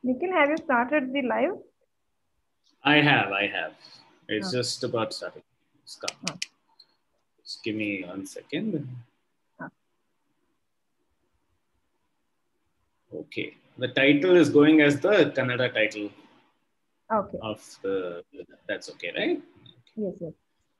Nikhil, have you started the live? I have, I have. It's Okay. just about starting. Stop. Okay. Just give me one second. Okay. Okay. The title is going as the Kannada title Okay. of the. That's okay, right? Yes, yes.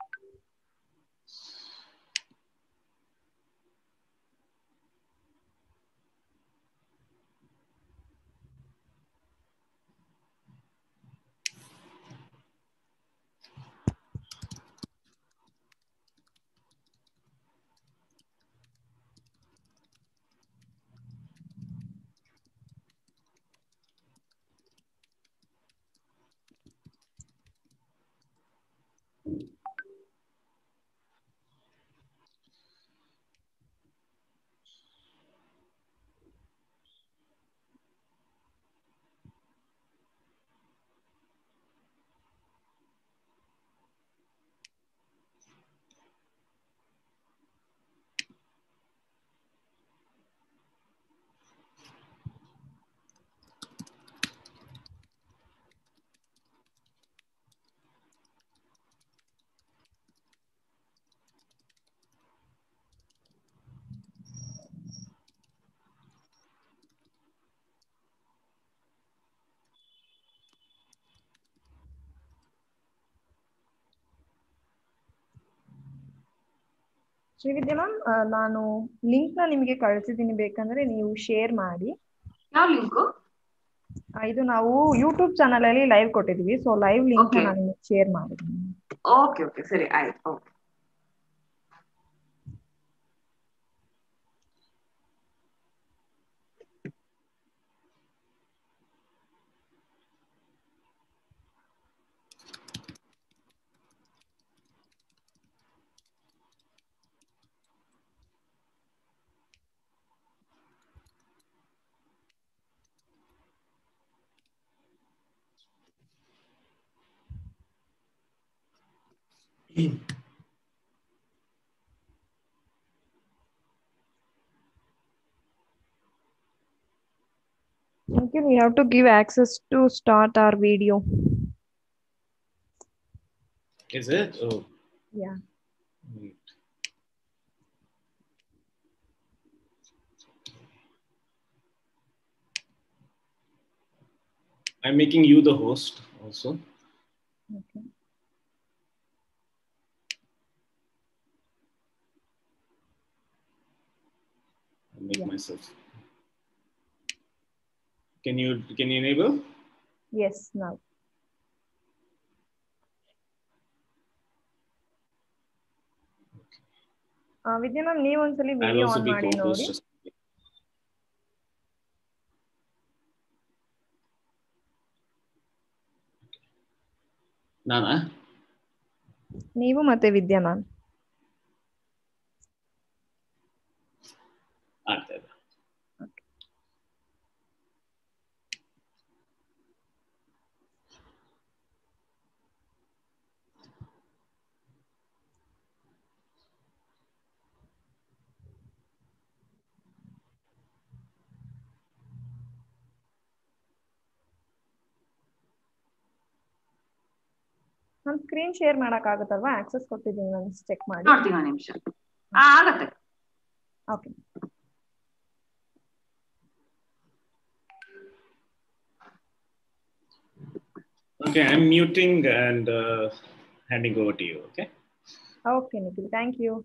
Srividya ma'am ನಾನು link ನ ನಿಮಗೆ ಕಳಿಸಿದ್ದೀನಿ ಬೇಕಂದ್ರೆ ನೀವು share ಮಾಡಿ ಯಾವ link ಆ, ಇದು ನಾವು ಯೂಟ್ಯೂಬ್ ಚಾನಲ್ ಅಲ್ಲಿ ಲೈವ್ ಕೊಟ್ಟಿದ್ವಿ ಸೊ ಲೈವ್ ಲಿಂಕ್ Okay. ನಾನು ನಿಮಗೆ ಶೇರ್ ಮಾಡಿದ್ದೀನಿ ಓಕೆ ಓಕೆ ಸರಿ ಆಯ್ತು okay Nikhil, we have to give access to start our video. Is it? Oh, Yeah. wait. I'm making you the host also. Okay. I'll make Yeah. myself. Can you can you enable? Yes, now. ಆ, ವಿದ್ಯಾ ma'am ನೀವು ಒಂದ್ಸಲಿ I'll video also on be ಮಾಡಿ ನೋಡಿ co-host. ನಾನಾ ನೀವು ಮತ್ತೆ ವಿದ್ಯಾ ma'am ಆಗ್ತಾ ಇದೆ ನಾನು ಸ್ಕ್ರೀನ್ ಶೇರ್ ಮಾಡಕ್ ಆಗುತ್ತಲ್ವಾ ಆಕ್ಸೆಸ್ ಕೊಟ್ಟಿದ್ದೀನಿ ನಾನು ಚೆಕ್ ಮಾಡಿ ನೋಡ್ತೀನಿ ಒಂದು ನಿಮಿಷ ಹಾ ಆಗತ್ತೆ okay Okay, I'm muting and uh, handing over to you. Okay. Okay Nikhil thank you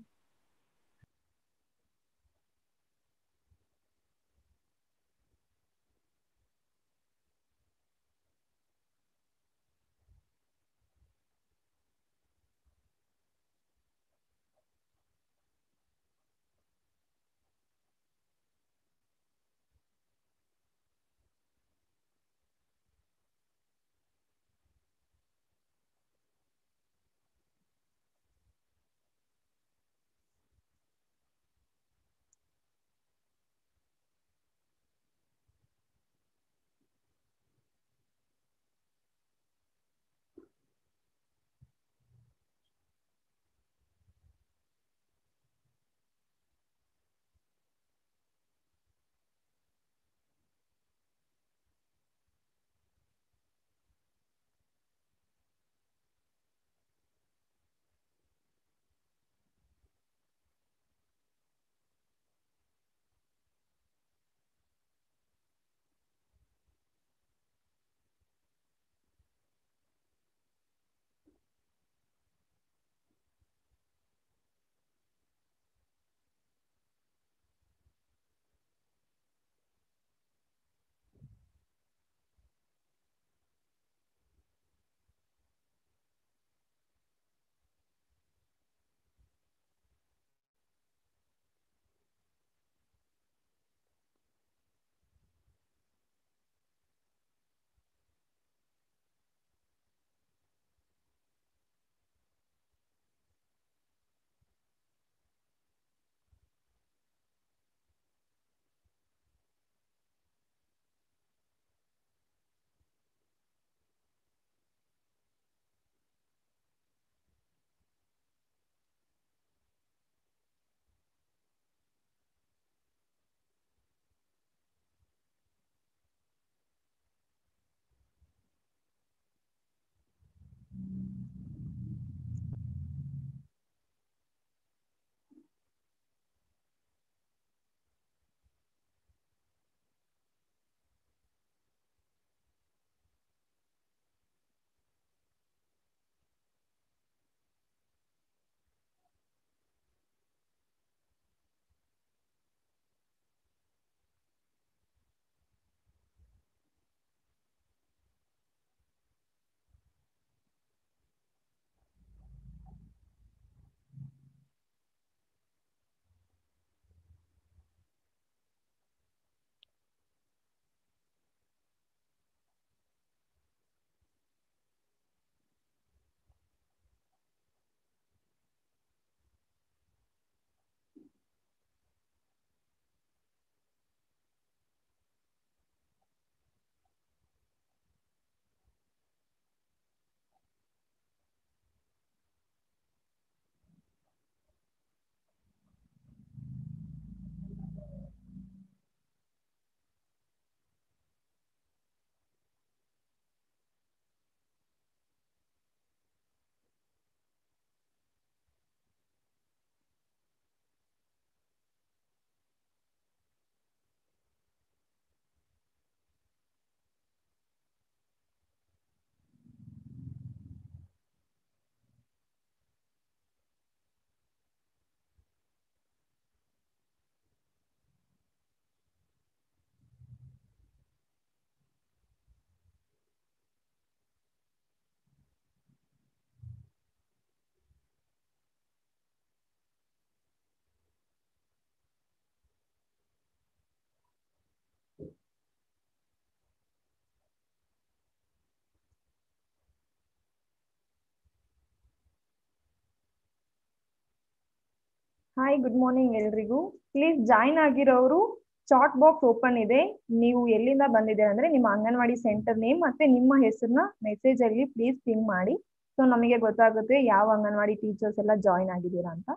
hi good morning ಎಲ್ರಿಗೂ ಪ್ಲೀಸ್ ಜಾಯ್ನ್ ಆಗಿರೋರು ಚಾಟ್ ಬಾಕ್ಸ್ ಓಪನ್ ಇದೆ ನೀವು ಎಲ್ಲಿಂದ ಬಂದಿದ್ದೀರಾ ಅಂದ್ರೆ ನಿಮ್ಮ ಅಂಗನವಾಡಿ ಸೆಂಟರ್ ನೇಮ್ ಮತ್ತೆ ನಿಮ್ಮ ಹೆಸರನ್ನ ಮೆಸೇಜ್ ಅಲ್ಲಿ ಪ್ಲೀಸ್ ಪಿಂಗ್ ಮಾಡಿ ಸೊ ನಮಗೆ ಗೊತ್ತಾಗುತ್ತೆ ಯಾವ ಅಂಗನವಾಡಿ ಟೀಚರ್ಸ್ ಎಲ್ಲ ಜಾಯ್ನ್ ಆಗಿದ್ದೀರಾ ಅಂತ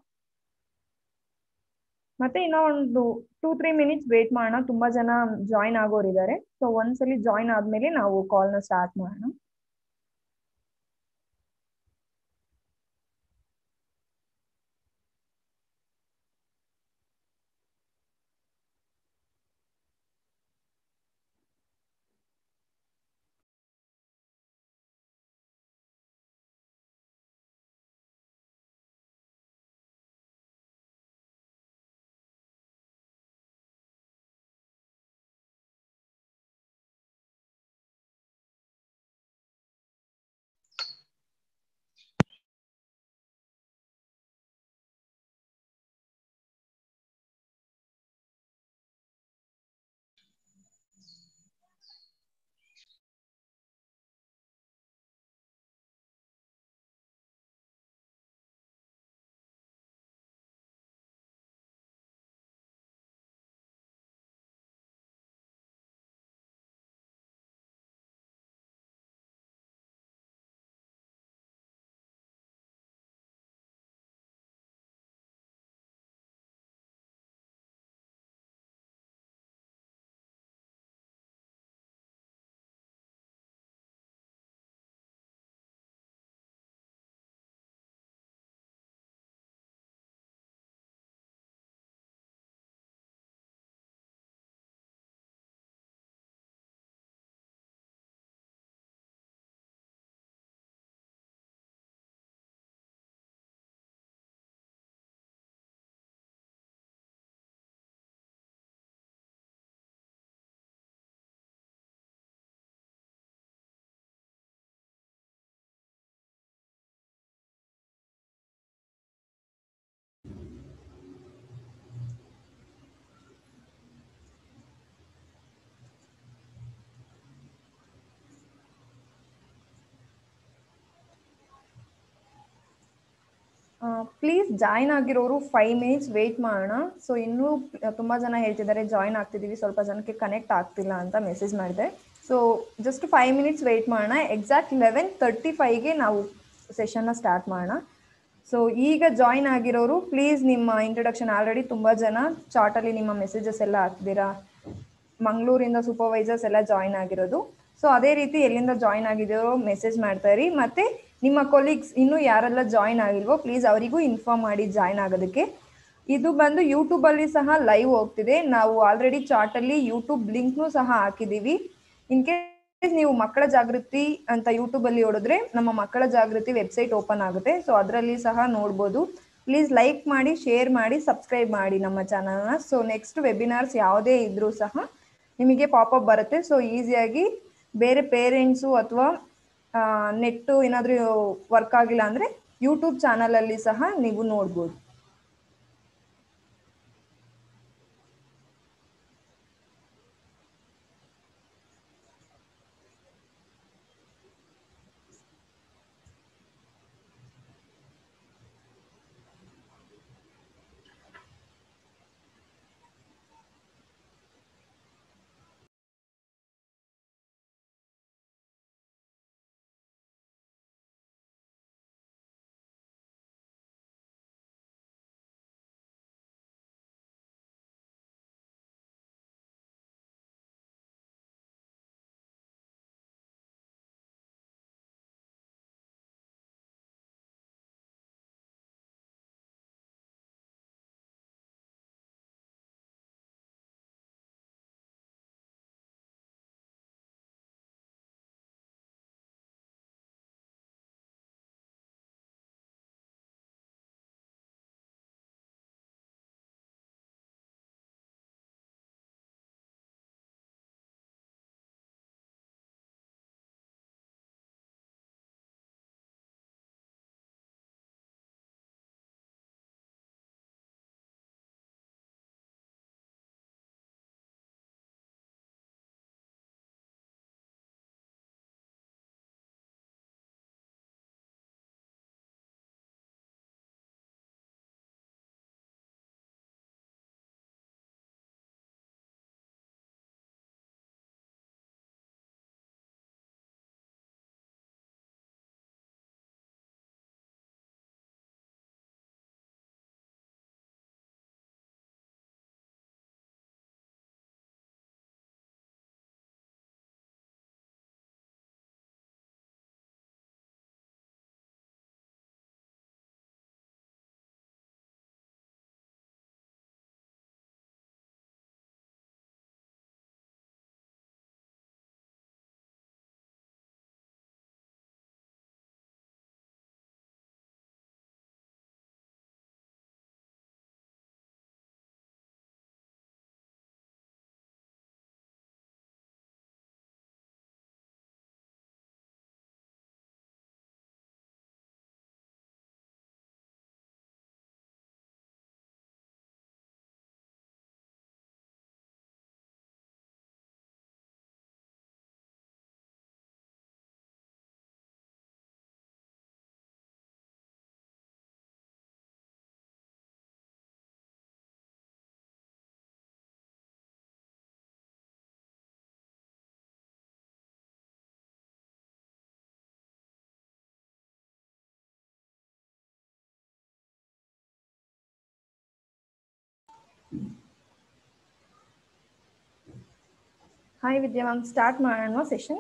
ಮತ್ತೆ ಇನ್ನೂ ಒಂದು ಟೂ ತ್ರೀ ಮಿನಿಟ್ಸ್ ವೇಟ್ ಮಾಡೋಣ ತುಂಬಾ ಜನ ಜಾಯ್ನ್ ಆಗೋರಿದ್ದಾರೆ ಸೊ ಒಂದ್ಸಲಿ ಜಾಯ್ನ್ ಆದ್ಮೇಲೆ ನಾವು ಕಾಲ್ನ ಸ್ಟಾರ್ಟ್ ಮಾಡೋಣ ಪ್ಲೀಸ್ ಜಾಯ್ನ್ ಆಗಿರೋರು ಫೈವ್ ಮಿನಿಟ್ಸ್ ವೇಟ್ ಮಾಡೋಣ ಸೊ ಇನ್ನೂ ತುಂಬ ಜನ ಹೇಳ್ತಿದ್ದಾರೆ ಜಾಯ್ನ್ ಆಗ್ತಿದ್ದೀವಿ ಸ್ವಲ್ಪ ಜನಕ್ಕೆ ಕನೆಕ್ಟ್ ಆಗ್ತಿಲ್ಲ ಅಂತ ಮೆಸೇಜ್ ಮಾಡಿದೆ so just five minutes wait ಮಾಡೋಣ ಎಕ್ಸಾಕ್ಟ್ ಲೆವೆನ್ ತರ್ಟಿ ಫೈವ್ಗೆ ನಾವು ಸೆಷನ್ನ ಸ್ಟಾರ್ಟ್ ಮಾಡೋಣ ಸೊ ಈಗ ಜಾಯ್ನ್ ಆಗಿರೋರು ಪ್ಲೀಸ್ ನಿಮ್ಮ ಇಂಟ್ರೊಡಕ್ಷನ್ ಆಲ್ರೆಡಿ ತುಂಬ ಜನ ಚಾರ್ಟಲ್ಲಿ ನಿಮ್ಮ ಮೆಸೇಜಸ್ ಎಲ್ಲ ಹಾಕ್ತೀರಾ ಮಂಗಳೂರಿಂದ ಸೂಪರ್ವೈಸರ್ಸ್ ಎಲ್ಲ ಜಾಯ್ನ್ ಆಗಿರೋದು ಸೊ ಅದೇ ರೀತಿ ಎಲ್ಲಿಂದ ಜಾಯ್ನ್ ಆಗಿದ್ದೀರೋ ಮೆಸೇಜ್ ಮಾಡ್ತಾ ಇರಿ ಮತ್ತೆ ನಿಮ್ಮ ಕೊಲೀಗ್ಸ್ ಇನ್ನೂ ಯಾರೆಲ್ಲ ಜಾಯ್ನ್ ಆಗಿಲ್ವೋ ಪ್ಲೀಸ್ ಅವರಿಗೂ ಇನ್ಫಾರ್ಮ್ ಮಾಡಿ ಜಾಯ್ನ್ ಆಗೋದಕ್ಕೆ ಇದು ಬಂದು ಯೂಟ್ಯೂಬಲ್ಲಿ ಸಹ ಲೈವ್ ಹೋಗ್ತಿದೆ ನಾವು ಆಲ್ರೆಡಿ ಚಾರ್ಟಲ್ಲಿ ಯೂಟ್ಯೂಬ್ ಲಿಂಕ್ನೂ ಸಹ ಹಾಕಿದ್ದೀವಿ ಇನ್ ಕೇಸ್ ನೀವು ಮಕ್ಕಳ ಜಾಗೃತಿ ಅಂತ ಯೂಟ್ಯೂಬಲ್ಲಿ ಹೊಡೆದ್ರೆ ನಮ್ಮ ಮಕ್ಕಳ ಜಾಗೃತಿ ವೆಬ್ಸೈಟ್ ಓಪನ್ ಆಗುತ್ತೆ ಸೊ ಅದರಲ್ಲಿ ಸಹ ನೋಡ್ಬೋದು ಪ್ಲೀಸ್ ಲೈಕ್ ಮಾಡಿ ಶೇರ್ ಮಾಡಿ ಸಬ್ಸ್ಕ್ರೈಬ್ ಮಾಡಿ ನಮ್ಮ ಚಾನಲ್ನ ಸೊ ನೆಕ್ಸ್ಟ್ ವೆಬಿನಾರ್ಸ್ ಯಾವುದೇ ಇದ್ರೂ ಸಹ ನಿಮಗೆ ಪಾಪಪ್ ಬರುತ್ತೆ ಸೊ ಈಸಿಯಾಗಿ ಬೇರೆ ಪೇರೆಂಟ್ಸು ಅಥವಾ ನೆಟ್ಟು ಏನಾದರೂ ವರ್ಕ್ ಆಗಿಲ್ಲ ಅಂದರೆ ಯೂಟ್ಯೂಬ್ ಚಾನಲಲ್ಲಿ ಸಹ ನೀವು ನೋಡ್ಬೋದು ಹಾಯ್ ವಿದ್ಯಾ ಮ್ಯಾಮ್ ಸ್ಟಾರ್ಟ್ ಮಾಡೋಣ ಸೆಷನ್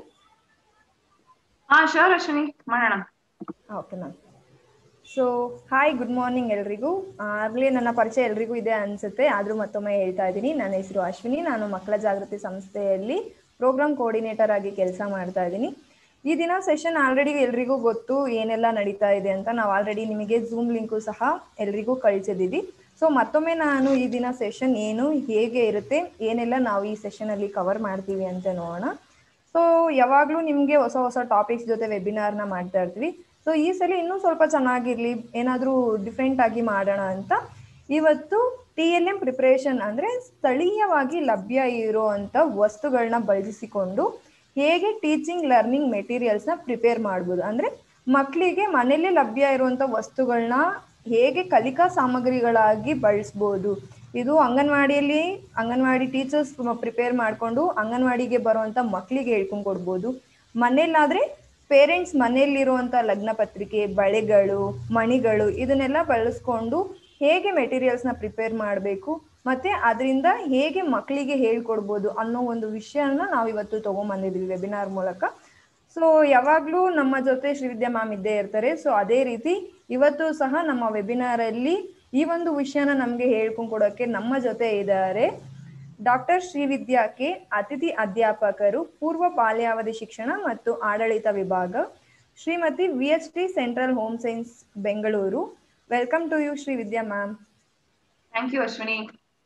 ಹಾ ಶೋರ್ ಅಶ್ವಿನಿ ಮಾಡೋಣ okay ma'am so hi good morning ಎಲ್ರಿಗೂ ಆಗಲೇ ನನ್ನ ಪರಿಚಯ ಎಲ್ರಿಗೂ ಇದೆ ಅನಿಸುತ್ತೆ ಆದರೂ ಮತ್ತೊಮ್ಮೆ ಹೇಳ್ತಾ ಇದ್ದೀನಿ ನನ್ನ ಹೆಸರು ಅಶ್ವಿನಿ ನಾನು ಮಕ್ಕಳ ಜಾಗೃತಿ ಸಂಸ್ಥೆಯಲ್ಲಿ ಪ್ರೋಗ್ರಾಮ್ ಕೋಆರ್ಡಿನೇಟರ್ ಆಗಿ ಕೆಲಸ ಮಾಡ್ತಾ ಇದ್ದೀನಿ ಈ ದಿನ ಸೆಷನ್ ಆಲ್ರೆಡಿ ಎಲ್ರಿಗೂ ಗೊತ್ತು ಏನೆಲ್ಲ ನಡೀತಾ ಇದೆ ಅಂತ ನಾವು ಆಲ್ರೆಡಿ ನಿಮಗೆ ಝೂಮ್ ಲಿಂಕು ಸಹ ಎಲ್ರಿಗೂ ಕಳಿಸಿದ್ದೀವಿ ಸೊ ಮತ್ತೊಮ್ಮೆ ನಾನು ಈ ದಿನ ಸೆಷನ್ ಏನು ಹೇಗೆ ಇರುತ್ತೆ ಏನೆಲ್ಲ ನಾವು ಈ ಸೆಷನಲ್ಲಿ ಕವರ್ ಮಾಡ್ತೀವಿ ಅಂತ ನೋಡೋಣ ಸೊ ಯಾವಾಗಲೂ ನಿಮಗೆ ಹೊಸ ಹೊಸ ಟಾಪಿಕ್ಸ್ ಜೊತೆ ವೆಬಿನಾರ್ನ ಮಾಡ್ತಾ ಇರ್ತೀವಿ ಸೊ ಈ ಸಲ ಇನ್ನೂ ಸ್ವಲ್ಪ ಚೆನ್ನಾಗಿರ್ಲಿ ಏನಾದರೂ ಡಿಫ್ರೆಂಟ್ ಆಗಿ ಮಾಡೋಣ ಅಂತ ಇವತ್ತು ಟಿ ಎಲ್ ಎಂ ಪ್ರಿಪ್ರೇಷನ್ ಅಂದರೆ ಸ್ಥಳೀಯವಾಗಿ ಲಭ್ಯ ಇರುವಂಥ ವಸ್ತುಗಳನ್ನ ಬಳಸಿಕೊಂಡು ಹೇಗೆ ಟೀಚಿಂಗ್ ಲರ್ನಿಂಗ್ ಮೆಟೀರಿಯಲ್ಸ್ನ ಪ್ರಿಪೇರ್ ಮಾಡ್ಬೋದು ಅಂದರೆ ಮಕ್ಕಳಿಗೆ ಮನೆಯಲ್ಲೇ ಲಭ್ಯ ಇರುವಂಥ ವಸ್ತುಗಳನ್ನ ಹೇಗೆ ಕಲಿಕಾ ಸಾಮಗ್ರಿಗಳಾಗಿ ಬಳಸ್ಬೋದು ಇದು ಅಂಗನವಾಡಿಯಲ್ಲಿ ಅಂಗನವಾಡಿ ಟೀಚರ್ಸ್ ಪ್ರಿಪೇರ್ ಮಾಡಿಕೊಂಡು ಅಂಗನವಾಡಿಗೆ ಬರುವಂಥ ಮಕ್ಕಳಿಗೆ ಹೇಳ್ಕೊಂಡು ಕೊಡ್ಬೋದು ಮನೇಲಾದರೆ ಪೇರೆಂಟ್ಸ್ ಮನೆಯಲ್ಲಿರುವಂಥ ಲಗ್ನ ಪತ್ರಿಕೆ ಬಳೆಗಳು ಮಣಿಗಳು ಇದನ್ನೆಲ್ಲ ಬಳಸ್ಕೊಂಡು ಹೇಗೆ ಮೆಟೀರಿಯಲ್ಸ್ನ ಪ್ರಿಪೇರ್ ಮಾಡಬೇಕು ಮತ್ತು ಅದರಿಂದ ಹೇಗೆ ಮಕ್ಕಳಿಗೆ ಹೇಳ್ಕೊಡ್ಬೋದು ಅನ್ನೋ ಒಂದು ವಿಷಯನ ನಾವು ಇವತ್ತು ತೊಗೊಂಬಂದಿದ್ವಿ ವೆಬಿನಾರ್ ಮೂಲಕ ಸೊ ಯಾವಾಗಲೂ ನಮ್ಮ ಜೊತೆ ಶ್ರೀವಿದ್ಯಾ ಮ್ಯಾಮ್ ಇದ್ದೇ ಇರ್ತಾರೆ ಸೊ ಅದೇ ರೀತಿ ಇವತ್ತು ಸಹ ನಮ್ಮ ವೆಬಿನಾರಲ್ಲಿ ಈ ಒಂದು ವಿಷಯನ ನಮಗೆ ಹೇಳ್ಕೊಂಡು ಕೊಡೋಕ್ಕೆ ನಮ್ಮ ಜೊತೆ ಇದ್ದಾರೆ ಡಾಕ್ಟರ್ ಶ್ರೀವಿದ್ಯಾ ಕೆ ಅತಿಥಿ ಅಧ್ಯಾಪಕರು ಪೂರ್ವ ಬಾಲ್ಯಾವಧಿ ಶಿಕ್ಷಣ ಮತ್ತು ಆಡಳಿತ ವಿಭಾಗ Shrimati V H T central home science Bengaluru welcome to you Shrividya ma'am thank you Ashwini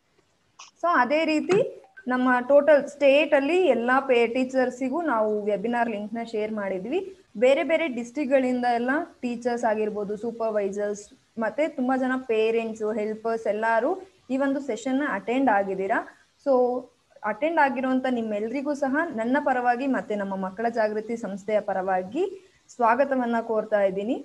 so ಅದೇ ರೀತಿ ನಮ್ಮ ಟೋಟಲ್ ಸ್ಟೇಟಲ್ಲಿ ಎಲ್ಲ ಪೇ ಟೀಚರ್ಸಿಗೂ ನಾವು ವೆಬಿನಾರ್ ಲಿಂಕ್ನ ಶೇರ್ ಮಾಡಿದ್ವಿ ಬೇರೆ ಬೇರೆ ಡಿಸ್ಟಿಕ್ಗಳಿಂದ ಎಲ್ಲ ಟೀಚರ್ಸ್ ಆಗಿರ್ಬೋದು ಸೂಪರ್ವೈಸರ್ಸ್ ಮತ್ತು ತುಂಬ ಜನ ಪೇರೆಂಟ್ಸು ಹೆಲ್ಪರ್ಸ್ ಎಲ್ಲರೂ ಈ ಒಂದು ಸೆಷನ್ನ ಅಟೆಂಡ್ ಆಗಿದ್ದೀರಾ ಸೊ ಅಟೆಂಡ್ ಆಗಿರುವಂಥ ನಿಮ್ಮೆಲ್ರಿಗೂ ಸಹ ನನ್ನ ಪರವಾಗಿ ಮತ್ತು ನಮ್ಮ ಮಕ್ಕಳ ಜಾಗೃತಿ ಸಂಸ್ಥೆಯ ಪರವಾಗಿ ಸ್ವಾಗತವನ್ನು ಕೋರ್ತಾ ಇದ್ದೀನಿ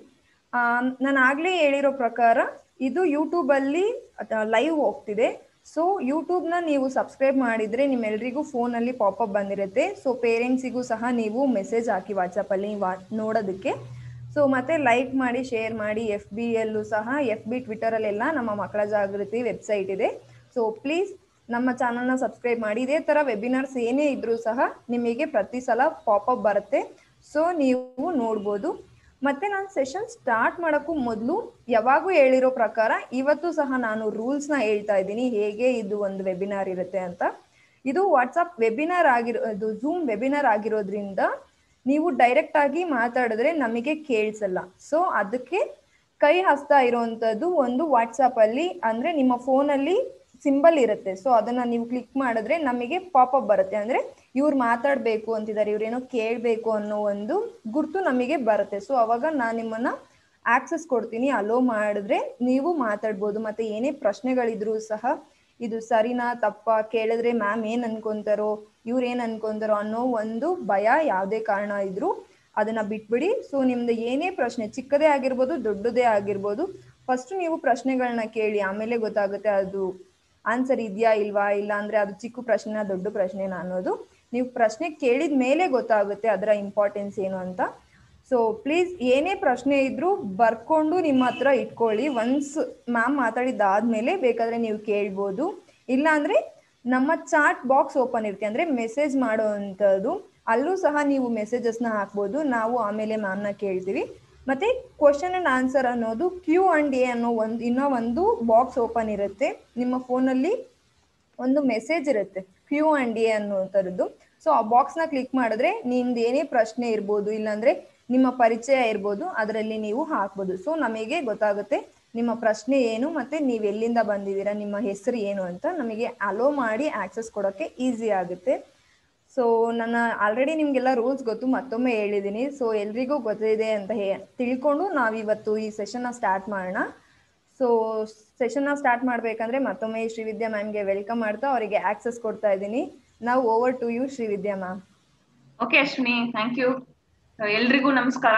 ನಾನು ಆಗಲೇ ಹೇಳಿರೋ ಪ್ರಕಾರ ಇದು ಯೂಟ್ಯೂಬಲ್ಲಿ ಲೈವ್ ಹೋಗ್ತಿದೆ ಸೊ ಯೂಟ್ಯೂಬ್ನ ನೀವು ಸಬ್ಸ್ಕ್ರೈಬ್ ಮಾಡಿದರೆ ನಿಮ್ಮೆಲ್ರಿಗೂ ಫೋನಲ್ಲಿ ಪಾಪಪ್ ಬಂದಿರುತ್ತೆ ಸೊ ಪೇರೆಂಟ್ಸಿಗೂ ಸಹ ನೀವು ಮೆಸೇಜ್ ಹಾಕಿ ವಾಟ್ಸಪ್ಪಲ್ಲಿ ವಾ ನೋಡೋದಕ್ಕೆ ಸೊ ಮತ್ತೆ ಲೈಕ್ ಮಾಡಿ ಶೇರ್ ಮಾಡಿ ಎಫ್ ಬಿ ಯಲ್ಲೂ ಸಹ ಎಫ್ ಬಿ ಟ್ವಿಟರಲ್ಲೆಲ್ಲ ನಮ್ಮ ಮಕ್ಕಳ ಜಾಗೃತಿ ವೆಬ್ಸೈಟ್ ಇದೆ ಸೊ ಪ್ಲೀಸ್ ನಮ್ಮ ಚಾನಲ್ನ ಸಬ್ಸ್ಕ್ರೈಬ್ ಮಾಡಿ ಇದೇ ಥರ ವೆಬಿನಾರ್ಸ್ ಏನೇ ಇದ್ರೂ ಸಹ ನಿಮಗೆ ಪ್ರತಿ ಸಲ ಪಾಪಪ್ ಬರುತ್ತೆ ಸೊ ನೀವು ನೋಡ್ಬೋದು ಮತ್ತೆ ನಾನು ಸೆಷನ್ ಸ್ಟಾರ್ಟ್ ಮಾಡೋಕ್ಕೂ ಮೊದಲು ಯಾವಾಗೂ ಹೇಳಿರೋ ಪ್ರಕಾರ ಇವತ್ತು ಸಹ ನಾನು ರೂಲ್ಸ್ನ ಹೇಳ್ತಾ ಇದ್ದೀನಿ ಹೇಗೆ ಇದು ಒಂದು ವೆಬಿನಾರ್ ಇರುತ್ತೆ ಅಂತ ಇದು ವಾಟ್ಸಪ್ ವೆಬಿನಾರ್ ಆಗಿರೋ ಇದು ಝೂಮ್ ವೆಬಿನಾರ್ ಆಗಿರೋದ್ರಿಂದ ನೀವು ಡೈರೆಕ್ಟ್ ಆಗಿ ಮಾತಾಡಿದ್ರೆ ನಮಗೆ ಕೇಳಿಸಲ್ಲ ಸೊ ಅದಕ್ಕೆ ಕೈ ಹಸ್ತಾ ಇರೋವಂಥದ್ದು ಒಂದು ವಾಟ್ಸಪ್ಪಲ್ಲಿ ಅಂದರೆ ನಿಮ್ಮ ಫೋನಲ್ಲಿ ಸಿಂಬಲ್ ಇರುತ್ತೆ ಸೊ ಅದನ್ನ ನೀವು ಕ್ಲಿಕ್ ಮಾಡಿದ್ರೆ ನಮಗೆ ಪಾಪಪ್ ಬರುತ್ತೆ ಅಂದ್ರೆ ಇವ್ರು ಮಾತಾಡಬೇಕು ಅಂತಿದ್ದಾರೆ ಇವ್ರೇನೋ ಕೇಳಬೇಕು ಅನ್ನೋ ಒಂದು ಗುರ್ತು ನಮಗೆ ಬರುತ್ತೆ ಸೊ ಅವಾಗ ನಾನು ನಿಮ್ಮನ್ನ ಆಕ್ಸೆಸ್ ಕೊಡ್ತೀನಿ ಅಲೋ ಮಾಡಿದ್ರೆ ನೀವು ಮಾತಾಡ್ಬೋದು ಮತ್ತೆ ಏನೇ ಪ್ರಶ್ನೆಗಳಿದ್ರು ಸಹ ಇದು ಸರಿನಾ ತಪ್ಪ ಕೇಳಿದ್ರೆ ಮ್ಯಾಮ್ ಏನ್ ಅನ್ಕೊಂತಾರೋ ಇವ್ರು ಏನ್ ಅನ್ಕೊಂತಾರೋ ಅನ್ನೋ ಒಂದು ಭಯ ಯಾವುದೇ ಕಾರಣ ಇದ್ರು ಅದನ್ನ ಬಿಟ್ಬಿಡಿ ಸೊ ನಿಮ್ದು ಏನೇ ಪ್ರಶ್ನೆ ಚಿಕ್ಕದೇ ಆಗಿರ್ಬೋದು ದೊಡ್ಡದೇ ಆಗಿರ್ಬೋದು ಫಸ್ಟ್ ನೀವು ಪ್ರಶ್ನೆಗಳನ್ನ ಕೇಳಿ ಆಮೇಲೆ ಗೊತ್ತಾಗುತ್ತೆ ಅದು ಆನ್ಸರ್ ಇದೆಯಾ ಇಲ್ವಾ ಇಲ್ಲ ಅಂದ್ರೆ ಅದು ಚಿಕ್ಕ ಪ್ರಶ್ನೆನ ದೊಡ್ಡ ಪ್ರಶ್ನೆನ ಅನ್ನೋದು ನೀವು ಪ್ರಶ್ನೆ ಕೇಳಿದ ಮೇಲೆ ಗೊತ್ತಾಗುತ್ತೆ ಅದರ ಇಂಪಾರ್ಟೆನ್ಸ್ ಏನು ಅಂತ ಸೊ ಪ್ಲೀಸ್ ಏನೇ ಪ್ರಶ್ನೆ ಇದ್ರೂ ಬರ್ಕೊಂಡು ನಿಮ್ಮ ಹತ್ರ ಇಟ್ಕೊಳ್ಳಿ ಒನ್ಸ್ ಮ್ಯಾಮ್ ಮಾತಾಡಿದ್ದಾದ್ಮೇಲೆ ಬೇಕಾದ್ರೆ ನೀವು ಕೇಳ್ಬೋದು ಇಲ್ಲಾಂದ್ರೆ ನಮ್ಮ ಚಾಟ್ ಬಾಕ್ಸ್ ಓಪನ್ ಇರುತ್ತೆ ಅಂದ್ರೆ ಮೆಸೇಜ್ ಮಾಡೋವಂಥದ್ದು ಅಲ್ಲೂ ಸಹ ನೀವು ಮೆಸೇಜಸ್ನ ಹಾಕ್ಬೋದು ನಾವು ಆಮೇಲೆ ಮ್ಯಾಮ್ನ ಕೇಳ್ತೀವಿ ಮತ್ತೆ ಕ್ವಶನ್ ಅಂಡ್ ಆನ್ಸರ್ ಅನ್ನೋದು ಕ್ಯೂ ಅಂಡ್ ಎ ಅನ್ನೋ ಒಂದು ಇನ್ನೂ ಒಂದು ಬಾಕ್ಸ್ ಓಪನ್ ಇರುತ್ತೆ ನಿಮ್ಮ ಫೋನಲ್ಲಿ ಒಂದು ಮೆಸೇಜ್ ಇರುತ್ತೆ ಕ್ಯೂ ಅಂಡ್ ಎ ಅನ್ನೋ ಥರದ್ದು ಸೊ ಆ ಬಾಕ್ಸ್ನ ಕ್ಲಿಕ್ ಮಾಡಿದ್ರೆ ನಿಮ್ದು ಏನೇ ಪ್ರಶ್ನೆ ಇರ್ಬೋದು ಇಲ್ಲಾಂದ್ರೆ ನಿಮ್ಮ ಪರಿಚಯ ಇರ್ಬೋದು ಅದರಲ್ಲಿ ನೀವು ಹಾಕ್ಬೋದು ಸೊ ನಮಗೆ ಗೊತ್ತಾಗುತ್ತೆ ನಿಮ್ಮ ಪ್ರಶ್ನೆ ಏನು ಮತ್ತೆ ನೀವು ಎಲ್ಲಿಂದ ಬಂದಿದ್ದೀರಾ ನಿಮ್ಮ ಹೆಸರು ಏನು ಅಂತ ನಮಗೆ ಅಲೋ ಮಾಡಿ ಆಕ್ಸೆಸ್ ಕೊಡೋಕ್ಕೆ ಈಸಿ ಆಗುತ್ತೆ ಸೊ ನನ್ನ ಆಲ್ರೆಡಿ ನಿಮಗೆಲ್ಲ ರೂಲ್ಸ್ ಗೊತ್ತು ಮತ್ತೊಮ್ಮೆ ಹೇಳಿದ್ದೀನಿ ಸೊ ಎಲ್ರಿಗೂ ಗೊತ್ತಿದೆ ಅಂತ ಹೇ ತಿಳ್ಕೊಂಡು ನಾವಿವತ್ತು ಈ ಸೆಷನ್ನ ಸ್ಟಾರ್ಟ್ ಮಾಡೋಣ ಸೊ ಸೆಷನ್ನ ಸ್ಟಾರ್ಟ್ ಮಾಡಬೇಕಂದ್ರೆ ಮತ್ತೊಮ್ಮೆ ಶ್ರೀವಿದ್ಯಾ ಮ್ಯಾಮ್ಗೆ ವೆಲ್ಕಮ್ ಮಾಡ್ತಾ ಅವರಿಗೆ ಆಕ್ಸೆಸ್ ಕೊಡ್ತಾ ಇದ್ದೀನಿ ನಾವು over to you Shrividya ma'am okay Ashwini thank you ಎಲ್ರಿಗೂ ನಮಸ್ಕಾರ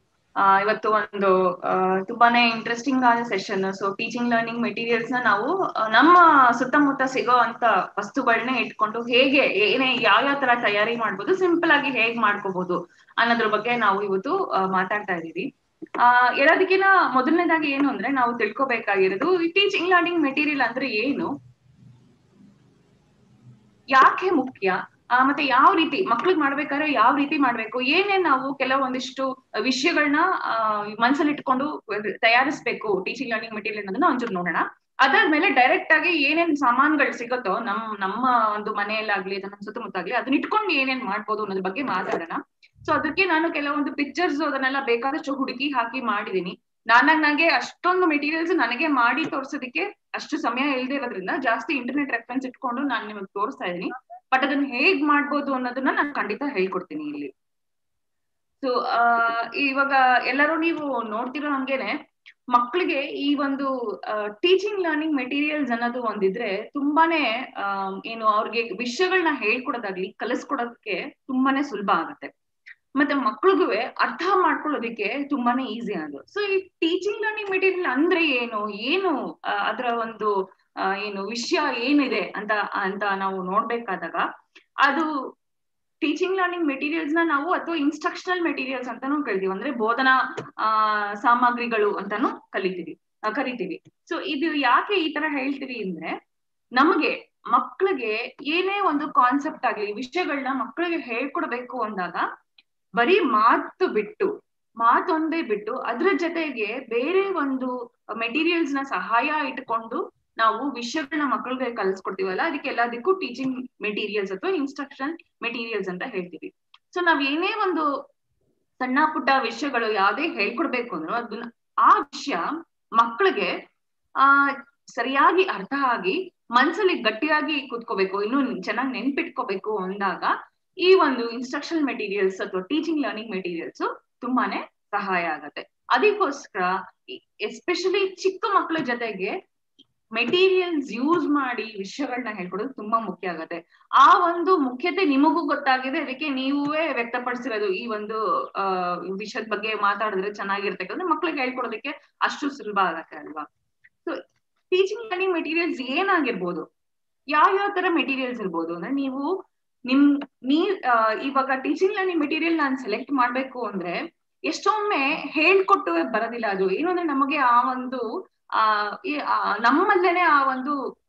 ಇವತ್ತು ಒಂದು ತುಂಬಾನೇ ಇಂಟ್ರೆಸ್ಟಿಂಗ್ ಆದ session so teaching learning materials ನ ನಾವು ನಮ್ಮ ಸುತ್ತಮುತ್ತ ಸಿಗೋ ಅಂತ ವಸ್ತುಗಳನ್ನ ಇಟ್ಕೊಂಡು ಹೇಗೆ ಏನೇ ಯಾವ ಯಾವ ತರ ತಯಾರಿ ಮಾಡ್ಬೋದು ಸಿಂಪಲ್ ಆಗಿ ಹೇಗ್ ಮಾಡ್ಕೋಬಹುದು ಅನ್ನೋದ್ರ ಬಗ್ಗೆ ನಾವು ಇವತ್ತು ಮಾತಾಡ್ತಾ ಇದೀವಿ ಆ ಎಲ್ಲದಕ್ಕಿಂತ ಮೊದಲನೇದಾಗಿ ಏನು ಅಂದ್ರೆ ನಾವು ತಿಳ್ಕೊಬೇಕಾಗಿರೋದು ಟೀಚಿಂಗ್ ಲರ್ನಿಂಗ್ ಮೆಟೀರಿಯಲ್ ಅಂದ್ರೆ ಏನು ಯಾಕೆ ಮುಖ್ಯ ಆ, ಮತ್ತೆ ಯಾವ ರೀತಿ ಮಕ್ಳಿಗೆ ಮಾಡ್ಬೇಕಾದ್ರೆ ಯಾವ ರೀತಿ ಮಾಡ್ಬೇಕು ಏನೇನ್ ನಾವು ಕೆಲವೊಂದಿಷ್ಟು ವಿಷಯಗಳನ್ನ ಮನ್ಸಲ್ಲಿ ಇಟ್ಕೊಂಡು ತಯಾರಿಸ್ಬೇಕು ಟೀಚಿಂಗ್ ಲರ್ನಿಂಗ್ ಮೆಟೀರಿಯಲ್ ಅನ್ನೋದನ್ನ ಒಂಚೂರು ನೋಡೋಣ ಅದಾದ್ಮೇಲೆ ಡೈರೆಕ್ಟ್ ಆಗಿ ಏನೇನ್ ಸಾಮಾನ್ಗಳು ಸಿಗುತ್ತೋ ನಮ್ ನಮ್ಮ ಒಂದು ಮನೆಯಲ್ಲಾಗ್ಲಿ ಅಥವಾ ನಮ್ಮ ಸುತ್ತಮುತ್ತ ಆಗ್ಲಿ ಅದನ್ನ ಇಟ್ಕೊಂಡು ಏನೇನ್ ಮಾಡ್ಬೋದು ಅನ್ನೋದ್ರ ಬಗ್ಗೆ ಮಾತಾಡೋಣ ಸೊ ಅದಕ್ಕೆ ನಾನು ಕೆಲವೊಂದು ಪಿಕ್ಚರ್ಸ್ ಅದನ್ನೆಲ್ಲ ಬೇಕಾದಷ್ಟು ಹುಡುಕಿ ಹಾಕಿ ಮಾಡಿದೀನಿ ನಾನಾಗ್ ನಂಗೆ ಅಷ್ಟೊಂದು ಮೆಟೀರಿಯಲ್ಸ್ ನನಗೆ ಮಾಡಿ ತೋರ್ಸೋದಕ್ಕೆ ಅಷ್ಟು ಸಮಯ ಇಲ್ಲದೆ ಇರೋದ್ರಿಂದ ಜಾಸ್ತಿ ಇಂಟರ್ನೆಟ್ ರೆಫರೆನ್ಸ್ ಇಟ್ಕೊಂಡು ನಾನು ನಿಮಗೆ ತೋರಿಸ್ತಾ ಇದೀನಿ ಬಟ್ ಅದನ್ನ ಹೇಗ್ ಮಾಡ್ಬೋದು ಅನ್ನೋದನ್ನ ನಾನು ಖಂಡಿತ ಹೇಳ್ಕೊಡ್ತೀನಿ ಇಲ್ಲಿ ಸೊ ಇವಾಗ ಎಲ್ಲರೂ ನೀವು ನೋಡ್ತಿರೋ ಹಂಗೇನೆ ಮಕ್ಕಳಿಗೆ ಈ ಒಂದು ಟೀಚಿಂಗ್ ಲರ್ನಿಂಗ್ ಮೆಟೀರಿಯಲ್ಸ್ ಅನ್ನೋದು ಒಂದಿದ್ರೆ ತುಂಬಾನೇ ಆ, ಏನು ಅವ್ರಿಗೆ ವಿಷಯಗಳನ್ನ ಹೇಳ್ಕೊಡೋದಾಗ್ಲಿ ಕಲಿಸ್ಕೊಡೋದಕ್ಕೆ ತುಂಬಾನೇ ಸುಲಭ ಆಗುತ್ತೆ ಮತ್ತೆ ಮಕ್ಳಿಗೂ ಅರ್ಥ ಮಾಡ್ಕೊಳ್ಳೋದಕ್ಕೆ ತುಂಬಾನೇ ಈಸಿ ಅದು ಸೊ ಈ ಟೀಚಿಂಗ್ ಲರ್ನಿಂಗ್ ಮೆಟೀರಿಯಲ್ ಅಂದ್ರೆ ಏನು ಏನು ಆ, ಅದರ ಒಂದು ಆ, ಏನು ವಿಷಯ ಏನಿದೆ ಅಂತ ಅಂತ ನಾವು ನೋಡ್ಬೇಕಾದಾಗ ಅದು ಟೀಚಿಂಗ್ ಲರ್ನಿಂಗ್ ಮೆಟೀರಿಯಲ್ಸ್ ನ ನಾವು ಅಥವಾ ಇನ್ಸ್ಟ್ರಕ್ಷನಲ್ ಮೆಟೀರಿಯಲ್ಸ್ ಅಂತಾನು ಕರಿತೀವಿ ಅಂದ್ರೆ ಬೋಧನಾ ಆ ಸಾಮಗ್ರಿಗಳು ಅಂತಾನು ಕಲಿತೀವಿ ಆ, ಕರಿತೀವಿ ಸೊ ಇದು ಯಾಕೆ ಈ ತರ ಹೇಳ್ತೀವಿ ಅಂದ್ರೆ ನಮಗೆ ಮಕ್ಕಳಿಗೆ ಏನೇ ಒಂದು ಕಾನ್ಸೆಪ್ಟ್ ಆಗ್ಲಿ ವಿಷಯಗಳನ್ನ ಮಕ್ಕಳಿಗೆ ಹೇಳ್ಕೊಡ್ಬೇಕು ಅಂದಾಗ ಬರೀ ಮಾತು ಬಿಟ್ಟು ಮಾತೊಂದೇ ಬಿಟ್ಟು ಅದ್ರ ಜೊತೆಗೆ ಬೇರೆ ಒಂದು ಮೆಟೀರಿಯಲ್ಸ್ ನ ಸಹಾಯ ಇಟ್ಕೊಂಡು ನಾವು ವಿಷಯಗಳನ್ನ ಮಕ್ಕಳಿಗೆ ಕಲಿಸ್ಕೊಡ್ತೀವಲ್ಲ ಅದಕ್ಕೆ ಎಲ್ಲದಕ್ಕೂ ಟೀಚಿಂಗ್ ಮೆಟೀರಿಯಲ್ಸ್ ಅಥವಾ ಇನ್ಸ್ಟ್ರಕ್ಷನ್ ಮೆಟೀರಿಯಲ್ಸ್ ಅಂತ ಹೇಳ್ತೀವಿ ಸೊ ನಾವ್ ಏನೇ ಒಂದು ಸಣ್ಣ ಪುಟ್ಟ ವಿಷಯಗಳು ಯಾವ್ದೇ ಹೇಳ್ಕೊಡ್ಬೇಕು ಅಂದ್ರು ಅದನ್ನ ಆ ವಿಷಯ ಮಕ್ಕಳಿಗೆ ಆ ಸರಿಯಾಗಿ ಅರ್ಥ ಆಗಿ ಮನ್ಸಲ್ಲಿ ಗಟ್ಟಿಯಾಗಿ ಕೂತ್ಕೋಬೇಕು ಇನ್ನು ಚೆನ್ನಾಗಿ ನೆನ್ಪಿಟ್ಕೋಬೇಕು ಅಂದಾಗ ಈ ಒಂದು ಇನ್ಸ್ಟ್ರಕ್ಷನ್ ಮೆಟೀರಿಯಲ್ಸ್ ಅಥವಾ ಟೀಚಿಂಗ್ ಲರ್ನಿಂಗ್ ಮೆಟೀರಿಯಲ್ಸ್ ತುಂಬಾನೇ ಸಹಾಯ ಆಗತ್ತೆ ಅದಕ್ಕೋಸ್ಕರ ಎಸ್ಪೆಷಲಿ ಚಿಕ್ಕ ಮಕ್ಕಳ ಜೊತೆಗೆ ಮೆಟೀರಿಯಲ್ಸ್ ಯೂಸ್ ಮಾಡಿ ವಿಷಯಗಳನ್ನ ಹೇಳ್ಕೊಡೋದು ತುಂಬಾ ಮುಖ್ಯ ಆಗತ್ತೆ ಆ ಒಂದು ಮುಖ್ಯತೆ ನಿಮಗೂ ಗೊತ್ತಾಗಿದೆ ಅದಕ್ಕೆ ನೀವೇ ವ್ಯಕ್ತಪಡಿಸಿರೋದು ಈ ಒಂದು ಆ ವಿಷಯದ ಬಗ್ಗೆ ಮಾತಾಡಿದ್ರೆ ಚೆನ್ನಾಗಿರುತ್ತೆ ಯಾಕಂದ್ರೆ ಮಕ್ಳಿಗೆ ಹೇಳ್ಕೊಡೋದಕ್ಕೆ ಅಷ್ಟು ಸುಲಭ ಆಗತ್ತೆ ಅಲ್ವಾ ಸೊ ಟೀಚಿಂಗ್ ಲರ್ನಿಂಗ್ ಮೆಟೀರಿಯಲ್ಸ್ ಏನಾಗಿರ್ಬೋದು ಯಾವ ಯಾವ ತರ ಮೆಟೀರಿಯಲ್ಸ್ ಇರ್ಬೋದು ಅಂದ್ರೆ ನೀವು ನಿಮ್ ನೀ ಆ, ಇವಾಗ ಟೀಚಿಂಗ್ ಲರ್ನಿಂಗ್ ಮೆಟೀರಿಯಲ್ ನಾನು ಸೆಲೆಕ್ಟ್ ಮಾಡ್ಬೇಕು ಅಂದ್ರೆ ಎಷ್ಟೊಮ್ಮೆ ಹೇಳ್ಕೊಟ್ಟು ಬರೋದಿಲ್ಲ ಅದು ಏನು ಅಂದ್ರೆ ನಮಗೆ ಆ ಒಂದು ಆ ಈ- ಆ, ನಮ್ಮಲ್ಲೇನೆ ಆ ಒಂದು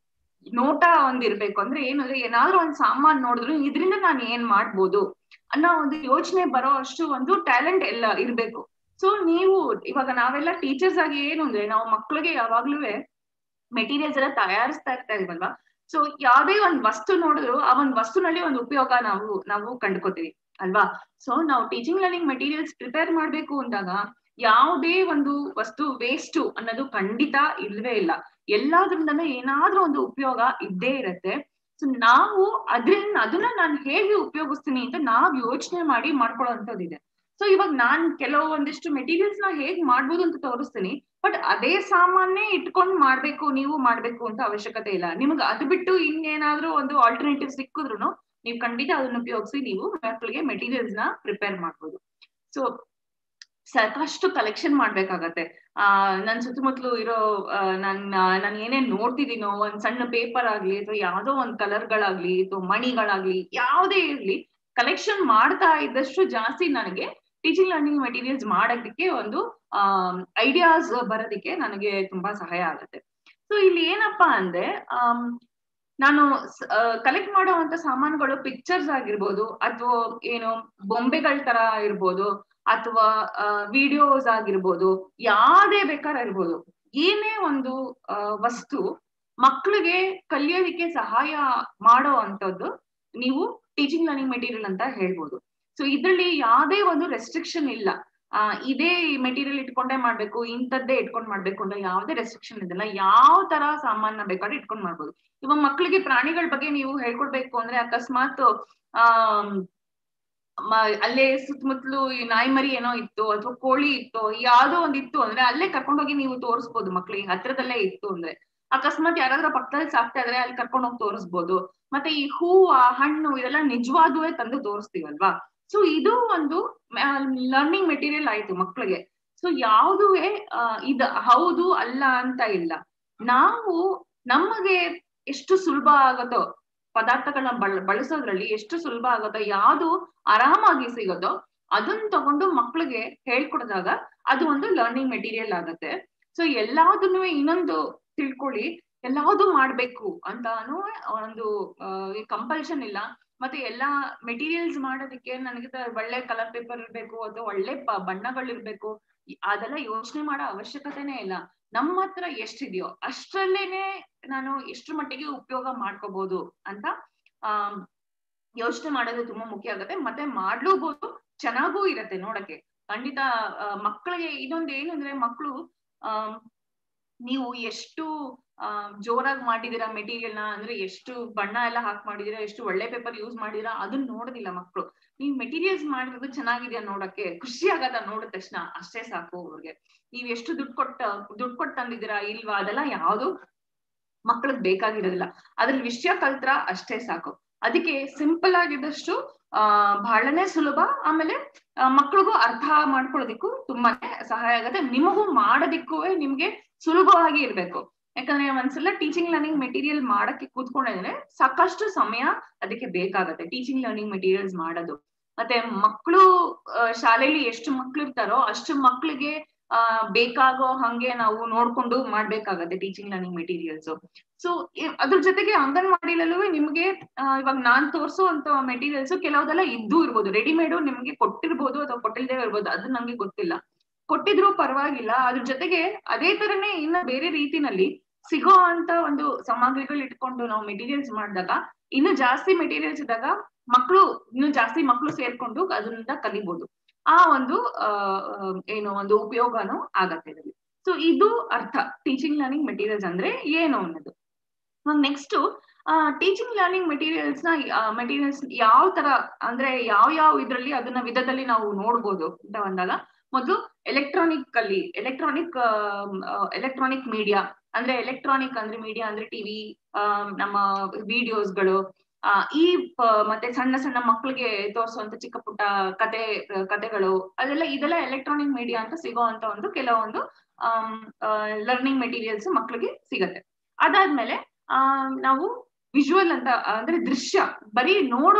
ನೋಟ ಒಂದ್ ಇರ್ಬೇಕು ಅಂದ್ರೆ ಏನು ಅಂದ್ರೆ ಏನಾದ್ರೂ ಒಂದ್ ಸಾಮಾನ್ ನೋಡಿದ್ರು ಇದರಿಂದ ನಾನು ಏನ್ ಮಾಡ್ಬೋದು ಅನ್ನೋ ಒಂದು ಯೋಚನೆ ಬರೋ ಅಷ್ಟು ಒಂದು ಟ್ಯಾಲೆಂಟ್ ಎಲ್ಲ ಇರ್ಬೇಕು ಸೊ ನೀವು ಇವಾಗ ನಾವೆಲ್ಲ ಟೀಚರ್ಸ್ ಆಗಿ ಏನು ಅಂದ್ರೆ ನಾವು ಮಕ್ಳಿಗೆ ಯಾವಾಗ್ಲೂ ಮೆಟೀರಿಯಲ್ಸ್ ಎಲ್ಲ ತಯಾರಿಸ್ತಾ ಇರ್ತಾ ಇದೀವಲ್ವಾ ಸೊ ಯಾವ್ದೇ ಒಂದ್ ವಸ್ತು ನೋಡಿದ್ರು ಆ ಒಂದ್ ವಸ್ತುನಲ್ಲಿ ಒಂದು ಉಪಯೋಗ ನಾವು ನಾವು ಕಂಡ್ಕೋತೀವಿ ಅಲ್ವಾ ಸೊ ನಾವು ಟೀಚಿಂಗ್ ಲರ್ನಿಂಗ್ ಮೆಟೀರಿಯಲ್ಸ್ ಪ್ರಿಪೇರ್ ಮಾಡ್ಬೇಕು ಅಂದಾಗ ಯಾವುದೇ ಒಂದು ವಸ್ತು ವೇಸ್ಟ್ ಅನ್ನೋದು ಖಂಡಿತ ಇಲ್ವೇ ಇಲ್ಲ ಎಲ್ಲಾದ್ರಿಂದನೂ ಏನಾದ್ರೂ ಒಂದು ಉಪಯೋಗ ಇದ್ದೇ ಇರತ್ತೆ ಸೊ ನಾವು ಅದ್ರಿಂದ ಅದನ್ನ ನಾನು ಹೇಗೆ ಉಪಯೋಗಿಸ್ತೀನಿ ಅಂತ ನಾವ್ ಯೋಚನೆ ಮಾಡಿ ಮಾಡ್ಕೊಳ್ಳೋಂಥದ್ದಿದೆ ಸೊ ಇವಾಗ ನಾನ್ ಕೆಲವೊಂದಿಷ್ಟು ಮೆಟೀರಿಯಲ್ಸ್ ನ ಹೇಗ್ ಮಾಡ್ಬೋದು ಅಂತ ತೋರಿಸ್ತೀನಿ ಬಟ್ ಅದೇ ಸಾಮಾನ್ನೇ ಇಟ್ಕೊಂಡ್ ಮಾಡ್ಬೇಕು ನೀವು ಮಾಡ್ಬೇಕು ಅಂತ ಅವಶ್ಯಕತೆ ಇಲ್ಲ ನಿಮ್ಗೆ ಅದು ಬಿಟ್ಟು ಇನ್ನೇನಾದ್ರೂ ಒಂದು ಆಲ್ಟರ್ನೇಟಿವ್ ಸಿಕ್ಕಿದ್ರು ನೀವು ಖಂಡಿತ ಅದನ್ನ ಉಪಯೋಗಿಸಿ ನೀವು ಮಕ್ಕಳಿಗೆ ಮೆಟೀರಿಯಲ್ಸ್ ನ ಪ್ರಿಪೇರ್ ಮಾಡ್ಬೋದು ಸೊ ಸಾಕಷ್ಟು ಕಲೆಕ್ಷನ್ ಮಾಡ್ಬೇಕಾಗತ್ತೆ ಆ ನನ್ ಸುತ್ತಮುತ್ತಲು ಇರೋ ಆ, ನನ್ ನಾನು ಏನೇನ್ ನೋಡ್ತಿದ್ದೀನೋ ಒಂದ್ ಸಣ್ಣ ಪೇಪರ್ ಆಗ್ಲಿ ಅಥವಾ ಯಾವ್ದೋ ಒಂದ್ ಕಲರ್ಗಳಾಗ್ಲಿ ಅಥವಾ ಮಣಿಗಳಾಗ್ಲಿ ಯಾವ್ದೇ ಇರ್ಲಿ ಕಲೆಕ್ಷನ್ ಮಾಡ್ತಾ ಇದ್ದಷ್ಟು ಜಾಸ್ತಿ ನನಗೆ ಟೀಚಿಂಗ್ ಲರ್ನಿಂಗ್ ಮೆಟೀರಿಯಲ್ಸ್ ಮಾಡೋದಕ್ಕೆ ಒಂದು ಐಡಿಯಾಸ್ ಬರೋದಕ್ಕೆ ನನಗೆ ತುಂಬಾ ಸಹಾಯ ಆಗುತ್ತೆ ಸೊ ಇಲ್ಲಿ ಏನಪ್ಪಾ ಅಂದ್ರೆ ಆಮ್, ನಾನು ಕಲೆಕ್ಟ್ ಮಾಡುವಂತ ಸಾಮಾನುಗಳು ಪಿಕ್ಚರ್ಸ್ ಆಗಿರ್ಬೋದು ಅಥವಾ ಏನು ಬೊಂಬೆಗಳ ತರ ಇರ್ಬೋದು ಅಥವಾ ವಿಡಿಯೋಸ್ ಆಗಿರ್ಬೋದು ಯಾವ್ದೇ ಬೇಕಾದ್ರೆ ಇರ್ಬೋದು ಏನೇ ಒಂದು ಆ, ವಸ್ತು ಮಕ್ಕಳಿಗೆ ಕಲಿಯೋದಿಕ್ಕೆ ಸಹಾಯ ಮಾಡೋ ಅಂತದ್ದು ನೀವು ಟೀಚಿಂಗ್ ಲರ್ನಿಂಗ್ ಮೆಟೀರಿಯಲ್ ಅಂತ ಹೇಳ್ಬೋದು ಸೊ ಇದ್ರಲ್ಲಿ ಯಾವ್ದೇ ಒಂದು ರೆಸ್ಟ್ರಿಕ್ಷನ್ ಇಲ್ಲ ಆ ಇದೇ ಮೆಟೀರಿಯಲ್ ಇಟ್ಕೊಂಡೇ ಮಾಡ್ಬೇಕು ಇಂಥದ್ದೇ ಇಟ್ಕೊಂಡ್ ಮಾಡ್ಬೇಕು ಅಂತ ಯಾವ್ದೇ ರೆಸ್ಟ್ರಿಕ್ಷನ್ ಇದೆಲ್ಲ ಯಾವ ತರ ಸಾಮಾನ ಬೇಕಾದ್ರೆ ಇಟ್ಕೊಂಡ್ ಮಾಡ್ಬೋದು ಇವಾಗ ಮಕ್ಕಳಿಗೆ ಪ್ರಾಣಿಗಳ ಬಗ್ಗೆ ನೀವು ಹೇಳ್ಕೊಡ್ಬೇಕು ಅಂದ್ರೆ ಅಕಸ್ಮಾತ್ ಆ ಅಲ್ಲೇ ಸುತ್ತಮುತ್ತಲು ಈ ನಾಯಿ ಮರಿ ಏನೋ ಇತ್ತು ಅಥವಾ ಕೋಳಿ ಇತ್ತು ಯಾವ್ದೋ ಒಂದ್ ಇತ್ತು ಅಂದ್ರೆ ಅಲ್ಲೇ ಕರ್ಕೊಂಡೋಗಿ ನೀವು ತೋರಿಸ್ಬೋದು ಮಕ್ಳಿಗೆ ಹತ್ರದಲ್ಲೇ ಇತ್ತು ಅಂದ್ರೆ ಅಕಸ್ಮಾತ್ ಯಾರಾದ್ರೂ ಪಕ್ಕದಲ್ಲಿ ಸಾಕ್ತಾ ಇದ್ರೆ ಅಲ್ಲಿ ಕರ್ಕೊಂಡು ಹೋಗಿ ತೋರಿಸ್ಬೋದು ಮತ್ತೆ ಈ ಹೂವು ಹಣ್ಣು ಇದೆಲ್ಲ ನಿಜವಾದುವೇ ತಂದು ತೋರಿಸ್ತೀವಲ್ವಾ ಸೊ ಇದು ಒಂದು ಲರ್ನಿಂಗ್ ಮೆಟೀರಿಯಲ್ ಆಯ್ತು ಮಕ್ಳಿಗೆ ಸೊ ಯಾವುದುವೇ ಇದು ಹೌದು ಅಲ್ಲ ಅಂತ ಇಲ್ಲ ನಾವು ನಮಗೆ ಎಷ್ಟು ಸುಲಭ ಆಗತ್ತೋ ಪದಾರ್ಥಗಳನ್ನ ಬಳ ಬಳಸೋದ್ರಲ್ಲಿ ಎಷ್ಟು ಸುಲಭ ಆಗುತ್ತೋ ಯಾವ್ದು ಆರಾಮಾಗಿ ಸಿಗುತ್ತೋ ಅದನ್ನ ತಗೊಂಡು ಮಕ್ಳಿಗೆ ಹೇಳ್ಕೊಡಿದಾಗ ಅದು ಒಂದು ಲರ್ನಿಂಗ್ ಮೆಟೀರಿಯಲ್ ಆಗತ್ತೆ ಸೊ ಎಲ್ಲಾದನ್ನು ಇನ್ನೊಂದು ತಿಳ್ಕೊಳ್ಳಿ ಎಲ್ಲಾವುದು ಮಾಡ್ಬೇಕು ಅಂತಾನು ಒಂದು ಕಂಪಲ್ಷನ್ ಇಲ್ಲ ಮತ್ತೆ ಎಲ್ಲಾ ಮೆಟೀರಿಯಲ್ಸ್ ಮಾಡೋದಕ್ಕೆ ನನಗೆ ತ- ಒಳ್ಳೆ ಕಲರ್ ಪೇಪರ್ ಇರ್ಬೇಕು ಅಥವಾ ಒಳ್ಳೆ ಪ- ಬಣ್ಣಗಳಿರ್ಬೇಕು ಇ- ಅದೆಲ್ಲ ಯೋಚನೆ ಮಾಡೋ ಅವಶ್ಯಕತೆನೇ ಇಲ್ಲ ನಮ್ಮ ಹತ್ರ ಎಷ್ಟಿದೆಯೋ ಅಷ್ಟ್ರಲ್ಲೇನೆ ನಾನು ಎಷ್ಟ್ರ ಮಟ್ಟಿಗೆ ಉಪಯೋಗ ಮಾಡ್ಕೋಬಹುದು ಅಂತ ಆ ಯೋಚನೆ ಮಾಡೋದು ತುಂಬಾ ಮುಖ್ಯ ಆಗುತ್ತೆ ಮತ್ತೆ ಮಾಡ್ಲೂಬಹುದು ಚೆನ್ನಾಗೂ ಇರತ್ತೆ ನೋಡಕ್ಕೆ ಖಂಡಿತ ಆ, ಮಕ್ಕಳಿಗೆ ಇದೊಂದು ಏನಂದ್ರೆ ಮಕ್ಕಳು ಆ ನೀವು ಎಷ್ಟು ಆ ಜೋರಾಗಿ ಮಾಡಿದೀರಾ ಮೆಟೀರಿಯಲ್ ನ ಅಂದ್ರೆ ಎಷ್ಟು ಬಣ್ಣ ಎಲ್ಲ ಹಾಕಿ ಮಾಡಿದೀರಾ ಎಷ್ಟು ಒಳ್ಳೆ ಪೇಪರ್ ಯೂಸ್ ಮಾಡಿದೀರಾ ಅದನ್ನ ನೋಡೋದಿಲ್ಲ ಮಕ್ಕಳು ನೀವ್ ಮೆಟೀರಿಯಲ್ಸ್ ಮಾಡಿರೋದು ಚೆನ್ನಾಗಿದ್ಯಾ ನೋಡಕ್ಕೆ ಖುಷಿ ಆಗತ್ತ ನೋಡಿದ ತಕ್ಷಣ ಅಷ್ಟೇ ಸಾಕು ಅವ್ರಿಗೆ ನೀವ್ ಎಷ್ಟು ದುಡ್ಡು ಕೊಟ್ಟ ದುಡ್ಡು ಕೊಟ್ಟು ತಂದಿದ್ದೀರಾ ಇಲ್ವಾ ಅದೆಲ್ಲ ಯಾವ್ದು ಮಕ್ಳಿಗೆ ಬೇಕಾಗಿರೋದಿಲ್ಲ ಅದ್ರಲ್ಲಿ ವಿಷಯ ಕಲ್ತ್ರ ಅಷ್ಟೇ ಸಾಕು ಅದಕ್ಕೆ ಸಿಂಪಲ್ ಆಗಿದ್ದಷ್ಟು ಆ ಬಹಳನೇ ಸುಲಭ ಆಮೇಲೆ ಮಕ್ಳಿಗೂ ಅರ್ಥ ಮಾಡ್ಕೊಳ್ಳೋದಿಕ್ಕೂ ತುಂಬಾನೇ ಸಹಾಯ ಆಗುತ್ತೆ ನಿಮಗೂ ಮಾಡೋದಿಕ್ಕೂ ನಿಮ್ಗೆ ಸುಲಭವಾಗಿ ಇರ್ಬೇಕು ಯಾಕಂದ್ರೆ ಒಂದ್ಸಲ ಟೀಚಿಂಗ್ ಲರ್ನಿಂಗ್ ಮೆಟೀರಿಯಲ್ ಮಾಡಕ್ಕೆ ಕೂತ್ಕೊಂಡಿದ್ರೆ ಸಾಕಷ್ಟು ಸಮಯ ಅದಕ್ಕೆ ಬೇಕಾಗತ್ತೆ ಟೀಚಿಂಗ್ ಲರ್ನಿಂಗ್ ಮೆಟೀರಿಯಲ್ಸ್ ಮಾಡೋದು ಮತ್ತೆ ಮಕ್ಕಳು ಶಾಲೆಯಲ್ಲಿ ಎಷ್ಟು ಮಕ್ಳು ಇರ್ತಾರೋ ಅಷ್ಟು ಮಕ್ಳಿಗೆ ಆ ಬೇಕಾಗೋ ಹಂಗೆ ನಾವು ನೋಡ್ಕೊಂಡು ಮಾಡ್ಬೇಕಾಗತ್ತೆ ಟೀಚಿಂಗ್ ಲರ್ನಿಂಗ್ ಮೆಟೀರಿಯಲ್ಸ್ ಸೊ ಅದ್ರ ಜೊತೆಗೆ ಅಂಗನವಾಡಿಲಲ್ಲೂ ನಿಮ್ಗೆ ಆ, ಇವಾಗ ನಾನ್ ತೋರ್ಸೋ ಅಂತ ಮೆಟೀರಿಯಲ್ಸ್ ಕೆಲವುದೆಲ್ಲ ಇದ್ದು ಇರ್ಬೋದು ರೆಡಿಮೇಡ್ ನಿಮ್ಗೆ ಕೊಟ್ಟಿರ್ಬೋದು ಅಥವಾ ಕೊಟ್ಟಿಲ್ದೇ ಇರ್ಬೋದು ಅದು ನಂಗೆ ಗೊತ್ತಿಲ್ಲ ಕೊಟ್ಟಿದ್ರು ಪರವಾಗಿಲ್ಲ ಅದ್ರ ಜೊತೆಗೆ ಅದೇ ತರನೇ ಇನ್ನ ಬೇರೆ ರೀತಿನಲ್ಲಿ ಸಿಗೋ ಅಂತ ಒಂದು ಸಾಮಗ್ರಿಗಳು ಇಟ್ಕೊಂಡು ನಾವು ಮೆಟೀರಿಯಲ್ಸ್ ಮಾಡಿದಾಗ ಇನ್ನು ಜಾಸ್ತಿ ಮೆಟೀರಿಯಲ್ಸ್ ಇದ್ದಾಗ ಮಕ್ಕಳು ಇನ್ನು ಜಾಸ್ತಿ ಮಕ್ಕಳು ಸೇರ್ಕೊಂಡು ಅದರಿಂದ ಕಲಿಬಹುದು ಆ ಒಂದು ಆ ಆ, ಏನು ಒಂದು ಉಪಯೋಗನೂ ಆಗತ್ತೆ ಇದರಲ್ಲಿ ಸೊ ಇದು ಅರ್ಥ ಟೀಚಿಂಗ್ ಲರ್ನಿಂಗ್ ಮೆಟೀರಿಯಲ್ಸ್ ಅಂದ್ರೆ ಏನು ಅನ್ನೋದು ನೆಕ್ಸ್ಟ್ ಟೀಚಿಂಗ್ ಲರ್ನಿಂಗ್ ಮೆಟೀರಿಯಲ್ಸ್ ನ ಮೆಟೀರಿಯಲ್ಸ್ ಯಾವ ತರ ಅಂದ್ರೆ ಯಾವ ಯಾವ ಇದ್ರಲ್ಲಿ ಅದನ್ನ ವಿಧದಲ್ಲಿ ನಾವು ನೋಡ್ಬೋದು ಅಂತ ಬಂದಾಗ ಮೊದಲು ಎಲೆಕ್ಟ್ರಾನಿಕ್ ಅಲ್ಲಿ ಎಲೆಕ್ಟ್ರಾನಿಕ್ ಎಲೆಕ್ಟ್ರಾನಿಕ್ ಮೀಡಿಯಾ ಅಂದ್ರೆ ಎಲೆಕ್ಟ್ರಾನಿಕ್ ಅಂದ್ರೆ ಮೀಡಿಯಾ ಅಂದ್ರೆ ಟಿವಿ ನಮ್ಮ ವಿಡಿಯೋಸ್ಗಳು ಆ ಈ ಪ- ಮತ್ತೆ ಸಣ್ಣ ಸಣ್ಣ ಮಕ್ಕಳಿಗೆ ತೋರಿಸುವಂತ ಚಿಕ್ಕ ಪುಟ್ಟ ಕತೆ ಕತೆಗಳು ಅದೆಲ್ಲ ಇದೆಲ್ಲ ಎಲೆಕ್ಟ್ರಾನಿಕ್ ಮೀಡಿಯಾ ಅಂತ ಸಿಗೋವಂತ ಒಂದು ಕೆಲವೊಂದು ಲರ್ನಿಂಗ್ ಮೆಟೀರಿಯಲ್ಸ್ ಮಕ್ಕಳಿಗೆ ಸಿಗತ್ತೆ ಅದಾದ್ಮೇಲೆ ಆ ನಾವು ವಿಜುವಲ್ ಅಂತ ಅಂದ್ರೆ ದೃಶ್ಯ ಬರೀ ನೋಡೋ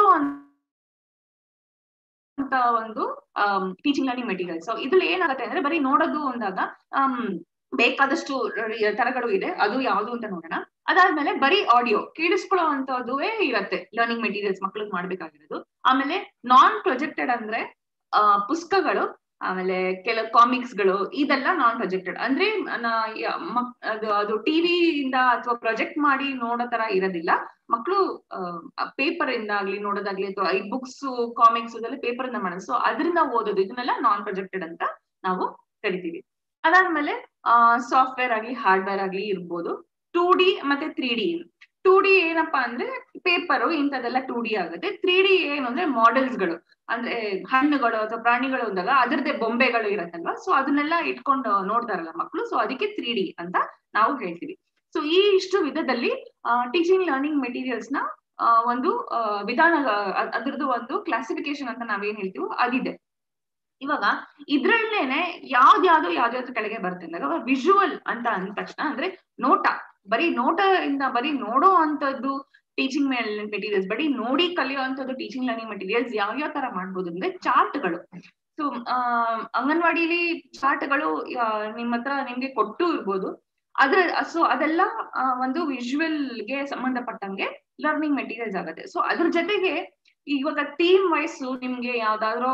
ಅಂತ ಒಂದು ಟೀಚಿಂಗ್ ಲರ್ನಿಂಗ್ ಮೆಟೀರಿಯಲ್ ಸೊ ಇದ್ರಲ್ಲಿ ಏನಾಗುತ್ತೆ ಅಂದ್ರೆ ಬರೀ ನೋಡೋದು ಅಂದಾಗ ಆಮ್, ಬೇಕಾದಷ್ಟು ರ- ತರಗಳು ಇದೆ ಅದು ಯಾವುದು ಅಂತ ನೋಡೋಣ ಅದಾದ್ಮೇಲೆ ಬರೀ ಆಡಿಯೋ ಕೇಳಿಸ್ಕೊಳ್ಳೋ ಅಂತದುವೇ ಇರತ್ತೆ ಲರ್ನಿಂಗ್ ಮೆಟೀರಿಯಲ್ಸ್ ಮಕ್ಳಿಗೆ ಮಾಡ್ಬೇಕಾಗಿರೋದು ಆಮೇಲೆ ನಾನ್ ಪ್ರೊಜೆಕ್ಟೆಡ್ ಅಂದ್ರೆ ಆ, ಪುಸ್ತಕಗಳು ಆಮೇಲೆ ಕೆಲವು ಕಾಮಿಕ್ಸ್ ಗಳು ಇದೆಲ್ಲ ನಾನ್ ಪ್ರೊಜೆಕ್ಟೆಡ್ ಅಂದ್ರೆ ನ- ಯ- ಮಕ್- ಅದು ಅದು ಟಿವಿ ಇಂದ ಅಥವಾ ಪ್ರೊಜೆಕ್ಟ್ ಮಾಡಿ ನೋಡೋ ತರ ಇರೋದಿಲ್ಲ ಮಕ್ಕಳು ಪೇಪರ್ ಇಂದ ಆಗ್ಲಿ ನೋಡೋದಾಗ್ಲಿ ಅಥವಾ ಈ ಬುಕ್ಸ್ ಕಾಮಿಕ್ಸ್ ಇದೆಲ್ಲ ಪೇಪರ್ ಇಂದ ಮಾಡೋದು ಸೊ ಅದರಿಂದ ಓದೋದು ಇದನ್ನೆಲ್ಲ ನಾನ್ ಪ್ರೊಜೆಕ್ಟೆಡ್ ಅಂತ ನಾವು ಕರಿತೀವಿ ಅದಾದ್ಮೇಲೆ ಸಾಫ್ಟ್ವೇರ್ ಆಗ್ಲಿ ಹಾರ್ಡ್ವೇರ್ ಆಗ್ಲಿ ಇರ್ಬೋದು ಟೂ ಡಿ ಮತ್ತೆ ತ್ರೀ ಡಿ ಟೂ ಡಿ ಏನಪ್ಪಾ ಅಂದ್ರೆ ಪೇಪರು ಇಂಥದೆಲ್ಲ ಟೂ ಡಿ ಆಗುತ್ತೆ ತ್ರೀ ಡಿ ಏನು ಅಂದ್ರೆ ಮಾಡೆಲ್ಸ್ ಗಳು ಅಂದ್ರೆ ಹಣ್ಣುಗಳು ಅಥವಾ ಪ್ರಾಣಿಗಳು ಅಂದಾಗ ಅದರದ್ದೇ ಬೊಂಬೆಗಳು ಇರತ್ತಲ್ವಾ ಸೊ ಅದನ್ನೆಲ್ಲ ಇಟ್ಕೊಂಡು ನೋಡ್ತಾರಲ್ಲ ಮಕ್ಕಳು ಸೊ ಅದಕ್ಕೆ ತ್ರೀ ಡಿ ಅಂತ ನಾವು ಹೇಳ್ತೀವಿ ಸೊ ಈ ಇಷ್ಟು ವಿಧದಲ್ಲಿ ಟೀಚಿಂಗ್ ಲರ್ನಿಂಗ್ ಮೆಟೀರಿಯಲ್ಸ್ ನ ಆ, ಒಂದು ಆ, ವಿಧಾನ ಅ- ಅದ್ರದ್ದು ಒಂದು ಕ್ಲಾಸಿಫಿಕೇಶನ್ ಅಂತ ನಾವೇನ್ ಹೇಳ್ತೀವೋ ಅದಿದೆ ಇವಾಗ ಇದ್ರಲ್ಲೇನೆ ಯಾವ್ದ್ಯಾವ್ದು ಯಾವ್ದ್ಯಾವ್ದು ಕೆಳಗೆ ಬರುತ್ತೆ ಅಂದಾಗ ವಿಜುವಲ್ ಅಂತ ಅಂದ ತಕ್ಷಣ ಅಂದ್ರೆ ನೋಟ ಬರೀ ನೋಟ ಇಂದ ಬರೀ ನೋಡೋ ಅಂತದ್ದು ಟೀಚಿಂಗ್ ಮೆಟೀರಿಯಲ್ಸ್ ಬರೀ ನೋಡಿ ಕಲಿಯುವಂತದ್ದು ಟೀಚಿಂಗ್ ಲರ್ನಿಂಗ್ ಮೆಟೀರಿಯಲ್ಸ್ ಯಾವ ಯಾವ ತರ ಮಾಡ್ಬೋದು ಅಂದ್ರೆ ಚಾರ್ಟ್ಗಳು ಸೊ ಅಂಗನವಾಡಿಲಿ ಚಾರ್ಟ್ಗಳು ನಿಮ್ಮ ಹತ್ರ ನಿಮ್ಗೆ ಕೊಟ್ಟು ಇರ್ಬೋದು ಅದ್ರ ಸೊ ಅದೆಲ್ಲ ಆ, ಒಂದು ವಿಜುವಲ್ ಗೆ ಸಂಬಂಧಪಟ್ಟಂಗೆ ಲರ್ನಿಂಗ್ ಮೆಟೀರಿಯಲ್ಸ್ ಆಗುತ್ತೆ ಸೊ ಅದ್ರ ಜೊತೆಗೆ ಇವಾಗ ಥೀಮ್ ವೈಸು ನಿಮ್ಗೆ ಯಾವ್ದಾದ್ರು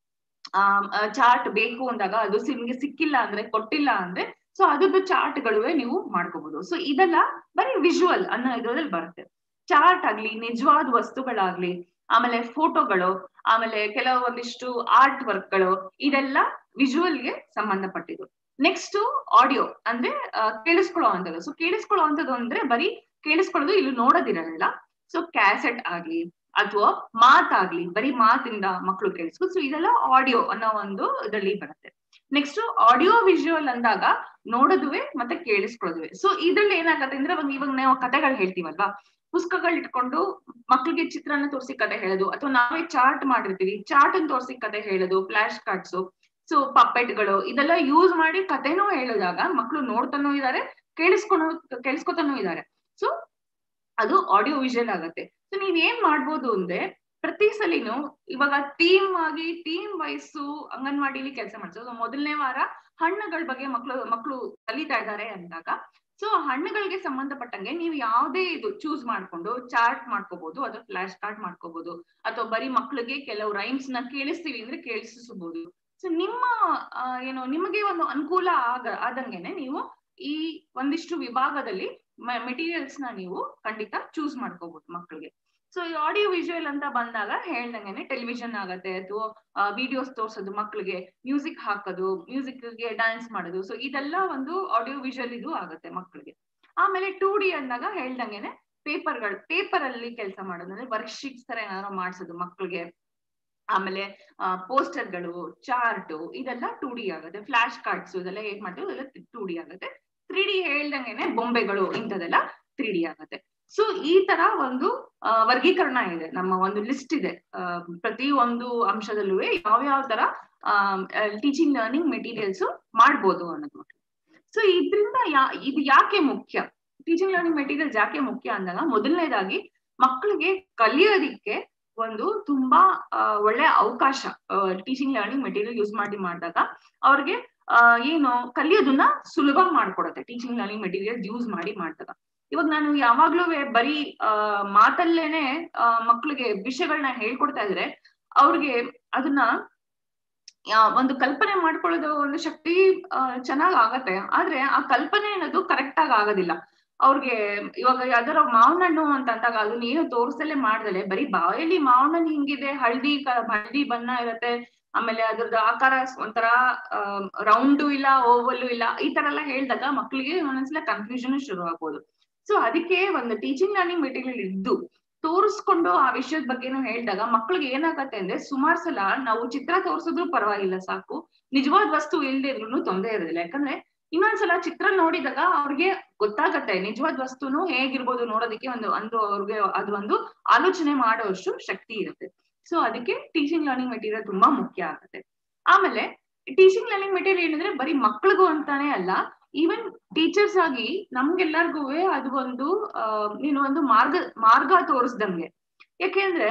ಚಾರ್ಟ್ ಬೇಕು ಅಂದಾಗ ಅದು ಸಿ- ನಿಮ್ಗೆ ಸಿಕ್ಕಿಲ್ಲ ಅಂದ್ರೆ ಕೊಟ್ಟಿಲ್ಲ ಅಂದ್ರೆ ಸೊ ಅದ್ರದ್ದು ಚಾರ್ಟ್ಗಳುವೆ ನೀವು ಮಾಡ್ಕೋಬಹುದು ಸೊ ಇದೆಲ್ಲ ಬರೀ ವಿಜುವಲ್ ಅನ್ನೋ ಇದ್ರಲ್ಲಿ ಬರುತ್ತೆ ಚಾರ್ಟ್ ಆಗ್ಲಿ ನಿಜವಾದ ವಸ್ತುಗಳಾಗ್ಲಿ ಆಮೇಲೆ ಫೋಟೋಗಳು ಆಮೇಲೆ ಕೆಲವೊಂದಿಷ್ಟು ಆರ್ಟ್ ವರ್ಕ್ಗಳು ಇದೆಲ್ಲ ವಿಜುವಲ್ಗೆ ಸಂಬಂಧಪಟ್ಟಿದ್ದು ನೆಕ್ಸ್ಟ್ ಆಡಿಯೋ ಅಂದ್ರೆ ಆ, ಕೇಳಿಸ್ಕೊಳ್ಳೋ ಅಂತದ್ದು ಸೊ ಕೇಳಿಸ್ಕೊಳ್ಳೋ ಅಂತದ್ದು ಅಂದ್ರೆ ಬರೀ ಕೇಳಿಸ್ಕೊಳ್ಳೋದು ಇಲ್ಲಿ ನೋಡೋದಿರಲ್ಲ ಸೊ ಕ್ಯಾಸೆಟ್ ಆಗ್ಲಿ ಅಥವಾ ಮಾತಾಗ್ಲಿ ಬರೀ ಮಾತಿಂದ ಮಕ್ಕಳು ಕೇಳಿಸ್ಕೊಂಡು ಸೊ ಇದೆಲ್ಲ ಆಡಿಯೋ ಅನ್ನೋ ಒಂದು ಇದರಲ್ಲಿ ಬರುತ್ತೆ ನೆಕ್ಸ್ಟ್ ಆಡಿಯೋ ವಿಜುವಲ್ ಅಂದಾಗ ನೋಡೋದುವೆ ಮತ್ತೆ ಕೇಳಿಸ್ಕೊಳ್ಳೋದುವೆ ಸೊ ಇದ್ರಲ್ಲಿ ಏನಾಗತ್ತೆ ಅಂದ್ರೆ ಇವಾಗ ಇವಾಗ ನಾವು ಕತೆಗಳು ಹೇಳ್ತೀವಲ್ವಾ ಪುಸ್ತಕಗಳು ಇಟ್ಕೊಂಡು ಮಕ್ಕಳಿಗೆ ಚಿತ್ರನ ತೋರಿಸಿ ಕತೆ ಹೇಳೋದು ಅಥವಾ ನಾವೇ ಚಾರ್ಟ್ ಮಾಡಿರ್ತೀವಿ ಚಾರ್ಟ್ ಅನ್ನು ತೋರಿಸಿ ಕತೆ ಹೇಳೋದು ಫ್ಲಾಶ್ ಕಾರ್ಡ್ಸ್ ಸೊ ಪಪ್ಪೆಟ್ಗಳು ಇದೆಲ್ಲ ಯೂಸ್ ಮಾಡಿ ಕತೆನೂ ಹೇಳಿದಾಗ ಮಕ್ಕಳು ನೋಡ್ತಾನೂ ಇದ್ದಾರೆ ಕೇಳಿಸ್ಕೊಂಡು ಕೇಳಿಸ್ಕೊತಾನೂ ಇದ್ದಾರೆ ಸೊ ಅದು ಆಡಿಯೋ ವಿಜುವಲ್ ಆಗತ್ತೆ ಸೊ ನೀವ್ ಏನ್ ಮಾಡ್ಬೋದು ಅಂದ್ರೆ ಪ್ರತಿ ಸಲಿನೂ ಇವಾಗ ಟೀಮ್ ಆಗಿ ಟೀಮ್ ವೈಸು ಅಂಗನವಾಡಿಲಿ ಕೆಲಸ ಮಾಡ್ಸೋದು ಮೊದಲನೇ ವಾರ ಹಣ್ಣುಗಳ ಬಗ್ಗೆ ಮಕ್ಕಳು ಮಕ್ಕಳು ಕಲಿತಾ ಇದ್ದಾರೆ ಅಂದಾಗ ಸೊ ಹಣ್ಣುಗಳಿಗೆ ಸಂಬಂಧಪಟ್ಟಂಗೆ ನೀವು ಯಾವುದೇ ಇದು ಚೂಸ್ ಮಾಡ್ಕೊಂಡು ಚಾರ್ಟ್ ಮಾಡ್ಕೋಬಹುದು ಅಥವಾ ಫ್ಲಾಶ್ ಕಾರ್ಡ್ ಮಾಡ್ಕೋಬಹುದು ಅಥವಾ ಬರೀ ಮಕ್ಳಿಗೆ ಕೆಲವು ರೈಮ್ಸ್ ನ ಕೇಳಿಸ್ತೀವಿ ಅಂದ್ರೆ ಕೇಳಿಸಬಹುದು ಸೊ ನಿಮ್ಮ ಆ, ಏನು ನಿಮಗೆ ಒಂದು ಅನುಕೂಲ ಆಗ ಆದಂಗೆನೆ ನೀವು ಈ ಒಂದಿಷ್ಟು ವಿಭಾಗದಲ್ಲಿ ಮೆಟೀರಿಯಲ್ಸ್ ನ ನೀವು ಖಂಡಿತ ಚೂಸ್ ಮಾಡ್ಕೋಬಹುದು ಮಕ್ಕಳಿಗೆ ಸೊ ಈ ಆಡಿಯೋ ವಿಜುವಲ್ ಅಂತ ಬಂದಾಗ ಹೇಳ್ದಂಗೆನೆ ಟೆಲಿವಿಷನ್ ಆಗತ್ತೆ ಅಥವಾ ವಿಡಿಯೋಸ್ ತೋರ್ಸೋದು ಮಕ್ಕಳಿಗೆ ಮ್ಯೂಸಿಕ್ ಹಾಕೋದು ಮ್ಯೂಸಿಕ್ ಗೆ ಡ್ಯಾನ್ಸ್ ಮಾಡೋದು ಸೊ ಇದೆಲ್ಲ ಒಂದು ಆಡಿಯೋ ವಿಜುವಲ್ ಇದು ಆಗತ್ತೆ ಮಕ್ಕಳಿಗೆ ಆಮೇಲೆ ಟೂ ಡಿ ಅಂದಾಗ ಹೇಳ್ದಂಗೆನೆ ಪೇಪರ್ಗಳು ಪೇಪರ್ ಅಲ್ಲಿ ಕೆಲಸ ಮಾಡೋದು ಅಂದ್ರೆ ವರ್ಕ್ ಶೀಟ್ಸ್ ತರ ಏನಾದ್ರು ಮಾಡಿಸೋದು ಮಕ್ಕಳಿಗೆ ಆಮೇಲೆ ಪೋಸ್ಟರ್ಗಳು ಚಾರ್ಟ್ ಇದೆಲ್ಲ ಟೂ ಡಿ ಆಗುತ್ತೆ ಫ್ಲಾಶ್ ಕಾರ್ಡ್ಸ್ ಇದೆಲ್ಲ ಹೇಗ್ ಮಾಡ್ತೀವಿ ಅದೆಲ್ಲ ಟೂ ಡಿ ಆಗುತ್ತೆ ತ್ರೀ ಡಿ ಹೇಳ್ದಂಗೆನೆ ಬೊಂಬೆಗಳು ಇಂಥದೆಲ್ಲ ತ್ರೀ ಡಿ ಆಗುತ್ತೆ ಸೊ ಈ ತರ ಒಂದು ಆ, ವರ್ಗೀಕರಣ ಇದೆ ನಮ್ಮ ಒಂದು ಲಿಸ್ಟ್ ಇದೆ ಆ, ಪ್ರತಿ ಒಂದು ಅಂಶದಲ್ಲೂ ಯಾವ ಯಾವ ತರ ಟೀಚಿಂಗ್ ಲರ್ನಿಂಗ್ ಮೆಟೀರಿಯಲ್ಸ್ ಮಾಡ್ಬೋದು ಅನ್ನೋದು ಸೊ ಇದ್ರಿಂದ ಯಾ ಇದು ಯಾಕೆ ಮುಖ್ಯ ಟೀಚಿಂಗ್ ಲರ್ನಿಂಗ್ ಮೆಟೀರಿಯಲ್ಸ್ ಯಾಕೆ ಮುಖ್ಯ ಅಂದಾಗ ಮೊದಲನೇದಾಗಿ ಮಕ್ಕಳಿಗೆ ಕಲಿಯೋದಿಕ್ಕೆ ಒಂದು ತುಂಬಾ ಆ, ಒಳ್ಳೆ ಅವಕಾಶ ಟೀಚಿಂಗ್ ಲರ್ನಿಂಗ್ ಮೆಟೀರಿಯಲ್ ಯೂಸ್ ಮಾಡಿ ಮಾಡಿದಾಗ ಅವ್ರಿಗೆ ಆ, ಏನು ಕಲಿಯೋದನ್ನ ಸುಲಭ ಮಾಡ್ಕೊಡುತ್ತೆ ಟೀಚಿಂಗ್ ಲರ್ನಿಂಗ್ ಮೆಟೀರಿಯಲ್ ಯೂಸ್ ಮಾಡಿ ಮಾಡಿದಾಗ ಇವಾಗ ನಾನು ಯಾವಾಗ್ಲೂ ಬರೀ ಆ ಮಾತಲ್ಲೇನೆ ಆ, ಮಕ್ಳಿಗೆ ವಿಷಯಗಳನ್ನ ಹೇಳ್ಕೊಡ್ತಾ ಇದ್ರೆ ಅವ್ರಿಗೆ ಅದನ್ನ ಆ, ಒಂದು ಕಲ್ಪನೆ ಮಾಡ್ಕೊಳ್ಳೋದು ಒಂದು ಶಕ್ತಿ ಚೆನ್ನಾಗ್ ಆಗತ್ತೆ ಆದ್ರೆ ಆ ಕಲ್ಪನೆ ಅನ್ನೋದು ಕರೆಕ್ಟ್ ಆಗಿ ಆಗೋದಿಲ್ಲ ಅವ್ರಿಗೆ ಇವಾಗ ಯಾವ್ದಾರ ಮಾವಿನ ಹಣ್ಣು ಅಂತ ಅಂದಾಗ ಅದನ್ನ ಏನು ತೋರ್ಸದಲ್ಲೇ ಮಾಡ್ದಲೆ ಬರೀ ಬಾಯಲ್ಲಿ ಮಾವಿನ ಹಣ್ಣು ಹಿಂಗಿದೆ ಹಳ್ದಿ ಕ- ಹಳ್ದಿ ಬಣ್ಣ ಇರತ್ತೆ ಆಮೇಲೆ ಅದ್ರದ್ದು ಆಕಾರ ಒಂಥರ ರೌಂಡು ಇಲ್ಲ ಓವಲ್ ಇಲ್ಲ ಈ ತರ ಎಲ್ಲ ಹೇಳ್ದಾಗ ಮಕ್ಳಿಗೆ ಒಂದೊಂದ್ಸಲ ಕನ್ಫ್ಯೂಷನ್ ಶುರು ಆಗ್ಬೋದು ಸೊ ಅದಕ್ಕೆ ಒಂದು ಟೀಚಿಂಗ್ ಲರ್ನಿಂಗ್ ಮೆಟೀರಿಯಲ್ ಇದ್ದು ತೋರಿಸ್ಕೊಂಡು ಆ ವಿಷಯದ ಬಗ್ಗೆನೂ ಹೇಳಿದಾಗ ಮಕ್ಳಿಗೆ ಏನಾಗತ್ತೆ ಅಂದ್ರೆ ಸುಮಾರು ಸಲ ನಾವು ಚಿತ್ರ ತೋರ್ಸಿದ್ರು ಪರವಾಗಿಲ್ಲ ಸಾಕು ನಿಜವಾದ ವಸ್ತು ಇಲ್ದೇ ಇದ್ರು ತೊಂದರೆ ಇರೋದಿಲ್ಲ ಯಾಕಂದ್ರೆ ಇನ್ನೊಂದ್ಸಲ ಚಿತ್ರ ನೋಡಿದಾಗ ಅವ್ರಿಗೆ ಗೊತ್ತಾಗತ್ತೆ ನಿಜವಾದ ವಸ್ತುನು ಹೇಗಿರ್ಬೋದು ನೋಡೋದಕ್ಕೆ ಒಂದು ಒಂದು ಅವ್ರಿಗೆ ಅದು ಒಂದು ಆಲೋಚನೆ ಮಾಡೋಷ್ಟು ಶಕ್ತಿ ಇರುತ್ತೆ ಸೊ ಅದಕ್ಕೆ ಟೀಚಿಂಗ್ ಲರ್ನಿಂಗ್ ಮೆಟೀರಿಯಲ್ ತುಂಬಾ ಮುಖ್ಯ ಆಗುತ್ತೆ ಆಮೇಲೆ ಟೀಚಿಂಗ್ ಲರ್ನಿಂಗ್ ಮೆಟೀರಿಯಲ್ ಏನಂದ್ರೆ ಬರೀ ಮಕ್ಳಿಗೂ ಅಂತಾನೆ ಅಲ್ಲ ಈವನ್ ಟೀಚರ್ಸ್ ಆಗಿ ನಮ್ಗೆಲ್ಲರಿಗೂ ಅದು ಒಂದು ಆ, ನೀನು ಒಂದು ಮಾರ್ಗ ಮಾರ್ಗ ತೋರಿಸ್ದಂಗೆ ಯಾಕೆಂದ್ರೆ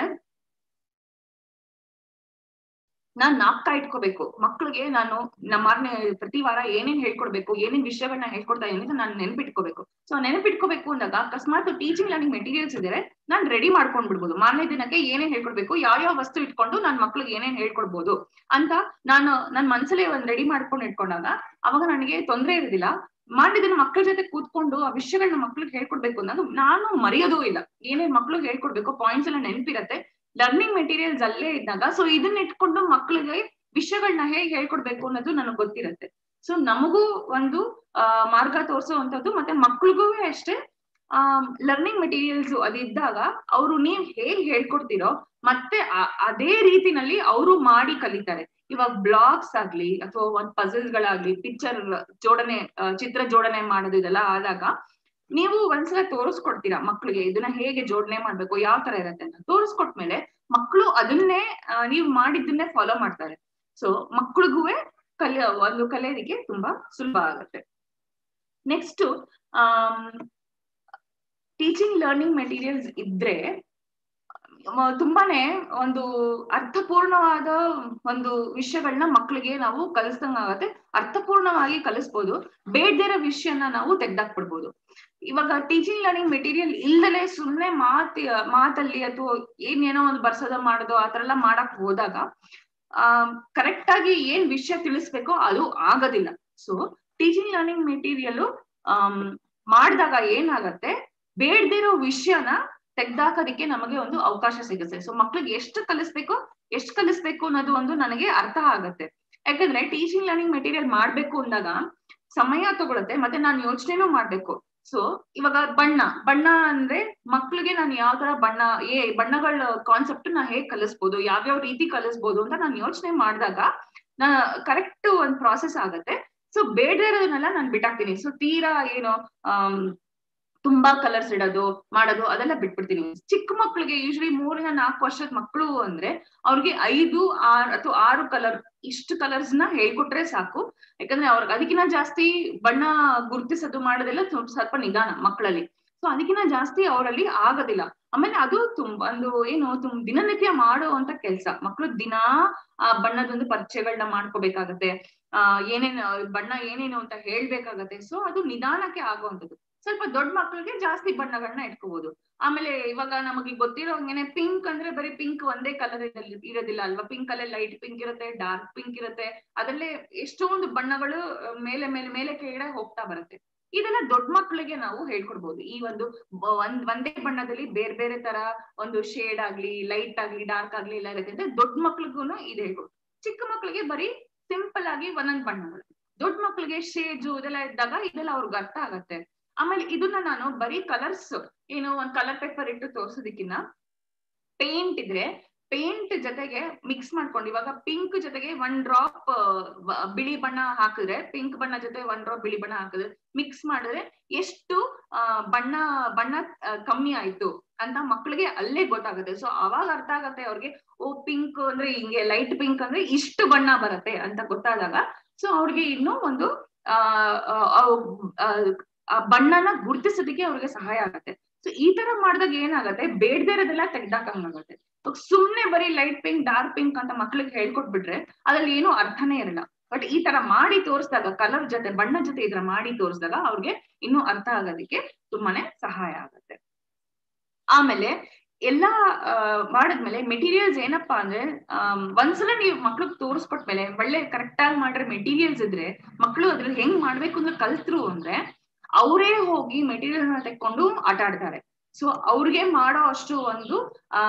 ನಾನ್ ನಾಪ್ಕ ಇಟ್ಕೋಬೇಕು ಮಕ್ಳಿಗೆ ನಾನು ನಮ್ಮ ಮಾರ್ನೆ ಪ್ರತಿ ವಾರ ಏನೇನ್ ಹೇಳ್ಕೊಡ್ಬೇಕು ಏನೇನ್ ವಿಷಯಗಳನ್ನ ಹೇಳ್ಕೊಡ್ತಾ ಇದೀನಿ ಅಂತ ನಾನು ನೆನ್ಪಿಟ್ಕೋಬೇಕು ಸೊ ನೆನಪಿಟ್ಕೋಬೇಕು ಅಂದಾಗ ಅಕಸ್ಮಾತ್ ಟೀಚಿಂಗ್ ಲರ್ನಿಂಗ್ ಮೆಟೀರಿಯಲ್ಸ್ ಇದ್ರೆ ನಾನ್ ರೆಡಿ ಮಾಡ್ಕೊಂಡ್ ಬಿಡ್ಬೋದು ಮಾರನೇ ದಿನಕ್ಕೆ ಏನೇನ್ ಹೇಳ್ಕೊಡ್ಬೇಕು ಯಾವ ಯಾವ ವಸ್ತು ಇಟ್ಕೊಂಡು ನಾನ್ ಮಕ್ಳಿಗೆ ಏನೇನ್ ಹೇಳ್ಕೊಡ್ಬೋದು ಅಂತ ನಾನು ನನ್ ಮನ್ಸಲ್ಲೇ ಒಂದ್ ರೆಡಿ ಮಾಡ್ಕೊಂಡು ಇಟ್ಕೊಂಡಾಗ ಅವಾಗ ನನಗೆ ತೊಂದರೆ ಇರೋದಿಲ್ಲ ಮಾರನೇ ದಿನ ಮಕ್ಕಳ ಜೊತೆ ಕೂತ್ಕೊಂಡು ಆ ವಿಷಯಗಳನ್ನ ಮಕ್ಳಿಗೆ ಹೇಳ್ಕೊಡ್ಬೇಕು ಅಂದಾಗ ನಾನು ಮರೆಯೋದೂ ಇಲ್ಲ ಏನೇನ್ ಮಕ್ಳಿಗೆ ಹೇಳ್ಕೊಡ್ಬೇಕು ಪಾಯಿಂಟ್ಸ್ ಎಲ್ಲ ನೆನಪಿರತ್ತೆ ಲರ್ನಿಂಗ್ ಮೆಟೀರಿಯಲ್ಸ್ ಅಲ್ಲೇ ಇದ್ದಾಗ ಸೊ ಇದನ್ನ ಇಟ್ಕೊಂಡು ಮಕ್ಳಿಗೆ ವಿಷಯಗಳನ್ನ ಹೇಗೆ ಹೇಳ್ಕೊಡ್ಬೇಕು ಅನ್ನೋದು ನನಗೆ ಗೊತ್ತಿರತ್ತೆ ಸೊ ನಮಗೂ ಒಂದು ಆ ಮಾರ್ಗ ತೋರಿಸುವಂತದ್ದು ಮತ್ತೆ ಮಕ್ಳಿಗೂ ಅಷ್ಟೇ ಆ ಲರ್ನಿಂಗ್ ಮೆಟೀರಿಯಲ್ಸ್ ಅದಿದ್ದಾಗ ಅವರು ನೀವ್ ಹೇಗ್ ಹೇಳ್ಕೊಡ್ತೀರೋ ಮತ್ತೆ ಆ- ಅದೇ ರೀತಿನಲ್ಲಿ ಅವರು ಮಾಡಿ ಕಲಿತಾರೆ ಇವಾಗ ಬ್ಲಾಗ್ಸ್ ಆಗ್ಲಿ ಅಥವಾ ಒಂದ್ ಪಜಲ್ಸ್ ಗಳಾಗ್ಲಿ ಪಿಕ್ಚರ್ ಜೋಡಣೆ ಆ, ಚಿತ್ರ ಜೋಡಣೆ ಮಾಡೋದು ಇದೆಲ್ಲ ಆದಾಗ ನೀವು ಒಂದ್ಸಲ ತೋರಿಸ್ಕೊಡ್ತೀರಾ ಮಕ್ಳಿಗೆ ಇದನ್ನ ಹೇಗೆ ಜೋಡಣೆ ಮಾಡ್ಬೇಕು ಯಾವ ತರ ಇರತ್ತೆ ಅಂತ ತೋರಿಸ್ಕೊಟ್ಮೇಲೆ ಮಕ್ಕಳು ಅದನ್ನೇ ಆ, ನೀವು ಮಾಡಿದ್ದನ್ನೇ ಫಾಲೋ ಮಾಡ್ತಾರೆ ಸೊ ಮಕ್ಳಿಗೂ ಕಲಿಯ ಒಂದು ಕಲಿಯೋದಿಕ್ಕೆ ತುಂಬಾ ಸುಲಭ ಆಗುತ್ತೆ ನೆಕ್ಸ್ಟ್ ಟೀಚಿಂಗ್ ಲರ್ನಿಂಗ್ ಮೆಟೀರಿಯಲ್ಸ್ ಇದ್ರೆ ಮ- ತುಂಬಾನೇ ಒಂದು ಅರ್ಥಪೂರ್ಣವಾದ ಒಂದು ವಿಷಯಗಳನ್ನ ಮಕ್ಕಳಿಗೆ ನಾವು ಕಲಿಸ್ದಂಗ ಆಗತ್ತೆ ಅರ್ಥಪೂರ್ಣವಾಗಿ ಕಲಿಸ್ಬೋದು ಬೇಡದಿರೋ ವಿಷಯನ ನಾವು ತೆಗ್ದಾಕ್ಬಿಡ್ಬೋದು ಇವಾಗ ಟೀಚಿಂಗ್ ಲರ್ನಿಂಗ್ ಮೆಟೀರಿಯಲ್ ಇಲ್ದಲೆ ಸುಮ್ನೆ ಮಾತಿ ಮಾತಲ್ಲಿ ಅಥವಾ ಏನೇನೋ ಒಂದು ಬರ್ಸೋದ ಮಾಡೋದು ಆತರ ಎಲ್ಲ ಮಾಡಕ್ ಹೋದಾಗ ಆ ಕರೆಕ್ಟ್ ಆಗಿ ಏನ್ ವಿಷಯ ತಿಳಿಸ್ಬೇಕೋ ಅದು ಆಗೋದಿಲ್ಲ ಸೊ ಟೀಚಿಂಗ್ ಲರ್ನಿಂಗ್ ಮೆಟೀರಿಯಲ್ ಮಾಡಿದಾಗ ಏನಾಗತ್ತೆ ಬೇಡದಿರೋ ವಿಷಯನ ತೆಗ್ದಾಕೋದಿಕ್ಕೆ ನಮಗೆ ಒಂದು ಅವಕಾಶ ಸಿಗುತ್ತೆ ಸೊ ಮಕ್ಳಿಗೆ ಎಷ್ಟು ಕಲಿಸ್ಬೇಕು ಎಷ್ಟು ಕಲಿಸ್ಬೇಕು ಅನ್ನೋದು ಒಂದು ನನಗೆ ಅರ್ಥ ಆಗತ್ತೆ ಯಾಕಂದ್ರೆ ಟೀಚಿಂಗ್ ಲರ್ನಿಂಗ್ ಮೆಟೀರಿಯಲ್ ಮಾಡ್ಬೇಕು ಅಂದಾಗ ಸಮಯ ತಗೊಳುತ್ತೆ ಮತ್ತೆ ನಾನು ಯೋಚನೆನೂ ಮಾಡ್ಬೇಕು ಸೊ ಇವಾಗ ಬಣ್ಣ ಬಣ್ಣ ಅಂದ್ರೆ ಮಕ್ಳಿಗೆ ನಾನು ಯಾವ ತರ ಬಣ್ಣ ಏ ಬಣ್ಣಗಳ ಕಾನ್ಸೆಪ್ಟ್ ನಾ ಹೇಗ್ ಕಲಿಸ್ಬೋದು ಯಾವ್ಯಾವ ರೀತಿ ಕಲಿಸ್ಬೋದು ಅಂತ ನಾನು ಯೋಚನೆ ಮಾಡಿದಾಗ ನಾ ಕರೆಕ್ಟ್ ಒಂದ್ ಪ್ರಾಸೆಸ್ ಆಗತ್ತೆ ಸೊ ಬೇಡ ಇರೋದನ್ನೆಲ್ಲ ನಾನು ಬಿಟ್ಟಾಕ್ತೀನಿ ಸೊ ತೀರಾ ಏನು ಆಮ್, ತುಂಬಾ ಕಲರ್ಸ್ ಇಡೋದು ಮಾಡೋದು ಅದೆಲ್ಲ ಬಿಟ್ಬಿಡ್ತೀನಿ ಚಿಕ್ಕ ಮಕ್ಳಿಗೆ ಯೂಶಲಿ ಮೂರಿಂದ ನಾಲ್ಕು ವರ್ಷದ ಮಕ್ಕಳು ಅಂದ್ರೆ ಅವ್ರಿಗೆ ಐದು ಆರ್ ಅಥವಾ ಆರು ಕಲರ್ ಇಷ್ಟು ಕಲರ್ಸ್ ನ ಹೇಳ್ಕೊಟ್ರೆ ಸಾಕು ಯಾಕಂದ್ರೆ ಅವ್ರಿಗೆ ಅದಕ್ಕಿಂತ ಜಾಸ್ತಿ ಬಣ್ಣ ಗುರುತಿಸೋದು ಮಾಡೋದೆಲ್ಲ ಸ್ವಲ್ಪ ಸ್ವಲ್ಪ ನಿಧಾನ ಮಕ್ಕಳಲ್ಲಿ ಸೊ ಅದಕ್ಕಿಂತ ಜಾಸ್ತಿ ಅವರಲ್ಲಿ ಆಗೋದಿಲ್ಲ ಆಮೇಲೆ ಅದು ತುಂಬ ಒಂದು ಏನು ತುಂಬ ದಿನನಿತ್ಯ ಮಾಡುವಂತ ಕೆಲ್ಸ ಮಕ್ಕಳು ದಿನಾ ಆ ಬಣ್ಣದೊಂದು ಪರಿಚಯಗಳನ್ನ ಮಾಡ್ಕೋಬೇಕಾಗತ್ತೆ ಆ ಏನೇನು ಬಣ್ಣ ಏನೇನು ಅಂತ ಹೇಳ್ಬೇಕಾಗತ್ತೆ ಸೊ ಅದು ನಿಧಾನಕ್ಕೆ ಆಗುವಂಥದ್ದು ಸ್ವಲ್ಪ ದೊಡ್ಡ ಮಕ್ಳಿಗೆ ಜಾಸ್ತಿ ಬಣ್ಣಗಳನ್ನ ಇಟ್ಕೋಬಹುದು ಆಮೇಲೆ ಇವಾಗ ನಮಗೆ ಗೊತ್ತಿರೋ ಹಂಗೇನೆ ಪಿಂಕ್ ಅಂದ್ರೆ ಬರೀ ಪಿಂಕ್ ಒಂದೇ ಕಲರ್ ಇರೋದಿಲ್ಲ ಅಲ್ವಾ ಪಿಂಕ್ ಅಲ್ಲೇ ಲೈಟ್ ಪಿಂಕ್ ಇರುತ್ತೆ ಡಾರ್ಕ್ ಪಿಂಕ್ ಇರುತ್ತೆ ಅದರಲ್ಲೇ ಎಷ್ಟೊಂದು ಬಣ್ಣಗಳು ಮೇಲೆ ಮೇಲೆ ಮೇಲೆ ಕೆಳಗಡೆ ಹೋಗ್ತಾ ಬರುತ್ತೆ ಇದೆಲ್ಲ ದೊಡ್ಡ ಮಕ್ಕಳಿಗೆ ನಾವು ಹೇಳ್ಕೊಡ್ಬೋದು ಈ ಒಂದು ಒಂದ್ ಒಂದೇ ಬಣ್ಣದಲ್ಲಿ ಬೇರೆ ಬೇರೆ ತರ ಒಂದು ಶೇಡ್ ಆಗ್ಲಿ ಲೈಟ್ ಆಗ್ಲಿ ಡಾರ್ಕ್ ಆಗ್ಲಿ ಎಲ್ಲ ಇರುತ್ತೆ ಅಂದ್ರೆ ದೊಡ್ಡ ಮಕ್ಳಿಗೂ ಇದು ಹೇಳ್ಕೊಡು ಚಿಕ್ಕ ಮಕ್ಳಿಗೆ ಬರೀ ಸಿಂಪಲ್ ಆಗಿ ಒಂದೊಂದ್ ಬಣ್ಣಗಳು ದೊಡ್ಡ ಮಕ್ಳಿಗೆ ಶೇಡ್ಸ್ ಇದೆಲ್ಲ ಇದ್ದಾಗ ಇದೆಲ್ಲ ಅವ್ರಿಗೆ ಅರ್ಥ ಆಗತ್ತೆ ಆಮೇಲೆ ಇದನ್ನ ನಾನು ಬರೀ ಕಲರ್ಸ್ ಏನು ಒಂದ್ ಕಲರ್ ಪೇಪರ್ ಇಟ್ಟು ತೋರ್ಸೋದಕ್ಕಿನ್ನ ಪೇಂಟ್ ಇದ್ರೆ ಪೇಂಟ್ ಜೊತೆಗೆ ಮಿಕ್ಸ್ ಮಾಡ್ಕೊಂಡು ಇವಾಗ ಪಿಂಕ್ ಜೊತೆಗೆ ಒನ್ ಡ್ರಾಪ್ ಬಿಳಿ ಬಣ್ಣ ಹಾಕಿದ್ರೆ ಪಿಂಕ್ ಬಣ್ಣ ಜೊತೆ ಒನ್ ಡ್ರಾಪ್ ಬಿಳಿ ಬಣ್ಣ ಹಾಕಿದ್ರೆ ಮಿಕ್ಸ್ ಮಾಡಿದ್ರೆ ಎಷ್ಟು ಆ ಬಣ್ಣ ಬಣ್ಣ ಕಮ್ಮಿ ಆಯ್ತು ಅಂತ ಮಕ್ಳಿಗೆ ಅಲ್ಲೇ ಗೊತ್ತಾಗುತ್ತೆ ಸೊ ಅವಾಗ ಅರ್ಥ ಆಗತ್ತೆ ಅವ್ರಿಗೆ ಓ ಪಿಂಕ್ ಅಂದ್ರೆ ಹಿಂಗೆ ಲೈಟ್ ಪಿಂಕ್ ಅಂದ್ರೆ ಇಷ್ಟು ಬಣ್ಣ ಬರುತ್ತೆ ಅಂತ ಗೊತ್ತಾದಾಗ ಸೊ ಅವ್ರಿಗೆ ಇನ್ನೂ ಒಂದು ಆ ಬಣ್ಣನ ಗುರುತಿಸೋದಕ್ಕೆ ಅವ್ರಿಗೆ ಸಹಾಯ ಆಗತ್ತೆ ಸೊ ಈ ತರ ಮಾಡಿದಾಗ ಏನಾಗತ್ತೆ ಬೇಡದೇ ಇರೋದೆಲ್ಲ ತೆಗ್ದಾಕಂಗಾಗತ್ತೆ ಸುಮ್ನೆ ಬರೀ ಲೈಟ್ ಪಿಂಕ್ ಡಾರ್ಕ್ ಪಿಂಕ್ ಅಂತ ಮಕ್ಳಿಗೆ ಹೇಳ್ಕೊಟ್ಬಿಟ್ರೆ ಅದ್ರಲ್ಲಿ ಏನು ಅರ್ಥನೇ ಇರಲ್ಲ ಬಟ್ ಈ ತರ ಮಾಡಿ ತೋರಿಸಿದಾಗ ಕಲರ್ ಜೊತೆ ಬಣ್ಣ ಜೊತೆ ಈ ತರ ಮಾಡಿ ತೋರಿಸಿದಾಗ ಅವ್ರಿಗೆ ಇನ್ನೂ ಅರ್ಥ ಆಗೋದಕ್ಕೆ ತುಂಬಾನೇ ಸಹಾಯ ಆಗತ್ತೆ ಆಮೇಲೆ ಎಲ್ಲಾ ಮಾಡಿದ್ಮೇಲೆ ಮೆಟೀರಿಯಲ್ಸ್ ಏನಪ್ಪಾ ಅಂದ್ರೆ ಒಂದ್ಸಲ ನೀವು ಮಕ್ಳಿಗೆ ತೋರಿಸ್ಕೊಟ್ಮೇಲೆ ಒಳ್ಳೆ ಕರೆಕ್ಟ್ ಆಗಿ ಮಾಡಿರೋ ಮೆಟೀರಿಯಲ್ಸ್ ಇದ್ರೆ ಮಕ್ಳು ಅದ್ರಲ್ಲಿ ಹೆಂಗ್ ಮಾಡ್ಬೇಕು ಅಂದ್ರೆ ಕಲ್ತ್ರು ಅಂದ್ರೆ ಅವರೇ ಹೋಗಿ ಮೆಟೀರಿಯಲ್ ನ ತೆಕ್ಕೊಂಡು ಆಟ ಆಡ್ತಾರೆ ಸೊ ಅವ್ರಿಗೆ ಮಾಡೋ ಅಷ್ಟು ಒಂದು ಆ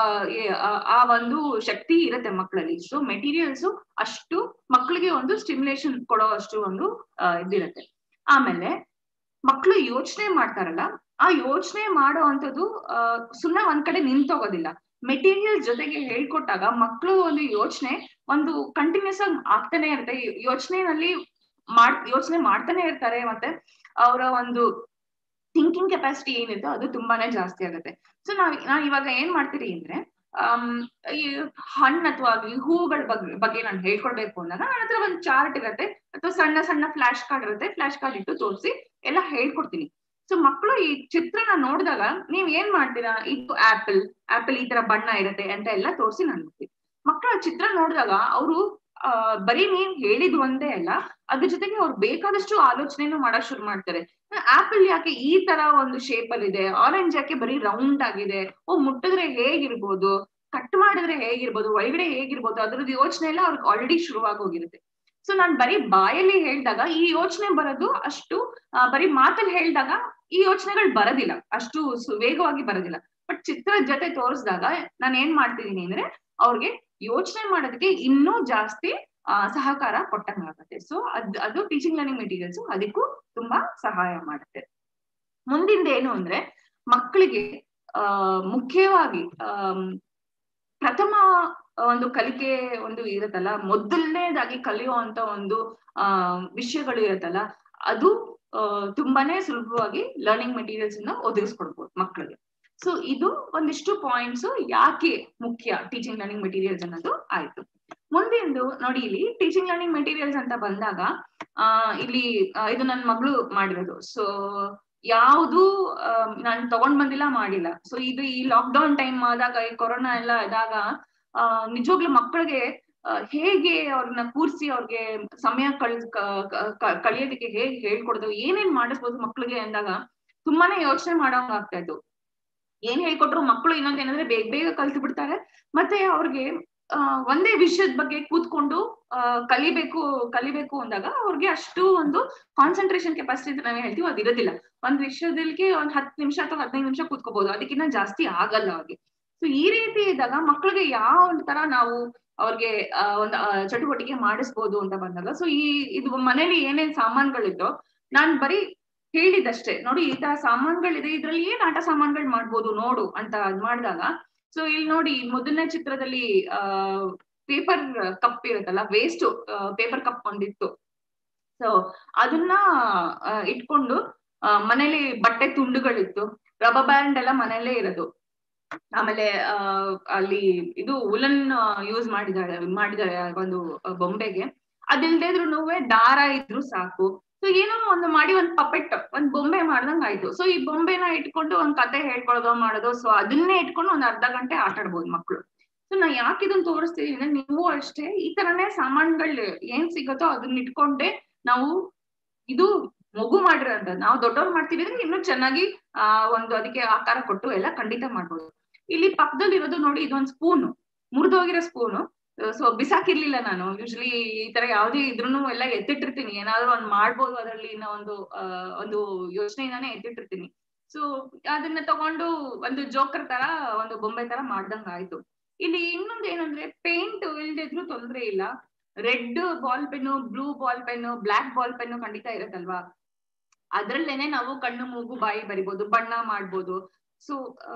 ಆ ಒಂದು ಶಕ್ತಿ ಇರುತ್ತೆ ಮಕ್ಕಳಲ್ಲಿ ಸೊ ಮೆಟೀರಿಯಲ್ಸ್ ಅಷ್ಟು ಮಕ್ಕಳಿಗೆ ಒಂದು ಸ್ಟಿಮ್ಯುಲೇಷನ್ ಕೊಡೋ ಅಷ್ಟು ಒಂದು ಇದಿರುತ್ತೆ ಆಮೇಲೆ ಮಕ್ಕಳು ಯೋಚನೆ ಮಾಡ್ತಾರಲ್ಲ ಆ ಯೋಚನೆ ಮಾಡೋ ಅಂತದ್ದು ಅಹ್ ಸುಮ್ಮನೆ ಒಂದ್ ಕಡೆ ನಿಂತೋಗೋದಿಲ್ಲ ಮೆಟೀರಿಯಲ್ ಜೊತೆಗೆ ಹೇಳ್ಕೊಟ್ಟಾಗ ಮಕ್ಕಳು ಒಂದು ಯೋಚನೆ ಒಂದು ಕಂಟಿನ್ಯೂಸ್ ಆಗಿ ಆಗ್ತಾನೆ ಇರುತ್ತೆ ಯೋಚನೆನಲ್ಲಿ ಮಾಡ್ ಯೋಚನೆ ಮಾಡ್ತಾನೆ ಇರ್ತಾರೆ ಮತ್ತೆ ಅವರ ಒಂದು ಥಿಂಕಿಂಗ್ ಕೆಪಾಸಿಟಿ ಏನಿದೆ ಅದು ತುಂಬಾನೇ ಜಾಸ್ತಿ ಆಗುತ್ತೆ ಸೊ ನಾವ್ ನಾನ್ ಇವಾಗ ಏನ್ ಮಾಡ್ತೀರಿ ಅಂದ್ರೆ ಅಮ್ ಈ ಹಣ್ಣು ಅಥವಾ ಆಗ್ಲಿ ಹೂಗಳ ಬಗ್ಗೆ ಬಗ್ಗೆ ನಾನು ಹೇಳ್ಕೊಡ್ಬೇಕು ಅಂದಾಗ ನನ್ನ ಹತ್ರ ಒಂದು ಚಾರ್ಟ್ ಇರುತ್ತೆ ಅಥವಾ ಸಣ್ಣ ಸಣ್ಣ ಫ್ಲಾಶ್ ಕಾರ್ಡ್ ಇರುತ್ತೆ ಫ್ಲಾಶ್ ಕಾರ್ಡ್ ಇಟ್ಟು ತೋರಿಸಿ ಎಲ್ಲ ಹೇಳ್ಕೊಡ್ತೀನಿ ಸೊ ಮಕ್ಕಳು ಈ ಚಿತ್ರನ ನೋಡಿದಾಗ ನೀವ್ ಏನ್ ಮಾಡ್ತೀರಾ ಇದು ಆಪಲ್ ಆಪಲ್ ಈ ತರ ಬಣ್ಣ ಇರುತ್ತೆ ಅಂತ ಎಲ್ಲ ತೋರಿಸಿ ನಾನು ಮಕ್ಕಳ ಚಿತ್ರ ನೋಡಿದಾಗ ಅವರು ಆ ಬರೀ ನೀವ್ ಹೇಳಿದ್ ಒಂದೇ ಅಲ್ಲ ಅದ್ರ ಜೊತೆಗೆ ಅವ್ರು ಬೇಕಾದಷ್ಟು ಆಲೋಚನೆನೂ ಮಾಡಕ್ ಶುರು ಮಾಡ್ತಾರೆ ಆಪಲ್ ಯಾಕೆ ಈ ತರ ಒಂದು ಶೇಪ್ ಅಲ್ಲಿ ಇದೆ ಆರೆಂಜ್ ಯಾಕೆ ಬರೀ ರೌಂಡ್ ಆಗಿದೆ ಓ ಮುಟ್ಟಿದ್ರೆ ಹೇಗಿರ್ಬೋದು ಕಟ್ ಮಾಡಿದ್ರೆ ಹೇಗಿರ್ಬೋದು ಒಳಗಡೆ ಹೇಗಿರ್ಬೋದು ಅದ್ರದ್ದು ಯೋಚನೆ ಎಲ್ಲ ಅವ್ರಿಗೆ ಆಲ್ರೆಡಿ ಶುರುವಾಗಿ ಹೋಗಿರುತ್ತೆ ಸೊ ನಾನ್ ಬರೀ ಬಾಯಲ್ಲಿ ಹೇಳಿದಾಗ ಈ ಯೋಚನೆ ಬರೋದು ಅಷ್ಟು ಬರೀ ಮಾತಲ್ಲಿ ಹೇಳಿದಾಗ ಈ ಯೋಚನೆಗಳು ಬರೋದಿಲ್ಲ ಅಷ್ಟು ವೇಗವಾಗಿ ಬರೋದಿಲ್ಲ ಬಟ್ ಚಿತ್ರದ ಜೊತೆ ತೋರಿಸಿದಾಗ ನಾನು ಏನ್ ಮಾಡ್ತಿದೀನಿ ಅಂದ್ರೆ ಅವ್ರಿಗೆ ಯೋಚನೆ ಮಾಡೋದಕ್ಕೆ ಇನ್ನೂ ಜಾಸ್ತಿ ಸಹಕಾರ ಕೊಟ್ಟಂಗಾಗುತ್ತೆ ಸೊ ಅದ್ ಅದು ಟೀಚಿಂಗ್ ಲರ್ನಿಂಗ್ ಮೆಟೀರಿಯಲ್ಸ್ ಅದಕ್ಕೂ ತುಂಬಾ ಸಹಾಯ ಮಾಡುತ್ತೆ ಮುಂದಿಂದ ಏನು ಅಂದ್ರೆ ಮಕ್ಕಳಿಗೆ ಆ ಮುಖ್ಯವಾಗಿ ಆ ಪ್ರಥಮ ಒಂದು ಕಲಿಕೆ ಒಂದು ಇರುತ್ತಲ್ಲ ಮೊದಲನೇದಾಗಿ ಕಲಿಯುವಂತ ಒಂದು ಆ ವಿಷಯಗಳು ಇರುತ್ತಲ್ಲ ಅದು ತುಂಬಾನೇ ಸುಲಭವಾಗಿ ಲರ್ನಿಂಗ್ ಮೆಟೀರಿಯಲ್ಸ್ ಇಂದ ಒದಗಿಸ್ಕೊಡ್ಬೋದು ಮಕ್ಕಳಿಗೆ ಸೊ ಇದು ಒಂದಿಷ್ಟು ಪಾಯಿಂಟ್ಸ್ ಯಾಕೆ ಮುಖ್ಯ ಟೀಚಿಂಗ್ ಲರ್ನಿಂಗ್ ಮೆಟೀರಿಯಲ್ಸ್ ಅನ್ನೋದು ಆಯ್ತು ಮುಂದಿಂದು ನೋಡಿ ಇಲ್ಲಿ ಟೀಚಿಂಗ್ ಲರ್ನಿಂಗ್ ಮೆಟೀರಿಯಲ್ಸ್ ಅಂತ ಬಂದಾಗ ಆ ಇಲ್ಲಿ ಇದು ನನ್ನ ಮಗಳು ಮಾಡಿರೋದು ಸೊ ಯಾವುದು ನಾನು ತಗೊಂಡ್ ಬಂದಿಲ್ಲ ಮಾಡಿಲ್ಲ ಸೊ ಇದು ಈ ಲಾಕ್ ಡೌನ್ ಟೈಮ್ ಆದಾಗ ಈ ಕೊರೋನಾ ಎಲ್ಲ ಇದಾಗ ಆ ನಿಜವಾಗ್ಲೂ ಮಕ್ಕಳಿಗೆ ಹೇಗೆ ಅವ್ರನ್ನ ಕೂರ್ಸಿ ಅವ್ರಿಗೆ ಸಮಯ ಕಳ್ ಕಳಿಯೋದಕ್ಕೆ ಹೇಗೆ ಹೇಳ್ಕೊಡೋದು ಏನೇನ್ ಮಾಡಿಸ್ಬೋದು ಮಕ್ಳಿಗೆ ಅಂದಾಗ ತುಂಬಾನೇ ಯೋಚನೆ ಮಾಡೋಂಗ್ ಆಗ್ತಾ ಇತ್ತು ಏನ್ ಹೇಳ್ಕೊಟ್ರು ಮಕ್ಕಳು ಇನ್ನೊಂದ್ ಏನಂದ್ರೆ ಬೇಗ ಬೇಗ ಕಲ್ತು ಬಿಡ್ತಾರೆ ಮತ್ತೆ ಅವ್ರಿಗೆ ಆ ಒಂದೇ ವಿಷಯದ ಬಗ್ಗೆ ಕೂತ್ಕೊಂಡು ಅಹ್ ಕಲಿಬೇಕು ಕಲಿಬೇಕು ಅಂದಾಗ ಅವ್ರಿಗೆ ಅಷ್ಟು ಒಂದು ಕಾನ್ಸಂಟ್ರೇಷನ್ ಕೆಪಾಸಿಟಿ ಅಂತ ನಾವೇ ಹೇಳ್ತೀವಿ ಅದು ಇರೋದಿಲ್ಲ ಒಂದ್ ವಿಷಯದಲ್ಲಿ ಒಂದ್ ಹತ್ತು ನಿಮಿಷ ಅಥವಾ ಹದಿನೈದು ನಿಮಿಷ ಕೂತ್ಕೋಬಹುದು ಅದಕ್ಕಿಂತ ಜಾಸ್ತಿ ಆಗಲ್ಲ ಅವ್ರಿಗೆ ಸೊ ಈ ರೀತಿ ಇದ್ದಾಗ ಮಕ್ಳಿಗೆ ಯಾವ ಒಂದ್ ತರ ನಾವು ಅವ್ರಿಗೆ ಒಂದು ಚಟುವಟಿಕೆ ಮಾಡಿಸ್ಬೋದು ಅಂತ ಬಂದಾಗ ಸೊ ಈ ಇದು ಮನೇಲಿ ಏನೇನ್ ಸಾಮಾನ್ಗಳಿದ್ದೋ ನಾನ್ ಬರೀ ಹೇಳಿದಷ್ಟೇ ನೋಡಿ ಈ ತರ ಸಾಮಾನ್ಗಳಿದೆ ಇದ್ರಲ್ಲಿ ಏನ್ ಆಟ ಸಾಮಾನ್ಗಳು ಮಾಡ್ಬೋದು ನೋಡು ಅಂತ ಅದ್ ಮಾಡಿದಾಗ ಸೊ ಇಲ್ಲಿ ನೋಡಿ ಮೊದಲನೇ ಚಿತ್ರದಲ್ಲಿ ಆ ಪೇಪರ್ ಕಪ್ ಇರುತ್ತಲ್ಲ ವೇಸ್ಟ್ ಪೇಪರ್ ಕಪ್ ಒಂದಿತ್ತು ಸೊ ಅದನ್ನ ಇಟ್ಕೊಂಡು ಮನೇಲಿ ಬಟ್ಟೆ ತುಂಡುಗಳಿತ್ತು ರಬ್ಬರ್ ಬ್ಯಾಂಡ್ ಎಲ್ಲ ಮನೆಯಲ್ಲೇ ಇರೋದು ಆಮೇಲೆ ಅಹ್ ಅಲ್ಲಿ ಇದು ಉಲನ್ ಯೂಸ್ ಮಾಡಿದಾಳೆ ಮಾಡಿದಾಳೆ ಒಂದು ಬೊಂಬೆಗೆ ಅದಿಲ್ದೇ ಇದ್ರು ದಾರ ಇದ್ರು ಸಾಕು ಸೊ ಏನೋ ಒಂದು ಮಾಡಿ ಒಂದ್ ಪಪೆಟ್ ಒಂದ್ ಬೊಂಬೆ ಮಾಡ್ದಂಗ್ ಆಯ್ತು ಸೊ ಈ ಬೊಂಬೆನ ಇಟ್ಕೊಂಡು ಒಂದ್ ಕತೆ ಹೇಳ್ಕೊಳ್ಳೋದೋ ಮಾಡೋದು ಸೊ ಅದನ್ನೇ ಇಟ್ಕೊಂಡು ಒಂದ್ ಅರ್ಧ ಗಂಟೆ ಆಟ ಆಡ್ಬೋದು ಮಕ್ಳು ಸೊ ನಾ ಯಾಕೆ ಇದನ್ನ ತೋರಿಸ್ತೀನಿ ಅಂದ್ರೆ ನೀವು ಅಷ್ಟೇ ಈ ತರನೇ ಸಾಮಾನ್ಗಳು ಏನ್ ಸಿಗತ್ತೋ ಅದನ್ನ ಇಟ್ಕೊಂಡೆ ನಾವು ಇದು ಮಗು ಮಾಡಿರೋಂತ ನಾವು ದೊಡ್ಡವ್ರು ಮಾಡ್ತೀವಿ ಅಂದ್ರೆ ಇನ್ನೂ ಚೆನ್ನಾಗಿ ಆ ಒಂದು ಅದಕ್ಕೆ ಆಕಾರ ಕೊಟ್ಟು ಎಲ್ಲ ಖಂಡಿತ ಮಾಡ್ಬೋದು ಇಲ್ಲಿ ಪಕ್ಕದಲ್ಲಿ ಇರೋದು ನೋಡಿ ಇದೊಂದು ಸ್ಪೂನು ಮುರಿದೋಗಿರೋ ಸ್ಪೂನು ಸೊ ಬಿಸಾಕಿರ್ಲಿಲ್ಲ ನಾನು ಯೂಶಲಿ ಈ ತರ ಯಾವ್ದೇ ಇದ್ರೂನು ಎಲ್ಲ ಎತ್ತಿಟ್ಟಿರ್ತೀನಿ ಏನಾದ್ರು ಒಂದ್ ಮಾಡ್ಬೋದು ಅದರಲ್ಲಿ ಇನ್ನೂ ಒಂದು ಆ, ಒಂದು ಯೋಚನೆಯಿಂದಾನೇ ಎತ್ತಿಟ್ಟಿರ್ತೀನಿ ಸೊ ಅದನ್ನ ತಗೊಂಡು ಒಂದು ಜೋಕರ್ ತರ ಒಂದು ಬೊಂಬೆ ತರ ಮಾಡ್ದಂಗ ಆಯ್ತು ಇಲ್ಲಿ ಇನ್ನೊಂದು ಏನಂದ್ರೆ ಪೇಂಟ್ ಇಲ್ದಿದ್ರು ತೊಂದ್ರೆ ಇಲ್ಲ red ball pen blue ball pen black ball pen ಖಂಡಿತ ಇರತ್ತಲ್ವಾ ಅದ್ರಲ್ಲೇನೆ ನಾವು ಕಣ್ಣು ಮೂಗು ಬಾಯಿ ಬರಿಬೋದು ಬಣ್ಣ ಮಾಡ್ಬೋದು ಸೊ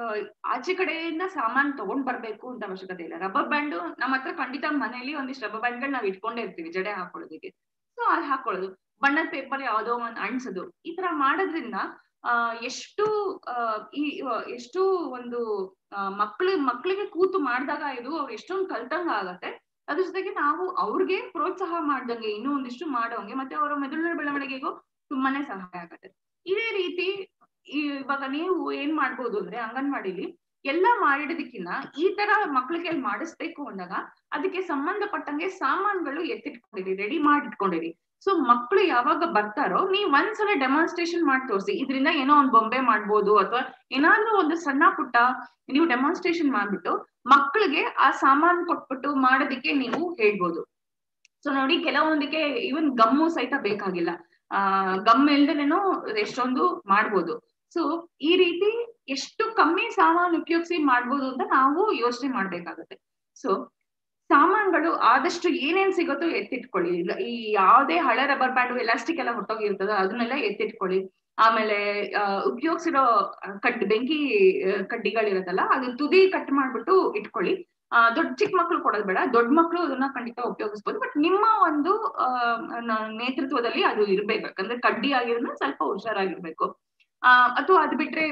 ಆಚೆ ಕಡೆಯಿಂದ ಸಾಮಾನ್ ತಗೊಂಡ್ ಬರ್ಬೇಕು ಅಂತ ಅವಶ್ಯಕತೆ ಇಲ್ಲ ರಬ್ಬರ್ ಬ್ಯಾಂಡ್ ನಮ್ಮ ಹತ್ರ ಖಂಡಿತ ಮನೇಲಿ ಒಂದಿಷ್ಟು ರಬ್ಬರ್ ಬ್ಯಾಂಡ್ ಗಳು ನಾವ್ ಇಟ್ಕೊಂಡೇ ಇರ್ತೀವಿ ಜಡೆ ಹಾಕೊಳ್ಳೋದಕ್ಕೆ ಸೊ ಅದು ಹಾಕೊಳ್ಳೋದು ಬಣ್ಣದ ಪೇಪರ್ ಯಾವ್ದೋ ಒಂದ್ ಅಂಟಿಸೋದು ಈ ತರ ಮಾಡೋದ್ರಿಂದ ಆ ಎಷ್ಟು ಆ, ಈ ಆ, ಎಷ್ಟು ಒಂದು ಮಕ್ಳು ಮಕ್ಳಿಗೆ ಕೂತು ಮಾಡಿದಾಗ ಇದು ಅವ್ರು ಎಷ್ಟೊಂದು ಕಲ್ತಂಗ ಆಗತ್ತೆ ಅದ್ರ ಜೊತೆಗೆ ನಾವು ಅವ್ರಿಗೆ ಪ್ರೋತ್ಸಾಹ ಮಾಡ್ದಂಗೆ ಇನ್ನೂ ಒಂದಿಷ್ಟು ಮಾಡೋಂಗೆ ಮತ್ತೆ ಅವರ ಮೆದುಳಿನ ಬೆಳವಣಿಗೆಗೂ ತುಂಬಾನೇ ಸಹಾಯ ಆಗತ್ತೆ ಇದೇ ರೀತಿ ಈ ಇವಾಗ ನೀವು ಏನ್ ಮಾಡ್ಬೋದು ಅಂದ್ರೆ ಅಂಗನವಾಡಿಲಿ ಎಲ್ಲ ಮಾಡಿಡೋದಕ್ಕಿಂತ ಈ ತರ ಮಕ್ಳ ಕೈಲಿ ಮಾಡಿಸ್ಬೇಕು ಅಂದಾಗ ಅದಕ್ಕೆ ಸಂಬಂಧಪಟ್ಟಂಗೆ ಸಾಮಾನುಗಳು ಎತ್ತಿಟ್ಕೊಂಡಿರಿ ರೆಡಿ ಮಾಡಿ ಇಟ್ಕೊಂಡಿರಿ ಸೊ ಮಕ್ಳು ಯಾವಾಗ ಬರ್ತಾರೋ ನೀವ್ ಒಂದ್ಸಲ ಡೆಮಾನ್ಸ್ಟ್ರೇಷನ್ ಮಾಡಿ ತೋರಿಸಿ ಇದರಿಂದ ಏನೋ ಒಂದ್ ಬೊಂಬೆ ಮಾಡ್ಬೋದು ಅಥವಾ ಏನಾದ್ರೂ ಒಂದು ಸಣ್ಣ ಪುಟ್ಟ ನೀವು ಡೆಮಾನ್ಸ್ಟ್ರೇಷನ್ ಮಾಡ್ಬಿಟ್ಟು ಮಕ್ಳಿಗೆ ಆ ಸಾಮಾನ್ ಕೊಟ್ಬಿಟ್ಟು ಮಾಡೋದಕ್ಕೆ ನೀವು ಹೇಳ್ಬೋದು ಸೊ ನೋಡಿ ಕೆಲವೊಂದಕ್ಕೆ ಇವನ್ ಗಮ್ಮು ಸಹಿತ ಬೇಕಾಗಿಲ್ಲ ಆ ಗಮ್ ಇಲ್ದೇನೇನು ಎಷ್ಟೊಂದು ಮಾಡ್ಬೋದು ಸೊ ಈ ರೀತಿ ಎಷ್ಟು ಕಮ್ಮಿ ಸಾಮಾನು ಉಪಯೋಗಿಸಿ ಮಾಡ್ಬೋದು ಅಂತ ನಾವು ಯೋಚನೆ ಮಾಡ್ಬೇಕಾಗತ್ತೆ ಸೊ ಸಾಮಾನ್ಗಳು ಆದಷ್ಟು ಏನೇನ್ ಸಿಗುತ್ತೋ ಎತ್ತಿಟ್ಕೊಳ್ಳಿ ಇಲ್ಲ ಈ ಯಾವ್ದೇ ಹಳೆ ರಬ್ಬರ್ ಬ್ಯಾಂಡ್ ಎಲಾಸ್ಟಿಕ್ ಎಲ್ಲ ಹೊಟ್ಟೋಗಿರ್ತದೋ ಅದನ್ನೆಲ್ಲ ಎತ್ತಿಟ್ಕೊಳ್ಳಿ ಆಮೇಲೆ ಉಪಯೋಗಿಸಿರೋ ಕಡ್ ಬೆಂಕಿ ಆ, ಕಡ್ಡಿಗಳಿರತ್ತಲ್ಲ ಅದು ತುದಿ ಕಟ್ ಮಾಡ್ಬಿಟ್ಟು ಇಟ್ಕೊಳ್ಳಿ ಆ ದೊಡ್ಡ ಚಿಕ್ಕ ಮಕ್ಳು ಕೊಡೋದು ಬೇಡ ದೊಡ್ಡ ಮಕ್ಳು ಅದನ್ನ ಖಂಡಿತ ಉಪಯೋಗಿಸ್ಬೋದು ಬಟ್ ನಿಮ್ಮ ಒಂದು ಆ ನ- ನೇತೃತ್ವದಲ್ಲಿ ಅದು ಇರ್ಬೇಕು ಯಾಕಂದ್ರೆ ಕಡ್ಡಿ ಆಗಿರೋದ್ನ ಸ್ವಲ್ಪ ಹುಷಾರಾಗಿರ್ಬೇಕು ಆ ಅಥವಾ ಅದ್ ಬಿಟ್ರೆ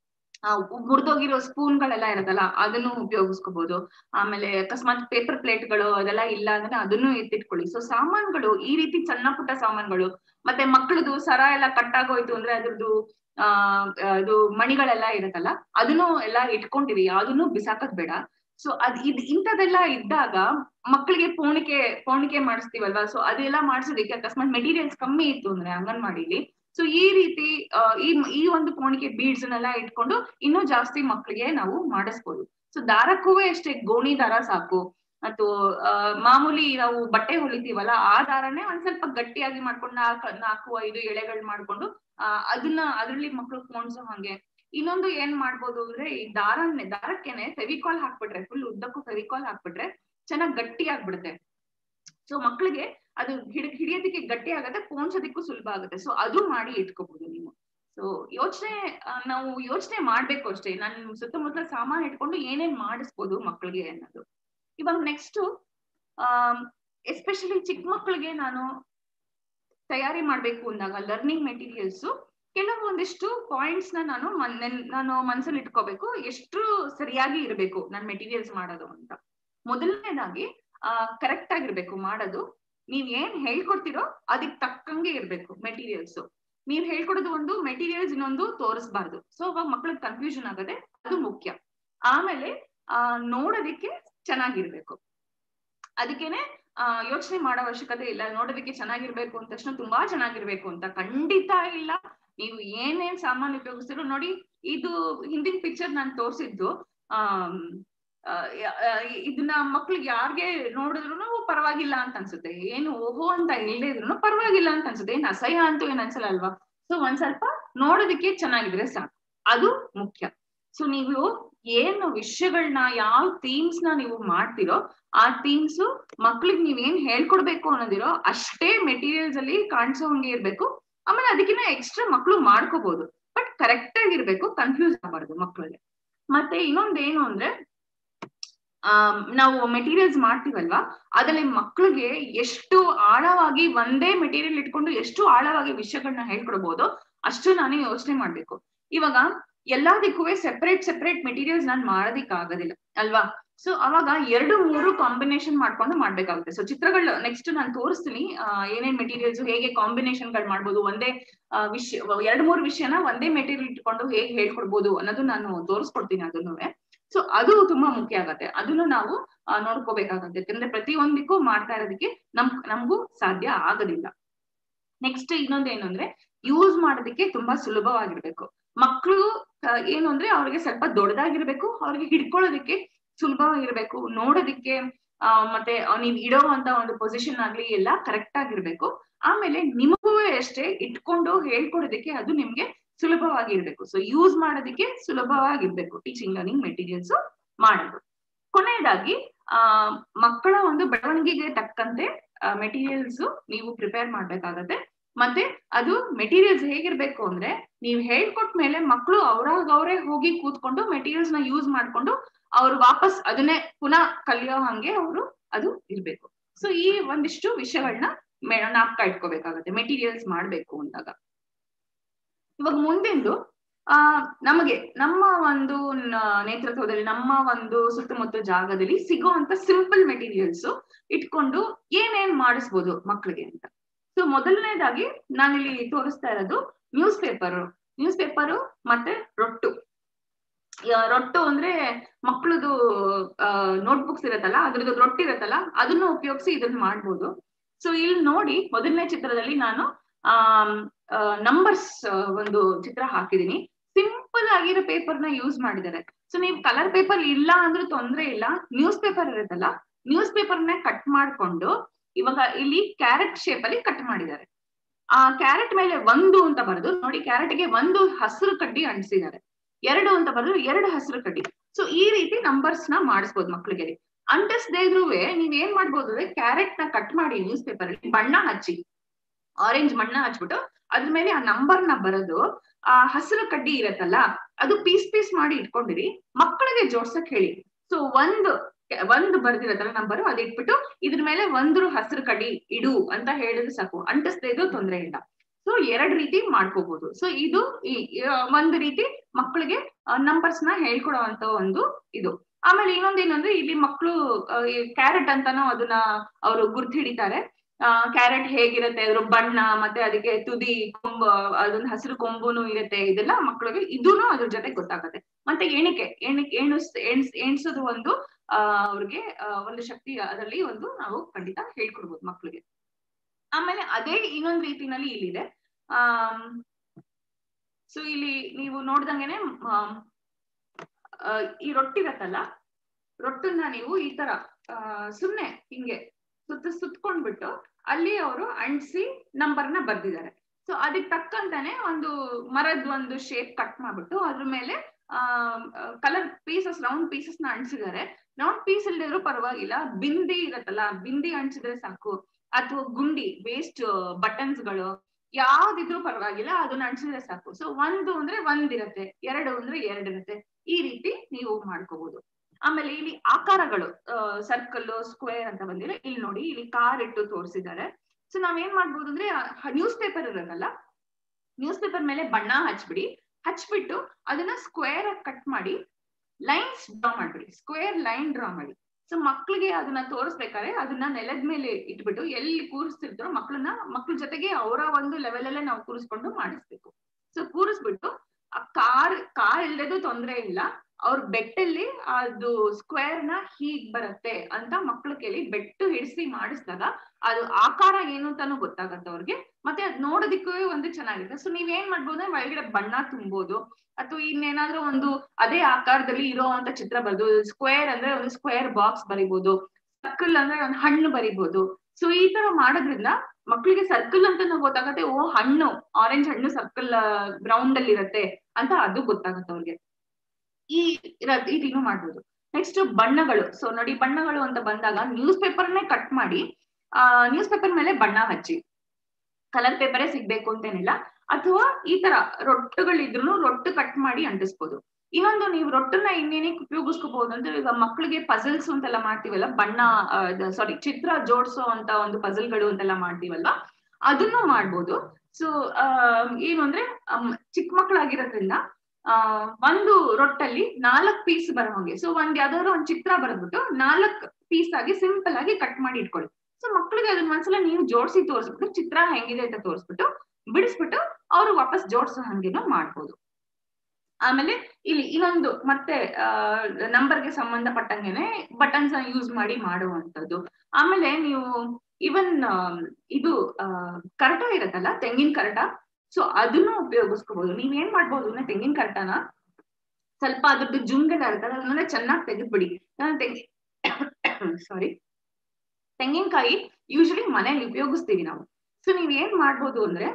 ಆ ಮುರಿದೋಗಿರೋ ಸ್ಪೂನ್ಗಳೆಲ್ಲ ಇರತ್ತಲ್ಲ ಅದನ್ನು ಉಪಯೋಗಿಸ್ಕೋಬಹುದು ಆಮೇಲೆ ಅಕಸ್ಮಾತ್ ಪೇಪರ್ ಪ್ಲೇಟ್ಗಳು ಅದೆಲ್ಲ ಇಲ್ಲ ಅಂದ್ರೆ ಅದನ್ನು ಎತ್ತಿಟ್ಕೊಳ್ಳಿ ಸೊ ಸಾಮಾನ್ಗಳು ಈ ರೀತಿ ಸಣ್ಣ ಪುಟ್ಟ ಸಾಮಾನ್ಗಳು ಮತ್ತೆ ಮಕ್ಕಳದು ಸರ ಎಲ್ಲ ಕಟ್ಟಾಗೋಯ್ತು ಅಂದ್ರೆ ಅದ್ರದ್ದು ಆ ಇದು ಮಣಿಗಳೆಲ್ಲ ಇರತ್ತಲ್ಲ ಅದನ್ನು ಎಲ್ಲ ಇಟ್ಕೊಂಡಿರಿ ಯಾವ್ದನ್ನು ಬಿಸಾಕದ್ ಬೇಡ ಸೊ ಅದ್ ಇದ್ ಇಂಥದೆಲ್ಲ ಇದ್ದಾಗ ಮಕ್ಕಳಿಗೆ ಪೋಣಿಕೆ ಪೋಣಿಕೆ ಮಾಡಿಸ್ತೀವಲ್ವಾ ಸೊ ಅದೆಲ್ಲ ಮಾಡ್ಸೋದಕ್ಕೆ ಅಕಸ್ಮಾತ್ ಮೆಟೀರಿಯಲ್ಸ್ ಕಮ್ಮಿ ಇತ್ತು ಅಂದ್ರೆ ಅಂಗನವಾಡಿಲಿ ಸೊ ಈ ರೀತಿ ಆ, ಈ ಈ ಒಂದು ಪೋಣಿಕೆ ಬೀಡ್ಸ್ ನೆಲ್ಲ ಇಟ್ಕೊಂಡು ಇನ್ನೂ ಜಾಸ್ತಿ ಮಕ್ಕಳಿಗೆ ನಾವು ಮಾಡಿಸ್ಬೋದು ಸೊ ದಾರಕ್ಕೂ ಅಷ್ಟೇ ಗೋಣಿ ದಾರ ಸಾಕು ಅಥವಾ ಆ, ಮಾಮೂಲಿ ನಾವು ಬಟ್ಟೆ ಹೊಲಿತೀವಲ್ಲ ಆ ದಾರನೇ ಒಂದ್ ಸ್ವಲ್ಪ ಗಟ್ಟಿಯಾಗಿ ಮಾಡ್ಕೊಂಡು ನಾಲ್ಕು ನಾಲ್ಕು ಐದು ಎಳೆಗಳು ಮಾಡ್ಕೊಂಡು ಆ ಅದನ್ನ ಅದ್ರಲ್ಲಿ ಮಕ್ಳು ಪೋಣಿಸೋ ಹಂಗೆ ಇನ್ನೊಂದು ಏನ್ ಮಾಡ್ಬೋದು ಅಂದ್ರೆ ಈ ದಾರನ್ನೇ ದಾರಕ್ಕೆನೆ ಫೆವಿಕಾಲ್ ಹಾಕ್ಬಿಟ್ರೆ ಫುಲ್ ಉದ್ದಕ್ಕೂ ಫೆವಿಕಾಲ್ ಹಾಕ್ಬಿಟ್ರೆ ಚೆನ್ನಾಗ್ ಗಟ್ಟಿ ಆಗ್ಬಿಡುತ್ತೆ ಸೊ ಮಕ್ಳಿಗೆ ಅದು ಹಿಡ್ ಹಿಡಿಯೋದಕ್ಕೆ ಗಟ್ಟಿ ಆಗತ್ತೆ ಪೋಣಿಸೋದಕ್ಕೂ ಸುಲಭ ಆಗುತ್ತೆ ಸೊ ಅದು ಮಾಡಿ ಇಟ್ಕೋಬಹುದು ನೀವು ಸೊ ಯೋಚನೆ ನಾವು ಯೋಚನೆ ಮಾಡ್ಬೇಕು ಅಷ್ಟೇ ನನ್ ಸುತ್ತಮುತ್ತಲ ಸಾಮಾನ್ ಇಟ್ಕೊಂಡು ಏನೇನ್ ಮಾಡಿಸ್ಬೋದು ಮಕ್ಳಿಗೆ ಅನ್ನೋದು ಇವಾಗ ನೆಕ್ಸ್ಟ್ ಎಸ್ಪೆಷಲಿ ಚಿಕ್ಕ ಮಕ್ಳಿಗೆ ನಾನು ತಯಾರಿ ಮಾಡ್ಬೇಕು ಅಂದಾಗ ಲರ್ನಿಂಗ್ ಮೆಟೀರಿಯಲ್ಸ್ ಕೆಲವೊಂದಿಷ್ಟು ಪಾಯಿಂಟ್ಸ್ ನ ನಾನು ಮನ್- ನೆನ್- ನಾನು ಮನ್ಸಲ್ಲಿ ಇಟ್ಕೋಬೇಕು ಎಷ್ಟು ಸರಿಯಾಗಿ ಇರಬೇಕು ನನ್ ಮೆಟೀರಿಯಲ್ಸ್ ಮಾಡೋದು ಅಂತ ಮೊದಲನೇದಾಗಿ ಆ ಕರೆಕ್ಟ್ ಆಗಿರ್ಬೇಕು ಮಾಡೋದು ನೀವ್ ಏನ್ ಹೇಳ್ಕೊಡ್ತೀರೋ ಅದಕ್ ತಕ್ಕಂಗೆ ಇರ್ಬೇಕು ಮೆಟೀರಿಯಲ್ಸ್ ನೀವ್ ಹೇಳ್ಕೊಡೋದು ಒಂದು ಮೆಟೀರಿಯಲ್ಸ್ ಇನ್ನೊಂದು ತೋರಿಸ್ಬಾರ್ದು ಸೊ ಅವಾಗ ಮಕ್ಳಿಗೆ ಕನ್ಫ್ಯೂಷನ್ ಆಗದೆ ಅದು ಮುಖ್ಯ ಆಮೇಲೆ ಆ ನೋಡೋದಿಕ್ಕೆ ಚೆನ್ನಾಗಿರ್ಬೇಕು ಅದಕ್ಕೇನೆ ಆ ಯೋಚನೆ ಮಾಡೋ ಅವಶ್ಯಕತೆ ಇಲ್ಲ ನೋಡೋದಕ್ಕೆ ಚೆನ್ನಾಗಿರ್ಬೇಕು ಅಂದ ತಕ್ಷಣ ತುಂಬಾ ಚೆನ್ನಾಗಿರ್ಬೇಕು ಅಂತ ಖಂಡಿತ ಇಲ್ಲ ನೀವು ಏನೇನ್ ಸಾಮಾನು ಉಪಯೋಗಿಸ್ತೀರೋ ನೋಡಿ ಇದು ಹಿಂದಿನ ಪಿಕ್ಚರ್ ನಾನು ತೋರಿಸಿದ್ದು ಆಮ್, ಆ, ಯ- ಆ, ಇದನ್ನ ಮಕ್ಳಿಗೆ ಯಾರ್ಗೆ ನೋಡಿದ್ರು ಪರವಾಗಿಲ್ಲ ಅಂತ ಅನ್ಸುತ್ತೆ ಏನು ಓಹೋ ಅಂತ ಇಲ್ಲದೆ ಇದ್ರು ಪರವಾಗಿಲ್ಲ ಅಂತ ಅನ್ಸುತ್ತೆ ಏನ್ ಅಸಹ್ಯ ಅಂತೂ ಏನ್ ಅನ್ಸಲ್ಲ ಅಲ್ವಾ ಸೊ ಒಂದ್ ಸ್ವಲ್ಪ ನೋಡೋದಕ್ಕೆ ಚೆನ್ನಾಗಿದ್ರೆ ಸಾಕು ಅದು ಮುಖ್ಯ ಸೊ ನೀವು ಏನು ವಿಷಯಗಳನ್ನ ಯಾವ ಥೀಮ್ಸ್ ನ ನೀವು ಮಾಡ್ತಿರೋ ಆ ಥೀಮ್ಸ್ ಮಕ್ಳಿಗೆ ನೀವ್ ಏನ್ ಹೇಳ್ಕೊಡ್ಬೇಕು ಅನ್ನೋದಿರೋ ಅಷ್ಟೇ ಮೆಟೀರಿಯಲ್ಸ್ ಅಲ್ಲಿ ಕಾಣಿಸೋ ಹಂಗೆ ಇರ್ಬೇಕು ಆಮೇಲೆ ಅದಕ್ಕಿಂತ ಎಕ್ಸ್ಟ್ರಾ ಮಕ್ಳು ಮಾಡ್ಕೋಬಹುದು ಬಟ್ ಕರೆಕ್ಟ್ ಆಗಿರ್ಬೇಕು ಕನ್ಫ್ಯೂಸ್ ಆಗಬಾರ್ದು ಮಕ್ಳಿಗೆ ಮತ್ತೆ ಇನ್ನೊಂದ್ ಏನು ಅಂದ್ರೆ ಆಮ್, ನಾವು ಮೆಟೀರಿಯಲ್ಸ್ ಮಾಡ್ತೀವಲ್ವಾ ಅದ್ರಲ್ಲಿ ಮಕ್ಳಿಗೆ ಎಷ್ಟು ಆಳವಾಗಿ ಒಂದೇ ಮೆಟೀರಿಯಲ್ ಇಟ್ಕೊಂಡು ಎಷ್ಟು ಆಳವಾಗಿ ವಿಷಯಗಳನ್ನ ಹೇಳ್ಕೊಡ್ಬೋದು ಅಷ್ಟು ನಾನು ಯೋಚನೆ ಮಾಡ್ಬೇಕು ಇವಾಗ ಎಲ್ಲದಕ್ಕೂ ಸೆಪರೇಟ್ ಸೆಪರೇಟ್ ಮೆಟೀರಿಯಲ್ಸ್ ನಾನು ಮಾಡೋದಿಕ್ ಆಗೋದಿಲ್ಲ ಅಲ್ವಾ ಸೊ ಅವಾಗ ಎರಡು ಮೂರು ಕಾಂಬಿನೇಷನ್ ಮಾಡ್ಕೊಂಡು ಮಾಡ್ಬೇಕಾಗುತ್ತೆ ಸೊ ಚಿತ್ರಗಳು ನೆಕ್ಸ್ಟ್ ನಾನು ತೋರಿಸ್ತೀನಿ ಆ, ಏನೇನ್ ಮೆಟೀರಿಯಲ್ಸ್ ಹೇಗೆ ಕಾಂಬಿನೇಷನ್ ಗಳು ಮಾಡ್ಬೋದು ಒಂದೇ ಆ, ವಿಷಯ ಎರಡ್ ಮೂರು ವಿಷಯನ ಒಂದೇ ಮೆಟೀರಿಯಲ್ ಇಟ್ಕೊಂಡು ಹೇಗೆ ಹೇಳ್ಕೊಡ್ಬೋದು ಅನ್ನೋದು ನಾನು ತೋರಿಸ್ಕೊಡ್ತೀನಿ ಅದನ್ನು ಸೊ ಅದು ತುಂಬಾ ಮುಖ್ಯ ಆಗತ್ತೆ ಅದನ್ನು ನಾವು ಆ, ನೋಡ್ಕೋಬೇಕಾಗತ್ತೆ ಯಾಕಂದ್ರೆ ಪ್ರತಿಯೊಂದಕ್ಕೂ ಮಾಡ್ತಾ ಇರೋದಕ್ಕೆ ನಮ್ ನಮಗೂ ಸಾಧ್ಯ ಆಗೋದಿಲ್ಲ ನೆಕ್ಸ್ಟ್ ಇನ್ನೊಂದು ಏನು ಅಂದ್ರೆ ಯೂಸ್ ಮಾಡೋದಕ್ಕೆ ತುಂಬಾ ಸುಲಭವಾಗಿರ್ಬೇಕು ಮಕ್ಕಳು ಏನು ಅಂದ್ರೆ ಅವ್ರಿಗೆ ಸ್ವಲ್ಪ ದೊಡ್ಡದಾಗಿರ್ಬೇಕು ಅವ್ರಿಗೆ ಹಿಡ್ಕೊಳ್ಳೋದಕ್ಕೆ ಸುಲಭವಾಗಿರ್ಬೇಕು ನೋಡೋದಕ್ಕೆ ಆ ಮತ್ತೆ ಆ, ನೀವ್ ಇಡೋವಂತ ಒಂದು ಪೊಸಿಷನ್ ಆಗ್ಲಿ ಎಲ್ಲ ಕರೆಕ್ಟ್ ಆಗಿರ್ಬೇಕು ಆಮೇಲೆ ನಿಮಗೂ ಅಷ್ಟೇ ಇಟ್ಕೊಂಡು ಹೇಳ್ಕೊಡೋದಕ್ಕೆ ಅದು ನಿಮ್ಗೆ ಸುಲಭವಾಗಿರ್ಬೇಕು ಸೊ ಯೂಸ್ ಮಾಡೋದಕ್ಕೆ ಸುಲಭವಾಗಿರ್ಬೇಕು ಟೀಚಿಂಗ್ ಲರ್ನಿಂಗ್ ಮೆಟೀರಿಯಲ್ಸ್ ಮಾಡೋದು ಕೊನೆಯದಾಗಿ ಆ ಮಕ್ಕಳ ಒಂದು ಬೆಳವಣಿಗೆಗೆ ತಕ್ಕಂತೆ ಮೆಟೀರಿಯಲ್ಸ್ ನೀವು ಪ್ರಿಪೇರ್ ಮಾಡ್ಬೇಕಾಗತ್ತೆ ಮತ್ತೆ ಅದು ಮೆಟೀರಿಯಲ್ಸ್ ಹೇಗಿರ್ಬೇಕು ಅಂದ್ರೆ ನೀವು ಹೇಳ್ಕೊಟ್ ಮೇಲೆ ಮಕ್ಕಳು ಅವ್ರಾಗ ಅವರೇ ಹೋಗಿ ಕೂತ್ಕೊಂಡು ಮೆಟೀರಿಯಲ್ಸ್ ನ ಯೂಸ್ ಮಾಡ್ಕೊಂಡು ಅವ್ರು ವಾಪಸ್ ಅದನ್ನೇ ಪುನಃ ಕಲಿಯೋ ಹಂಗೆ ಅವರು ಅದು ಇರ್ಬೇಕು ಸೊ ಈ ಒಂದಿಷ್ಟು ವಿಷಯಗಳನ್ನ ನಾಪ್ಕ ಇಟ್ಕೋಬೇಕಾಗತ್ತೆ ಮೆಟೀರಿಯಲ್ಸ್ ಮಾಡ್ಬೇಕು ಅಂದಾಗ ಇವಾಗ ಮುಂದಿಂದು ಆ ನಮಗೆ ನಮ್ಮ ಒಂದು ನ- ನೇತೃತ್ವದಲ್ಲಿ ನಮ್ಮ ಒಂದು ಸುತ್ತಮುತ್ತ ಜಾಗದಲ್ಲಿ ಸಿಗುವಂತ ಸಿಂಪಲ್ ಮೆಟೀರಿಯಲ್ಸ್ ಇಟ್ಕೊಂಡು ಏನೇನ್ ಮಾಡಿಸ್ಬೋದು ಮಕ್ಕಳಿಗೆ ಅಂತ ಸೊ ಮೊದಲನೇದಾಗಿ ನಾನಿಲ್ಲಿ ತೋರಿಸ್ತಾ ಇರೋದು ನ್ಯೂಸ್ ಪೇಪರ್ ನ್ಯೂಸ್ ಪೇಪರು ಮತ್ತೆ ರೊಟ್ಟು ಆ, ರೊಟ್ಟು ಅಂದ್ರೆ ಮಕ್ಕಳದು ನೋಟ್ಬುಕ್ಸ್ ಇರತ್ತಲ್ಲ ಅದ್ರದ್ದು ರೊಟ್ಟಿ ಇರತ್ತಲ್ಲ ಅದನ್ನ ಉಪಯೋಗಿಸಿ ಇದನ್ನ ಮಾಡ್ಬೋದು ಸೊ ಇಲ್ಲಿ ನೋಡಿ ಮೊದಲನೇ ಚಿತ್ರದಲ್ಲಿ ನಾನು ನಂಬರ್ಸ್ ಒಂದು ಚಿತ್ರ ಹಾಕಿದೀನಿ ಸಿಂಪಲ್ ಆಗಿರೋ ಪೇಪರ್ ನ ಯೂಸ್ ಮಾಡಿದ್ದಾರೆ ಸೊ ನೀವು ಕಲರ್ ಪೇಪರ್ ಇಲ್ಲ ಅಂದ್ರೂ ತೊಂದ್ರೆ ಇಲ್ಲ ನ್ಯೂಸ್ ಪೇಪರ್ ಇರುತ್ತಲ್ಲ ನ್ಯೂಸ್ ಪೇಪರ್ ನ ಕಟ್ ಮಾಡ್ಕೊಂಡು ಇವಾಗ ಇಲ್ಲಿ ಕ್ಯಾರೆಟ್ ಶೇಪ್ ಅಲ್ಲಿ ಕಟ್ ಮಾಡಿದ್ದಾರೆ ಆ ಕ್ಯಾರೆಟ್ ಮೇಲೆ ಒಂದು ಅಂತ ಬರೆದು ನೋಡಿ ಕ್ಯಾರೆಟ್ ಗೆ ಒಂದು ಹಸಿರು ಕಡ್ಡಿ ಅಂಟಿಸಿದ್ದಾರೆ ಎರಡು ಅಂತ ಬರೆದು ಎರಡು ಹಸಿರು ಕಡ್ಡಿ ಸೊ ಈ ರೀತಿ ನಂಬರ್ಸ್ ನ ಮಾಡಿಸ್ಬೋದು ಮಕ್ಳಿಗೆ ಅಂಟಿಸದೇ ಇದ್ರೂ ನೀವ್ ಏನ್ ಮಾಡ್ಬೋದು ಅಂದ್ರೆ ಕ್ಯಾರೆಟ್ ನ ಕಟ್ ಮಾಡಿ ನ್ಯೂಸ್ ಪೇಪರ್ ಅಲ್ಲಿ ಬಣ್ಣ ಹಚ್ಚಿ ಆರೆಂಜ್ ಬಣ್ಣ ಹಚ್ಬಿಟ್ಟು ಅದ್ರ ಮೇಲೆ ಆ ನಂಬರ್ ನ ಬರೆದು ಆ ಹಸಿರು ಕಡ್ಡಿ ಇರತ್ತಲ್ಲ ಅದು ಪೀಸ್ ಪೀಸ್ ಮಾಡಿ ಇಟ್ಕೊಂಡಿರಿ ಮಕ್ಕಳಿಗೆ ಜೋಡ್ಸಕ್ ಹೇಳಿ ಸೊ ಒಂದು ಒಂದು ಬರ್ದಿರತ್ತಲ್ಲ ನಂಬರ್ ಅದ್ ಇಟ್ಬಿಟ್ಟು ಇದ್ರ ಮೇಲೆ ಒಂದು ಹಸಿರು ಕಡ್ಡಿ ಇಡು ಅಂತ ಹೇಳಿದ್ರೆ ಸಾಕು ಅಂಟಿಸ್ದೇ ಇದ್ರು ತೊಂದ್ರೆ ಇಲ್ಲ ಸೊ ಎರಡ್ ರೀತಿ ಮಾಡ್ಕೋಬಹುದು ಸೊ ಇದು ಈ- ಆ, ಒಂದು ರೀತಿ ಮಕ್ಕಳಿಗೆ ನಂಬರ್ಸ್ ನ ಹೇಳ್ಕೊಡುವಂತ ಒಂದು ಇದು ಆಮೇಲೆ ಇನ್ನೊಂದೇನಂದ್ರೆ ಇಲ್ಲಿ ಮಕ್ಕಳು ಕ್ಯಾರೆಟ್ ಅಂತಾನು ಅದನ್ನ ಅವರು ಗುರ್ತು ಹಿಡಿತಾರೆ ಕ್ಯಾರೆಟ್ ಹೇಗಿರುತ್ತೆ ಅದ್ರ ಬಣ್ಣ ಮತ್ತೆ ಅದಕ್ಕೆ ತುದಿ ಕೊಂಬು ಅದೊಂದು ಹಸಿರು ಕೊಂಬುನು ಇರುತ್ತೆ ಇದೆಲ್ಲ ಮಕ್ಕಳಿಗೆ ಇದೂನು ಅದ್ರ ಜೊತೆ ಗೊತ್ತಾಗತ್ತೆ ಮತ್ತೆ ಎಣಿಕೆ ಎಣಿಕೆ ಎಣಿಸ್ ಎಣ್ಸ್ ಎಣ್ಸೋದು ಒಂದು ಆ ಅವ್ರಿಗೆ ಆ, ಒಂದು ಶಕ್ತಿ ಅದರಲ್ಲಿ ಒಂದು ನಾವು ಖಂಡಿತ ಹೇಳ್ಕೊಡ್ಬೋದು ಮಕ್ಕಳಿಗೆ ಆಮೇಲೆ ಅದೇ ಇನ್ನೊಂದು ರೀತಿನಲ್ಲಿ ಇಲ್ಲಿದೆ ಆಮ್ ಸೊ ಇಲ್ಲಿ ನೀವು ನೋಡ್ದಂಗೆನೆ ಆಮ್, ಆ, ಈ ರೊಟ್ಟಿ ಇರತ್ತಲ್ಲ ರೊಟ್ಟನ್ನ ನೀವು ಈ ತರ ಆ ಸುಮ್ನೆ ಹಿಂಗೆ ಸುತ್ತ ಸುತ್ಕೊಂಡ್ಬಿಟ್ಟು ಅಲ್ಲಿ ಅವರು ಅಂಟಿಸಿ ನಂಬರ್ನ ಬರ್ದಿದ್ದಾರೆ ಸೊ ಅದಕ್ಕೆ ತಕ್ಕಂತಾನೆ ಒಂದು ಮರದ ಒಂದು ಶೇಪ್ ಕಟ್ ಮಾಡ್ಬಿಟ್ಟು ಅದ್ರ ಮೇಲೆ ಆ ಕಲರ್ ಪೀಸಸ್ ರೌಂಡ್ ಪೀಸಸ್ ನ ಅಂಟಿಸಿದ್ದಾರೆ ರೌಂಡ್ ಪೀಸ್ ಇಲ್ದಿದ್ರು ಪರವಾಗಿಲ್ಲ ಬಿಂದಿ ಇರತ್ತಲ್ಲ ಬಿಂದಿ ಅಂಟಿಸಿದ್ರೆ ಸಾಕು ಅಥವಾ ಗುಂಡಿ ವೇಸ್ಟ್ ಬಟನ್ಸ್ ಗಳು ಯಾವ್ದಿದ್ರು ಪರವಾಗಿಲ್ಲ ಅದನ್ನ ಅಂಟಿಸಿದ್ರೆ ಸಾಕು ಸೊ ಒಂದು ಅಂದ್ರೆ ಒಂದಿರತ್ತೆ ಎರಡು ಅಂದ್ರೆ ಎರಡಿರತ್ತೆ ಈ ರೀತಿ ನೀವು ಮಾಡ್ಕೋಬಹುದು ಆಮೇಲೆ ಇಲ್ಲಿ ಆಕಾರಗಳು ಸರ್ಕಲ್ ಸ್ಕ್ವೇರ್ ಅಂತ ಬಂದಿಲ್ಲ ಇಲ್ಲಿ ನೋಡಿ ಇಲ್ಲಿ ಕಾರ್ ಇಟ್ಟು ತೋರಿಸಿದ್ದಾರೆ ಸೊ ನಾವೇನ್ ಮಾಡ್ಬೋದು ಅಂದ್ರೆ ನ್ಯೂಸ್ ಪೇಪರ್ ಇರೋದಲ್ಲ ನ್ಯೂಸ್ ಪೇಪರ್ ಮೇಲೆ ಬಣ್ಣ ಹಚ್ಬಿಡಿ ಹಚ್ಬಿಟ್ಟು ಅದನ್ನ ಸ್ಕ್ವೇರ್ ಆಗಿ ಕಟ್ ಮಾಡಿ ಲೈನ್ಸ್ ಡ್ರಾ ಮಾಡ್ಬಿಡಿ ಸ್ಕ್ವೇರ್ ಲೈನ್ ಡ್ರಾ ಮಾಡಿ ಸೊ ಮಕ್ಳಿಗೆ ಅದನ್ನ ತೋರಿಸ್ಬೇಕಾದ್ರೆ ಅದನ್ನ ನೆಲದ ಮೇಲೆ ಇಟ್ಬಿಟ್ಟು ಎಲ್ಲಿ ಕೂರಿಸ್ತಿರ್ತಾರೋ ಮಕ್ಳನ್ನ ಮಕ್ಳ ಜೊತೆಗೆ ಅವರ ಒಂದು ಲೆವೆಲ್ ಅಲ್ಲೇ ನಾವು ಕೂರಿಸ್ಕೊಂಡು ಮಾಡಿಸ್ಬೇಕು ಸೊ ಕೂರಿಸ್ಬಿಟ್ಟು ಆ ಕಾರ್ ಕಾರ್ ಇಲ್ದೇದು ತೊಂದ್ರೆ ಇಲ್ಲ ಅವ್ರ ಬೆಟ್ಟಲ್ಲಿ ಅದು ಸ್ಕ್ವೇರ್ ನ ಹೀಗ್ ಬರುತ್ತೆ ಅಂತ ಮಕ್ಳ ಕೇಳಿ ಬೆಟ್ಟು ಹಿಡಿಸಿ ಮಾಡಿಸಿದಾಗ ಅದು ಆಕಾರ ಏನು ಅಂತಾನು ಗೊತ್ತಾಗತ್ತೆ ಅವ್ರಿಗೆ ಮತ್ತೆ ಅದ್ ನೋಡೋದಿಕ್ಕೂ ಒಂದು ಚೆನ್ನಾಗಿರುತ್ತೆ ಸೊ ನೀವ್ ಏನ್ ಮಾಡ್ಬೋದು ಅಂದ್ರೆ ಒಳಗಡೆ ಬಣ್ಣ ತುಂಬೋದು ಅಥವಾ ಇನ್ನೇನಾದ್ರೂ ಒಂದು ಅದೇ ಆಕಾರದಲ್ಲಿ ಇರೋ ಅಂತ ಚಿತ್ರ ಬರ್ದು ಸ್ಕ್ವೇರ್ ಅಂದ್ರೆ ಒಂದು ಸ್ಕ್ವೇರ್ ಬಾಕ್ಸ್ ಬರಿಬೋದು ಸರ್ಕಲ್ ಅಂದ್ರೆ ಒಂದು ಹಣ್ಣು ಬರಿಬೋದು ಸೊ ಈ ತರ ಮಾಡೋದ್ರಿಂದ ಮಕ್ಳಿಗೆ ಸರ್ಕಲ್ ಅಂತಾನು ಗೊತ್ತಾಗತ್ತೆ ಓ ಹಣ್ಣು ಆರೆಂಜ್ ಹಣ್ಣು ಸರ್ಕಲ್ ಗ್ರೌಂಡ್ ಅಲ್ಲಿ ಇರತ್ತೆ ಅಂತ ಅದು ಗೊತ್ತಾಗತ್ತೆ ಅವ್ರಿಗೆ ಈ ರೀತಿನೂ ಮಾಡ್ಬೋದು ನೆಕ್ಸ್ಟ್ ಬಣ್ಣಗಳು ಸೊ ನೋಡಿ ಬಣ್ಣಗಳು ಅಂತ ಬಂದಾಗ ನ್ಯೂಸ್ ಪೇಪರ್ನೇ ಕಟ್ ಮಾಡಿ ಆ ನ್ಯೂಸ್ ಪೇಪರ್ ಮೇಲೆ ಬಣ್ಣ ಹಚ್ಚಿ ಕಲರ್ ಪೇಪರೇ ಸಿಗ್ಬೇಕು ಅಂತೇನಿಲ್ಲ ಅಥವಾ ಈ ತರ ರೊಟ್ಟುಗಳಿದ್ರು ರೊಟ್ಟು ಕಟ್ ಮಾಡಿ ಅಂಟಿಸ್ಬೋದು ಇನ್ನೊಂದು ನೀವು ರೊಟ್ಟನ್ನ ಇನ್ನೇನಕ್ಕೆ ಉಪಯೋಗಿಸ್ಕೋಬಹುದು ಅಂದ್ರೆ ಈಗ ಮಕ್ಕಳಿಗೆ ಪಜಲ್ಸ್ ಅಂತೆಲ್ಲ ಮಾಡ್ತೀವಲ್ಲ ಬಣ್ಣ ಸಾರಿ ಚಿತ್ರ ಜೋಡಿಸೋ ಅಂತ ಒಂದು ಪಜಲ್ಗಳು ಅಂತೆಲ್ಲ ಮಾಡ್ತೀವಲ್ವಾ ಅದನ್ನು ಮಾಡ್ಬೋದು ಸೊ ಏನು ಅಂದ್ರೆ ಚಿಕ್ಕ ಮಕ್ಕಳಾಗಿರೋದ್ರಿಂದ ಆ ಒಂದು ರೊಟ್ಟಲ್ಲಿ ನಾಲ್ಕ್ ಪೀಸ್ ಬರೋ ಹಾಗೆ ಸೊ ಒಂದ್ ಯಾವ್ದಾದ್ರು ಒಂದ್ ಚಿತ್ರ ಬರೆದ್ಬಿಟ್ಟು ನಾಲ್ಕ್ ಪೀಸ್ ಆಗಿ ಸಿಂಪಲ್ ಆಗಿ ಕಟ್ ಮಾಡಿ ಇಟ್ಕೊಳ್ಳಿ ಸೊ ಮಕ್ಳಿಗೆ ಅದನ್ನ ಒಂದ್ಸಲ ನೀವು ಜೋಡಿಸಿ ತೋರಿಸ್ಬಿಟ್ಟು ಚಿತ್ರ ಹೆಂಗಿದೆ ಅಂತ ತೋರಿಸ್ಬಿಟ್ಟು ಬಿಡಿಸ್ಬಿಟ್ಟು ಅವ್ರು ವಾಪಸ್ ಜೋಡ್ಸೋ ಹಂಗೇನು ಮಾಡ್ಬೋದು ಆಮೇಲೆ ಇಲ್ಲಿ ಇನ್ನೊಂದು ಮತ್ತೆ ನಂಬರ್ಗೆ ಸಂಬಂಧಪಟ್ಟಂಗೆನೆ ಬಟನ್ಸ್ ಯೂಸ್ ಮಾಡಿ ಮಾಡುವಂತದ್ದು ಆಮೇಲೆ ನೀವು ಇವನ್ ಇದು ಕರಟ ಇರತ್ತಲ್ಲ ತೆಂಗಿನ ಕರಟ ಸೊ ಅದನ್ನು ಉಪಯೋಗಿಸ್ಕೋಬಹುದು ನೀವ್ ಏನ್ ಮಾಡ್ಬೋದು ಅಂದ್ರೆ ತೆಂಗಿನ ಕರಟನ ಸ್ವಲ್ಪ ಅದ್ರದ್ದು ಜುಂಗೆಲ್ಲ ಇರುತ್ತಲ್ಲ ಅದನ್ನ ಚೆನ್ನಾಗಿ ತೆಗೆದ್ಬಿಡಿ ತೆಂಗಿ ಸಾರಿ ತೆಂಗಿನಕಾಯಿ ಯೂಶಲಿ ಮನೇಲಿ ಉಪಯೋಗಿಸ್ತೀವಿ ನಾವು ಸೊ ನೀವ್ ಏನ್ ಮಾಡ್ಬೋದು ಅಂದ್ರೆ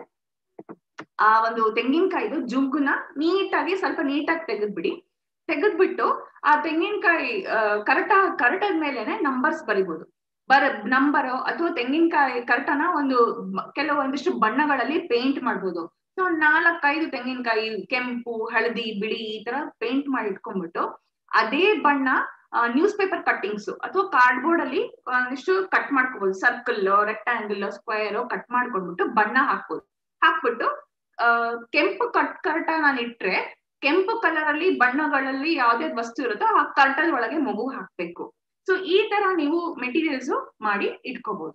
ಆ ಒಂದು ತೆಂಗಿನಕಾಯಿದು ಜುಂಗುನ ನೀಟಾಗಿ ಸ್ವಲ್ಪ ನೀಟಾಗಿ ತೆಗೆದ್ಬಿಡಿ ತೆಗೆದ್ಬಿಟ್ಟು ಆ ತೆಂಗಿನಕಾಯಿ ಕರಟ ಕರಟದ ಮೇಲೆನೆ ನಂಬರ್ಸ್ ಬರಿಬೋದು ಬರ ನಂಬರ್ ಅಥವಾ ತೆಂಗಿನಕಾಯಿ ಕರಟನ ಒಂದು ಕೆಲವೊಂದಿಷ್ಟು ಬಣ್ಣಗಳಲ್ಲಿ ಪೇಂಟ್ ಮಾಡ್ಬೋದು ಸೊ ನಾಲ್ಕೈದು ತೆಂಗಿನಕಾಯಿ ಕೆಂಪು ಹಳದಿ ಬಿಳಿ ಈ ತರ ಪೇಂಟ್ ಮಾಡಿ ಇಟ್ಕೊಂಡ್ಬಿಟ್ಟು ಅದೇ ಬಣ್ಣ ನ್ಯೂಸ್ ಪೇಪರ್ ಕಟ್ಟಿಂಗ್ಸ್ ಅಥವಾ ಕಾರ್ಡ್ಬೋರ್ಡ್ ಅಲ್ಲಿ ಒಂದಿಷ್ಟು ಕಟ್ ಮಾಡ್ಕೋಬಹುದು ಸರ್ಕಲ್ ರೆಕ್ಟಾಂಗಲ್ ಸ್ಕ್ವೇರ್ ಕಟ್ ಮಾಡ್ಕೊಂಡ್ಬಿಟ್ಟು ಬಣ್ಣ ಹಾಕ್ಬೋದು ಹಾಕ್ಬಿಟ್ಟು ಅಹ್ ಕೆಂಪು ಕಟ್ ಕರ್ಟ ನಾನು ಇಟ್ರೆ ಕೆಂಪು ಕಲರ್ ಅಲ್ಲಿ ಬಣ್ಣಗಳಲ್ಲಿ ಯಾವ್ದೇ ವಸ್ತು ಇರುತ್ತೋ ಆ ಕರ್ಟದ ಒಳಗೆ ಮಗು ಹಾಕ್ಬೇಕು ಸೊ ಈ ತರ ನೀವು ಮೆಟೀರಿಯಲ್ಸ್ ಮಾಡಿ ಇಟ್ಕೋಬಹುದು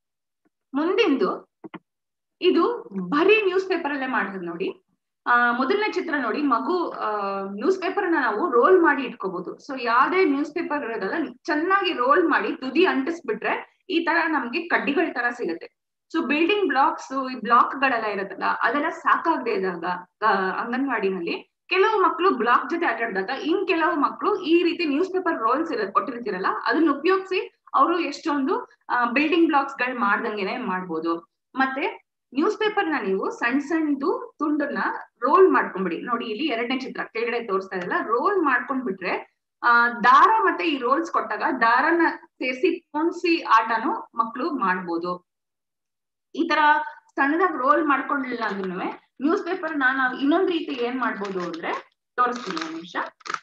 ಮುಂದಿಂದು ಇದು ಬರೀ ನ್ಯೂಸ್ ಪೇಪರ್ ಅಲ್ಲೇ ಮಾಡಿದ್ ನೋಡಿ ಆ ಮೊದಲನೇ ಚಿತ್ರ ನೋಡಿ ಮಗು ನ್ಯೂಸ್ ಪೇಪರ್ ನ ನಾವು ರೋಲ್ ಮಾಡಿ ಇಟ್ಕೋಬಹುದು ಸೊ ಯಾವ್ದೇ ನ್ಯೂಸ್ ಪೇಪರ್ ಇರೋದಲ್ಲ ಚೆನ್ನಾಗಿ ರೋಲ್ ಮಾಡಿ ತುದಿ ಅಂಟಿಸ್ಬಿಟ್ರೆ ಈ ತರ ನಮ್ಗೆ ಕಡ್ಡಿಗಳ ತರ ಸಿಗುತ್ತೆ ಸೊ ಬಿಲ್ಡಿಂಗ್ ಬ್ಲಾಕ್ಸ್ ಈ ಬ್ಲಾಕ್ ಗಳೆಲ್ಲ ಇರುತ್ತಲ್ಲ ಅದೆಲ್ಲ ಸಾಕಾಗದೆ ಇದ್ದಾಗ ಅಂಗನವಾಡಿನಲ್ಲಿ ಕೆಲವು ಮಕ್ಕಳು ಬ್ಲಾಕ್ ಜೊತೆ ಆಟ ಆಡಿದಾಗ ಇನ್ ಕೆಲವು ಮಕ್ಕಳು ಈ ರೀತಿ ನ್ಯೂಸ್ ಪೇಪರ್ ರೋಲ್ಸ್ ಇರೋದು ಕೊಟ್ಟಿರ್ತೀರಲ್ಲ ಅದನ್ನ ಉಪಯೋಗಿಸಿ ಅವರು ಎಷ್ಟೊಂದು ಬಿಲ್ಡಿಂಗ್ ಬ್ಲಾಕ್ಸ್ ಗಳು ಮಾಡ್ದಂಗೆನೆ ಮಾಡ್ಬೋದು ಮತ್ತೆ ನ್ಯೂಸ್ ಪೇಪರ್ ನ ನೀವು ಸಣ್ಣ ಸಣ್ಣದು ತುಂಡನ್ನ ರೋಲ್ ಮಾಡ್ಕೊಂಡ್ಬಿಡಿ ನೋಡಿ ಇಲ್ಲಿ ಎರಡನೇ ಚಿತ್ರ ಕೆಳಗಡೆ ತೋರಿಸ್ತಾ ಇದೆಲ್ಲ ರೋಲ್ ಮಾಡ್ಕೊಂಡ್ಬಿಟ್ರೆ ಆ ದಾರ ಮತ್ತೆ ಈ ರೋಲ್ಸ್ ಕೊಟ್ಟಾಗ ದಾರನ ಸೇರಿಸಿ ಪೊಣ್ಸಿ ಆಟನು ಮಕ್ಕಳು ಮಾಡ್ಬೋದು ಈ ತರ ಸಣ್ಣದಾಗಿ ರೋಲ್ ಮಾಡ್ಕೊಂಡಿಲ್ಲ ಅಂದ್ರೂ ನ್ಯೂಸ್ ಪೇಪರ್ ನಾನು ಇನ್ನೊಂದ್ ರೀತಿ ಏನ್ ಮಾಡ್ಬೋದು ಅಂದ್ರೆ ತೋರಿಸ್ತೀನಿ ಒಂದ್ ನಿಮಿಷ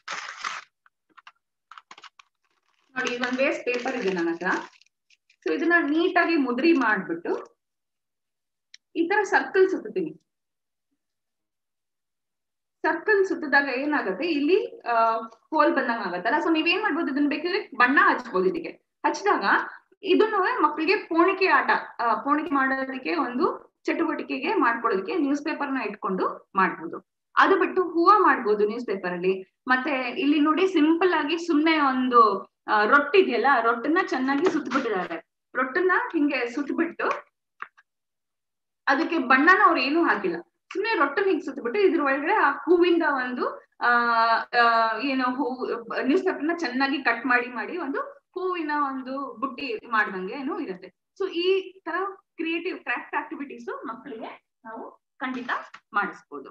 ನೋಡಿ ಇದೊಂದ್ ವೇಸ್ಟ್ ಪೇಪರ್ ಇದೆ ನನ್ನ ಹತ್ರ ಸೊ ಇದನ್ನ ನೀಟಾಗಿ ಮುದ್ರಿ ಮಾಡ್ಬಿಟ್ಟು ಈ ತರ ಸರ್ಕಲ್ ಸುತ್ತೀನಿ ಸರ್ಕಲ್ ಸುತ್ತಿದಾಗ ಏನಾಗುತ್ತೆ ಇಲ್ಲಿ ಹೋಲ್ ಬಂದಂಗ ಆಗತ್ತಲ್ಲ ಸೊ ನೀವೇನ್ ಮಾಡ್ಬೋದು ಇದನ್ನ ಬೇಕಿದ್ರೆ ಬಣ್ಣ ಹಚ್ಬೋದು ಇದಕ್ಕೆ ಹಚ್ಚಿದಾಗ ಇದನ್ನು ಮಕ್ಕಳಿಗೆ ಪೋಣಿಕೆ ಆಟ ಪೋಣಿಕೆ ಮಾಡೋದಕ್ಕೆ ಒಂದು ಚಟುವಟಿಕೆಗೆ ಮಾಡ್ಕೊಡೋದಕ್ಕೆ ನ್ಯೂಸ್ ಪೇಪರ್ ನ ಇಟ್ಕೊಂಡು ಮಾಡ್ಬೋದು ಅದು ಬಿಟ್ಟು ಹೂವ ಮಾಡ್ಬೋದು ನ್ಯೂಸ್ ಪೇಪರ್ ಅಲ್ಲಿ ಮತ್ತೆ ಇಲ್ಲಿ ನೋಡಿ ಸಿಂಪಲ್ ಆಗಿ ಸುಮ್ನೆ ಒಂದು ರೊಟ್ಟಿ ಇದೆಯಲ್ಲ ರೊಟ್ಟನ್ನ ಚೆನ್ನಾಗಿ ಸುತ್ತಬಿಟ್ಟಿದ್ದಾರೆ ರೊಟ್ಟನ್ನ ಹಿಂಗೆ ಸುತ್ತಬಿಟ್ಟು ಅದಕ್ಕೆ ಬಣ್ಣನ ಅವ್ರು ಏನು ಹಾಕಿಲ್ಲ ಸುಮ್ಮನೆ ರೊಟ್ಟನ್ ಹಿಂಗ್ ಸುತ್ತಬಿಟ್ಟು ಇದ್ರ ಒಳಗಡೆ ಆ ಹೂವಿಂದ ಒಂದು ಆ ಏನು ಹೂ ನ್ಯೂಸ್ ಪೇಪರ್ನ ಚೆನ್ನಾಗಿ ಕಟ್ ಮಾಡಿ ಮಾಡಿ ಒಂದು ಹೂವಿನ ಒಂದು ಬುಟ್ಟಿ ಮಾಡ್ದಂಗೆ ಏನು ಇರುತ್ತೆ ಸೊ ಈ ತರ ಕ್ರಿಯೇಟಿವ್ ಕ್ರಾಫ್ಟ್ ಆಕ್ಟಿವಿಟೀಸ್ ಮಕ್ಕಳಿಗೆ ನಾವು ಖಂಡಿತ ಮಾಡಿಸ್ಬೋದು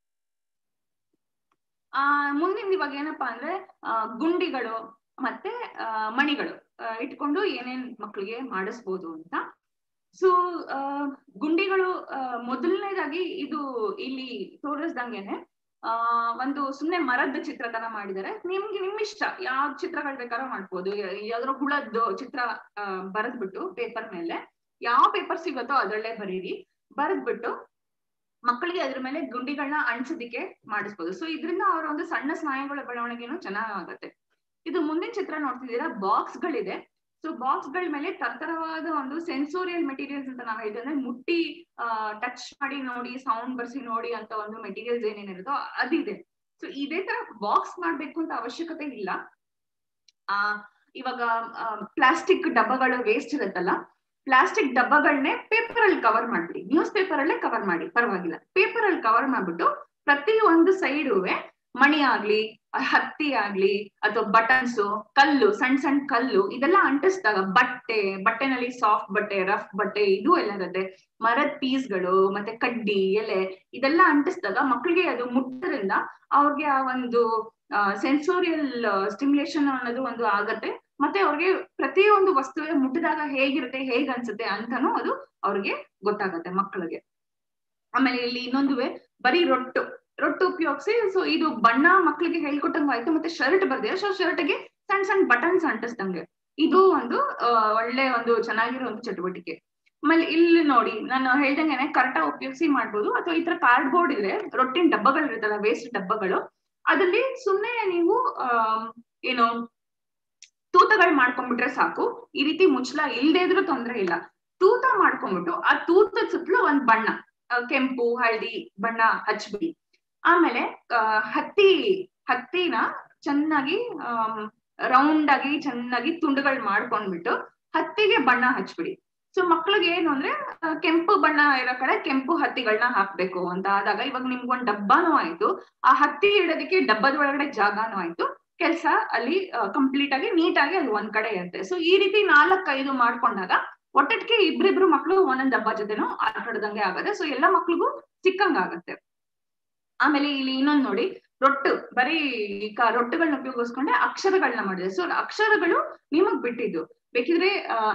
ಆ ಮುಂದಿನ ಇವಾಗ ಏನಪ್ಪಾ ಅಂದ್ರೆ ಗುಂಡಿಗಳು ಮತ್ತೆ ಮಣಿಗಳು ಇಟ್ಕೊಂಡು ಏನೇನ್ ಮಕ್ಕಳಿಗೆ ಮಾಡಿಸ್ಬೋದು ಅಂತ ಸೊ ಗುಂಡಿಗಳು ಮೊದಲನೇದಾಗಿ ಇದು ಇಲ್ಲಿ ತೋರಿಸ್ದಂಗೆನೆ ಆ ಒಂದು ಸುಮ್ನೆ ಮರದ ಚಿತ್ರತನ ಮಾಡಿದ್ದಾರೆ ನಿಮ್ಗೆ ನಿಮ್ ಇಷ್ಟ ಯಾವ ಚಿತ್ರಗಳು ಬೇಕಾದ್ರೂ ಮಾಡ್ಬೋದು ಯಾವ್ದಾದ್ರು ಹುಳದ್ದು ಚಿತ್ರ ಬರೆದ್ಬಿಟ್ಟು ಪೇಪರ್ ಮೇಲೆ ಯಾವ ಪೇಪರ್ ಸಿಗುತ್ತೋ ಅದರಲ್ಲೇ ಬರೀರಿ ಬರೆದ್ಬಿಟ್ಟು ಮಕ್ಕಳಿಗೆ ಅದ್ರ ಮೇಲೆ ಗುಂಡಿಗಳನ್ನ ಅಣಿಸೋದಿಕ್ಕೆ ಮಾಡಿಸ್ಬೋದು ಸೊ ಇದರಿಂದ ಅವರ ಒಂದು ಸಣ್ಣ ಸ್ನಾಯುಗಳ ಬೆಳವಣಿಗೆನೂ ಚೆನ್ನಾಗತ್ತೆ ಇದು ಮುಂದಿನ ಚಿತ್ರ ನೋಡ್ತಿದ್ದೀರಾ ಬಾಕ್ಸ್ ಗಳಿದೆ ಸೊ ಬಾಕ್ಸ್ ಗಳ ಮೇಲೆ ತರತರವಾದ ಒಂದು ಸೆನ್ಸೋರಿಯಲ್ ಮೆಟೀರಿಯಲ್ಸ್ ಅಂತ ನಾವ್ ಹೇಳಿದ್ರೆ ಅಂದ್ರೆ ಮುಟ್ಟಿ ಟಚ್ ಮಾಡಿ ನೋಡಿ ಸೌಂಡ್ ಬರ್ಸಿ ನೋಡಿ ಅಂತ ಒಂದು ಮೆಟೀರಿಯಲ್ಸ್ ಏನೇನಿರುತ್ತೋ ಅದಿದೆ ಸೊ ಇದೇ ತರ ಬಾಕ್ಸ್ ಮಾಡ್ಬೇಕು ಅಂತ ಅವಶ್ಯಕತೆ ಇಲ್ಲ ಆ ಇವಾಗ ಪ್ಲಾಸ್ಟಿಕ್ ಡಬ್ಬಗಳು ವೇಸ್ಟ್ ಇರುತ್ತಲ್ಲ ಪ್ಲಾಸ್ಟಿಕ್ ಡಬ್ಬಗಳನ್ನೇ ಪೇಪರ್ ಅಲ್ಲಿ ಕವರ್ ಮಾಡ್ಬಿಡಿ ನ್ಯೂಸ್ ಪೇಪರ್ ಅಲ್ಲೇ ಕವರ್ ಮಾಡಿ ಪರವಾಗಿಲ್ಲ ಪೇಪರ್ ಅಲ್ಲಿ ಕವರ್ ಮಾಡ್ಬಿಟ್ಟು ಪ್ರತಿ ಒಂದು ಸೈಡುವೆ ಮಣಿ ಆಗ್ಲಿ ಹತ್ತಿ ಆಗ್ಲಿ ಅಥವಾ ಬಟನ್ಸ್ ಕಲ್ಲು ಸಣ್ಣ ಸಣ್ಣ ಕಲ್ಲು ಇದೆಲ್ಲ ಅಂಟಿಸಿದಾಗ ಬಟ್ಟೆ ಬಟ್ಟೆನಲ್ಲಿ ಸಾಫ್ಟ್ ಬಟ್ಟೆ ರಫ್ ಬಟ್ಟೆ ಇದು ಎಲ್ಲ ಇರುತ್ತೆ ಮರದ ಪೀಸ್ಗಳು ಮತ್ತೆ ಕಡ್ಡಿ ಎಲೆ ಇದೆಲ್ಲ ಅಂಟಿಸಿದಾಗ ಮಕ್ಕಳಿಗೆ ಅದು ಮುಟ್ಟೋದ್ರಿಂದ ಅವ್ರಿಗೆ ಆ ಒಂದು ಸೆನ್ಸೋರಿಯಲ್ ಸ್ಟಿಮ್ಯುಲೇಷನ್ ಅನ್ನೋದು ಒಂದು ಆಗತ್ತೆ ಮತ್ತೆ ಅವ್ರಿಗೆ ಪ್ರತಿಯೊಂದು ವಸ್ತುವಿಗೆ ಮುಟ್ಟಿದಾಗ ಹೇಗಿರುತ್ತೆ ಹೇಗ್ ಅನ್ಸುತ್ತೆ ಅಂತಾನು ಅದು ಅವ್ರಿಗೆ ಗೊತ್ತಾಗತ್ತೆ ಮಕ್ಕಳಿಗೆ ಆಮೇಲೆ ಇಲ್ಲಿ ಇನ್ನೊಂದುವೆ ಬರೀ ರೊಟ್ಟು ರೊಟ್ಟು ಉಪಯೋಗಿಸಿ ಸೊ ಇದು ಬಣ್ಣ ಮಕ್ಕಳಿಗೆ ಹೇಳ್ಕೊಟ್ಟಂಗ ಆಯ್ತು ಮತ್ತೆ ಶರ್ಟ್ ಬರ್ದಿದೆ ಸೊ ಶರ್ಟ್ಗೆ ಸಣ್ಣ ಸಣ್ಣ ಬಟನ್ಸ್ ಅಂಟಿಸ್ದಂಗೆ ಇದು ಒಂದು ಒಳ್ಳೆ ಒಂದು ಚೆನ್ನಾಗಿರೋ ಒಂದು ಚಟುವಟಿಕೆ ಆಮೇಲೆ ಇಲ್ಲಿ ನೋಡಿ ನಾನು ಹೇಳ್ದಂಗೆನೆ ಕರೆಕ್ಟ್ ಉಪಯೋಗಿಸಿ ಮಾಡ್ಬೋದು ಅಥವಾ ಈ ತರ ಕಾರ್ಡ್ ಬೋರ್ಡ್ ಇದೆ ರೊಟ್ಟಿನ ಡಬ್ಬಗಳು ಇರುತ್ತಲ್ಲ ವೇಸ್ಟ್ ಡಬ್ಬಗಳು ಅದಲ್ಲಿ ಸುಮ್ನೆ ನೀವು ಅಹ್ ಏನು ತೂತಗಳು ಮಾಡ್ಕೊಂಡ್ಬಿಟ್ರೆ ಸಾಕು ಈ ರೀತಿ ಮುಚ್ಚಲ ಇಲ್ದೇ ಇದ್ರೂ ತೊಂದ್ರೆ ಇಲ್ಲ ತೂತ ಮಾಡ್ಕೊಂಡ್ಬಿಟ್ಟು ಆ ತೂತದ ಸುತ್ತಲೂ ಒಂದ್ ಬಣ್ಣ ಕೆಂಪು ಹಳದಿ ಬಣ್ಣ ಹಚ್ಬಿಡಿ ಆಮೇಲೆ ಆ, ಹತ್ತಿ ಹತ್ತಿನ ಚೆನ್ನಾಗಿ ರೌಂಡ್ ಆಗಿ ಚೆನ್ನಾಗಿ ತುಂಡುಗಳು ಮಾಡ್ಕೊಂಡ್ಬಿಟ್ಟು ಹತ್ತಿಗೆ ಬಣ್ಣ ಹಚ್ಬಿಡಿ ಸೊ ಮಕ್ಳಿಗೆ ಏನು ಅಂದ್ರೆ ಆ, ಕೆಂಪು ಬಣ್ಣ ಇರೋ ಕಡೆ ಕೆಂಪು ಹತ್ತಿಗಳನ್ನ ಹಾಕ್ಬೇಕು ಅಂತ ಆದಾಗ ಇವಾಗ ನಿಮ್ಗೊಂದ್ ಡಬ್ಬಾನು ಆಯ್ತು ಆ ಹತ್ತಿ ಇಡೋದಕ್ಕೆ ಡಬ್ಬದ ಒಳಗಡೆ ಜಾಗಾನು ಆಯ್ತು ಕೆಲಸ ಅಲ್ಲಿ ಕಂಪ್ಲೀಟ್ ಆಗಿ ನೀಟಾಗಿ ಅಲ್ಲಿ ಒಂದ್ ಕಡೆ ಇರುತ್ತೆ ಸೊ ಈ ರೀತಿ ನಾಲ್ಕೈದು ಮಾಡ್ಕೊಂಡಾಗ ಒಟ್ಟೊಟ್ಟಿಗೆ ಇಬ್ರಿಬ್ರು ಮಕ್ಳು ಒಂದೊಂದ್ ಡಬ್ಬ ಜೊತೆನೂ ಆಟಾಡ್ದಂಗೆ ಆಗತ್ತೆ ಸೊ ಎಲ್ಲಾ ಮಕ್ಳಿಗೂ ಸಿಕ್ಕಂಗ ಆಗತ್ತೆ ಆಮೇಲೆ ಇಲ್ಲಿ ಇನ್ನೊಂದ್ ನೋಡಿ ರೊಟ್ಟು ಬರೀ ಈಗ ರೊಟ್ಟುಗಳನ್ನ ಉಪಯೋಗಿಸ್ಕೊಂಡೆ ಅಕ್ಷರಗಳನ್ನ ಮಾಡಿದೆ ಸೊ ಅಕ್ಷರಗಳು ನಿಮಗ್ ಬಿಟ್ಟಿದ್ದು ಬೇಕಿದ್ರೆ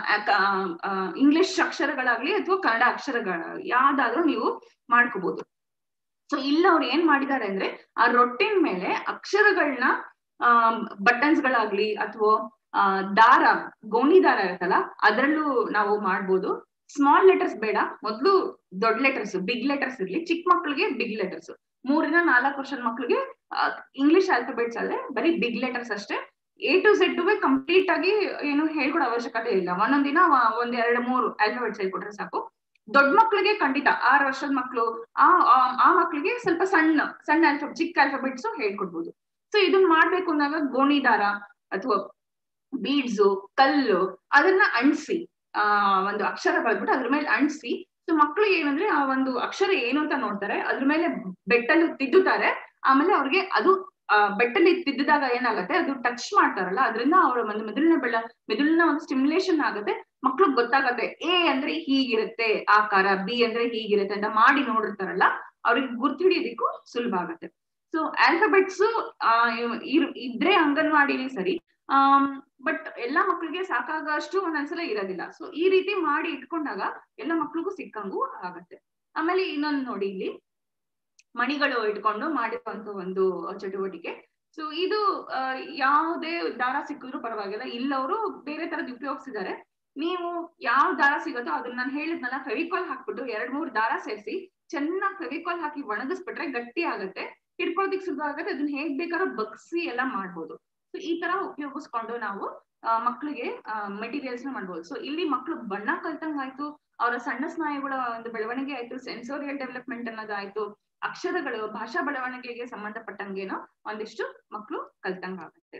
ಇಂಗ್ಲಿಷ್ ಅಕ್ಷರಗಳಾಗ್ಲಿ ಅಥವಾ ಕನ್ನಡ ಅಕ್ಷರಗಳ ಯಾವ್ದಾದ್ರು ನೀವು ಮಾಡ್ಕೋಬಹುದು ಸೊ ಇಲ್ಲ ಅವ್ರು ಏನ್ ಮಾಡಿದ್ದಾರೆ ಅಂದ್ರೆ ಆ ರೊಟ್ಟಿನ ಮೇಲೆ ಅಕ್ಷರಗಳನ್ನ ಬಟನ್ಸ್ ಗಳಾಗ್ಲಿ ಅಥವಾ ದಾರ ಗೋಣಿ ದಾರ ಇರುತ್ತಲ್ಲ ಅದ್ರಲ್ಲೂ ನಾವು ಮಾಡ್ಬೋದು ಸ್ಮಾಲ್ ಲೆಟರ್ಸ್ ಬೇಡ ಮೊದ್ಲು ದೊಡ್ಡ ಲೆಟರ್ಸ್ ಬಿಗ್ ಲೆಟರ್ಸ್ ಇರ್ಲಿ ಚಿಕ್ಕ ಮಕ್ಳಿಗೆ ಬಿಗ್ ಲೆಟರ್ಸ್ ಮೂರಿಂದ ನಾಲ್ಕು ವರ್ಷದ ಮಕ್ಳಿಗೆ ಇಂಗ್ಲಿಷ್ ಆಲ್ಫಾಬೆಟ್ಸ್ ಅಲ್ಲೇ ಬರೀ ಬಿಗ್ ಲೆಟರ್ಸ್ ಅಷ್ಟೇ ಎ ಟು ಝೆಡ್ ಕಂಪ್ಲೀಟ್ ಆಗಿ ಏನು ಹೇಳ್ಕೊಡೋ ಅವಶ್ಯಕತೆ ಇಲ್ಲ ಒಂದೊಂದಿನ ಒಂದ್ ಎರಡು ಮೂರು ಆಲ್ಫಾಬೆಟ್ಸ್ ಹೇಳ್ಕೊಟ್ರೆ ಸಾಕು ದೊಡ್ಡ ಮಕ್ಳಿಗೆ ಖಂಡಿತ ಆರು ವರ್ಷದ ಮಕ್ಳು ಆ ಆ- ಆ ಮಕ್ಳಿಗೆ ಸ್ವಲ್ಪ ಸಣ್ಣ ಸಣ್ಣ ಆಲ್ಫಾ ಚಿಕ್ಕ ಆಲ್ಫಾಬೆಟ್ಸ್ ಹೇಳ್ಕೊಡ್ಬೋದು ಸೊ ಇದನ್ನ ಮಾಡ್ಬೇಕು ಅಂದಾಗ ಗೋಣಿ ದಾರ ಅಥವಾ ಬೀಡ್ಸು ಕಲ್ಲು ಅದನ್ನ ಅಣಿಸಿ ಆ ಒಂದು ಅಕ್ಷರ ಬರ್ಬಿಟ್ಟು ಅದ್ರ ಮೇಲೆ ಅಂಟಿಸಿ ಸೊ ಮಕ್ಳು ಏನಂದ್ರೆ ಆ ಒಂದು ಅಕ್ಷರ ಏನು ಅಂತ ನೋಡ್ತಾರೆ ಅದ್ರ ಮೇಲೆ ಬೆಟ್ಟಲ್ಲಿ ತಿದ್ದುತ್ತಾರೆ ಆಮೇಲೆ ಅವ್ರಿಗೆ ಅದು ಆ ಬೆಟ್ಟಲ್ಲಿ ತಿದ್ದಿದಾಗ ಏನಾಗುತ್ತೆ ಅದು ಟಚ್ ಮಾಡ್ತಾರಲ್ಲ ಅದರಿಂದ ಅವರ ಒಂದು ಮೆದುಳಿನ ಬೆಳ ಮೆದುಳಿನ ಒಂದು ಸ್ಟಿಮ್ಯುಲೇಷನ್ ಆಗುತ್ತೆ ಮಕ್ಳಿಗೆ ಗೊತ್ತಾಗತ್ತೆ ಎ ಅಂದ್ರೆ ಹೀಗಿರುತ್ತೆ ಆಕಾರ ಬಿ ಅಂದ್ರೆ ಹೀಗಿರುತ್ತೆ ಅಂತ ಮಾಡಿ ನೋಡಿರ್ತಾರಲ್ಲ ಅವ್ರಿಗೆ ಗುರ್ತು ಹಿಡಿಯೋದಿಕ್ಕೂ ಸುಲಭ ಆಗತ್ತೆ ಸೊ ಆಲ್ಫಾಬೆಟ್ಸ್ ಇದ್ರೆ ಅಂಗನವಾಡಿಲಿ ಸರಿ ಬಟ್ ಎಲ್ಲಾ ಮಕ್ಳಿಗೆ ಸಾಕಾಗಷ್ಟು ಒಂದೊಂದ್ಸಲ ಇರೋದಿಲ್ಲ ಸೊ ಈ ರೀತಿ ಮಾಡಿ ಇಟ್ಕೊಂಡಾಗ ಎಲ್ಲ ಮಕ್ಳಿಗೂ ಸಿಕ್ಕಂಗೂ ಆಗತ್ತೆ ಆಮೇಲೆ ಇನ್ನೊಂದು ನೋಡಿ ಇಲ್ಲಿ ಮಣಿಗಳು ಇಟ್ಕೊಂಡು ಮಾಡಿರುವಂತ ಒಂದು ಚಟುವಟಿಕೆ ಸೊ ಇದು ಆ, ಯಾವುದೇ ದಾರ ಸಿಕ್ಕಿದ್ರು ಪರವಾಗಿಲ್ಲ ಇಲ್ಲವರು ಬೇರೆ ತರದ್ ಉಪಯೋಗಿಸಿದ್ದಾರೆ ನೀವು ಯಾವ ದಾರ ಸಿಗುತ್ತೋ ಅದನ್ನ ನಾನು ಹೇಳಿದ್ನಲ್ಲ ಫೆವಿಕಾಲ್ ಹಾಕ್ಬಿಟ್ಟು ಎರಡ್ ಮೂರ್ ದಾರ ಸೇರಿಸಿ ಚೆನ್ನಾಗಿ ಫೆವಿಕಾಲ್ ಹಾಕಿ ಒಣಗಿಸ್ಬಿಟ್ರೆ ಗಟ್ಟಿ ಆಗತ್ತೆ ಹಿಡ್ಕೊಳ್ಳೋದಿಕ್ ಸುಲಭ ಆಗತ್ತೆ ಅದನ್ನ ಹೇಗ್ ಬೇಕಾದ್ರೂ ಬಗ್ಸಿ ಎಲ್ಲ ಮಾಡ್ಬೋದು ಸೊ ಈ ತರ ಉಪಯೋಗಿಸ್ಕೊಂಡು ನಾವು ಆ, ಮಕ್ಳಿಗೆ ಮೆಟೀರಿಯಲ್ಸ್ ನ ಮಾಡ್ಬೋದು ಸೊ ಇಲ್ಲಿ ಮಕ್ಳು ಬಣ್ಣ ಕಲ್ತಂಗ್ ಆಯ್ತು ಅವರ ಸಣ್ಣ ಸ್ನಾಯುಗಳ ಒಂದು ಬೆಳವಣಿಗೆ ಆಯ್ತು ಸೆನ್ಸೋರಿಯಲ್ ಡೆವಲಪ್ಮೆಂಟ್ ಅನ್ನೋದಾಯ್ತು ಅಕ್ಷರಗಳು ಭಾಷಾ ಬೆಳವಣಿಗೆಗೆ ಸಂಬಂಧಪಟ್ಟಂಗೇನೋ ಒಂದಿಷ್ಟು ಮಕ್ಕಳು ಕಲ್ತಂಗ ಆಗುತ್ತೆ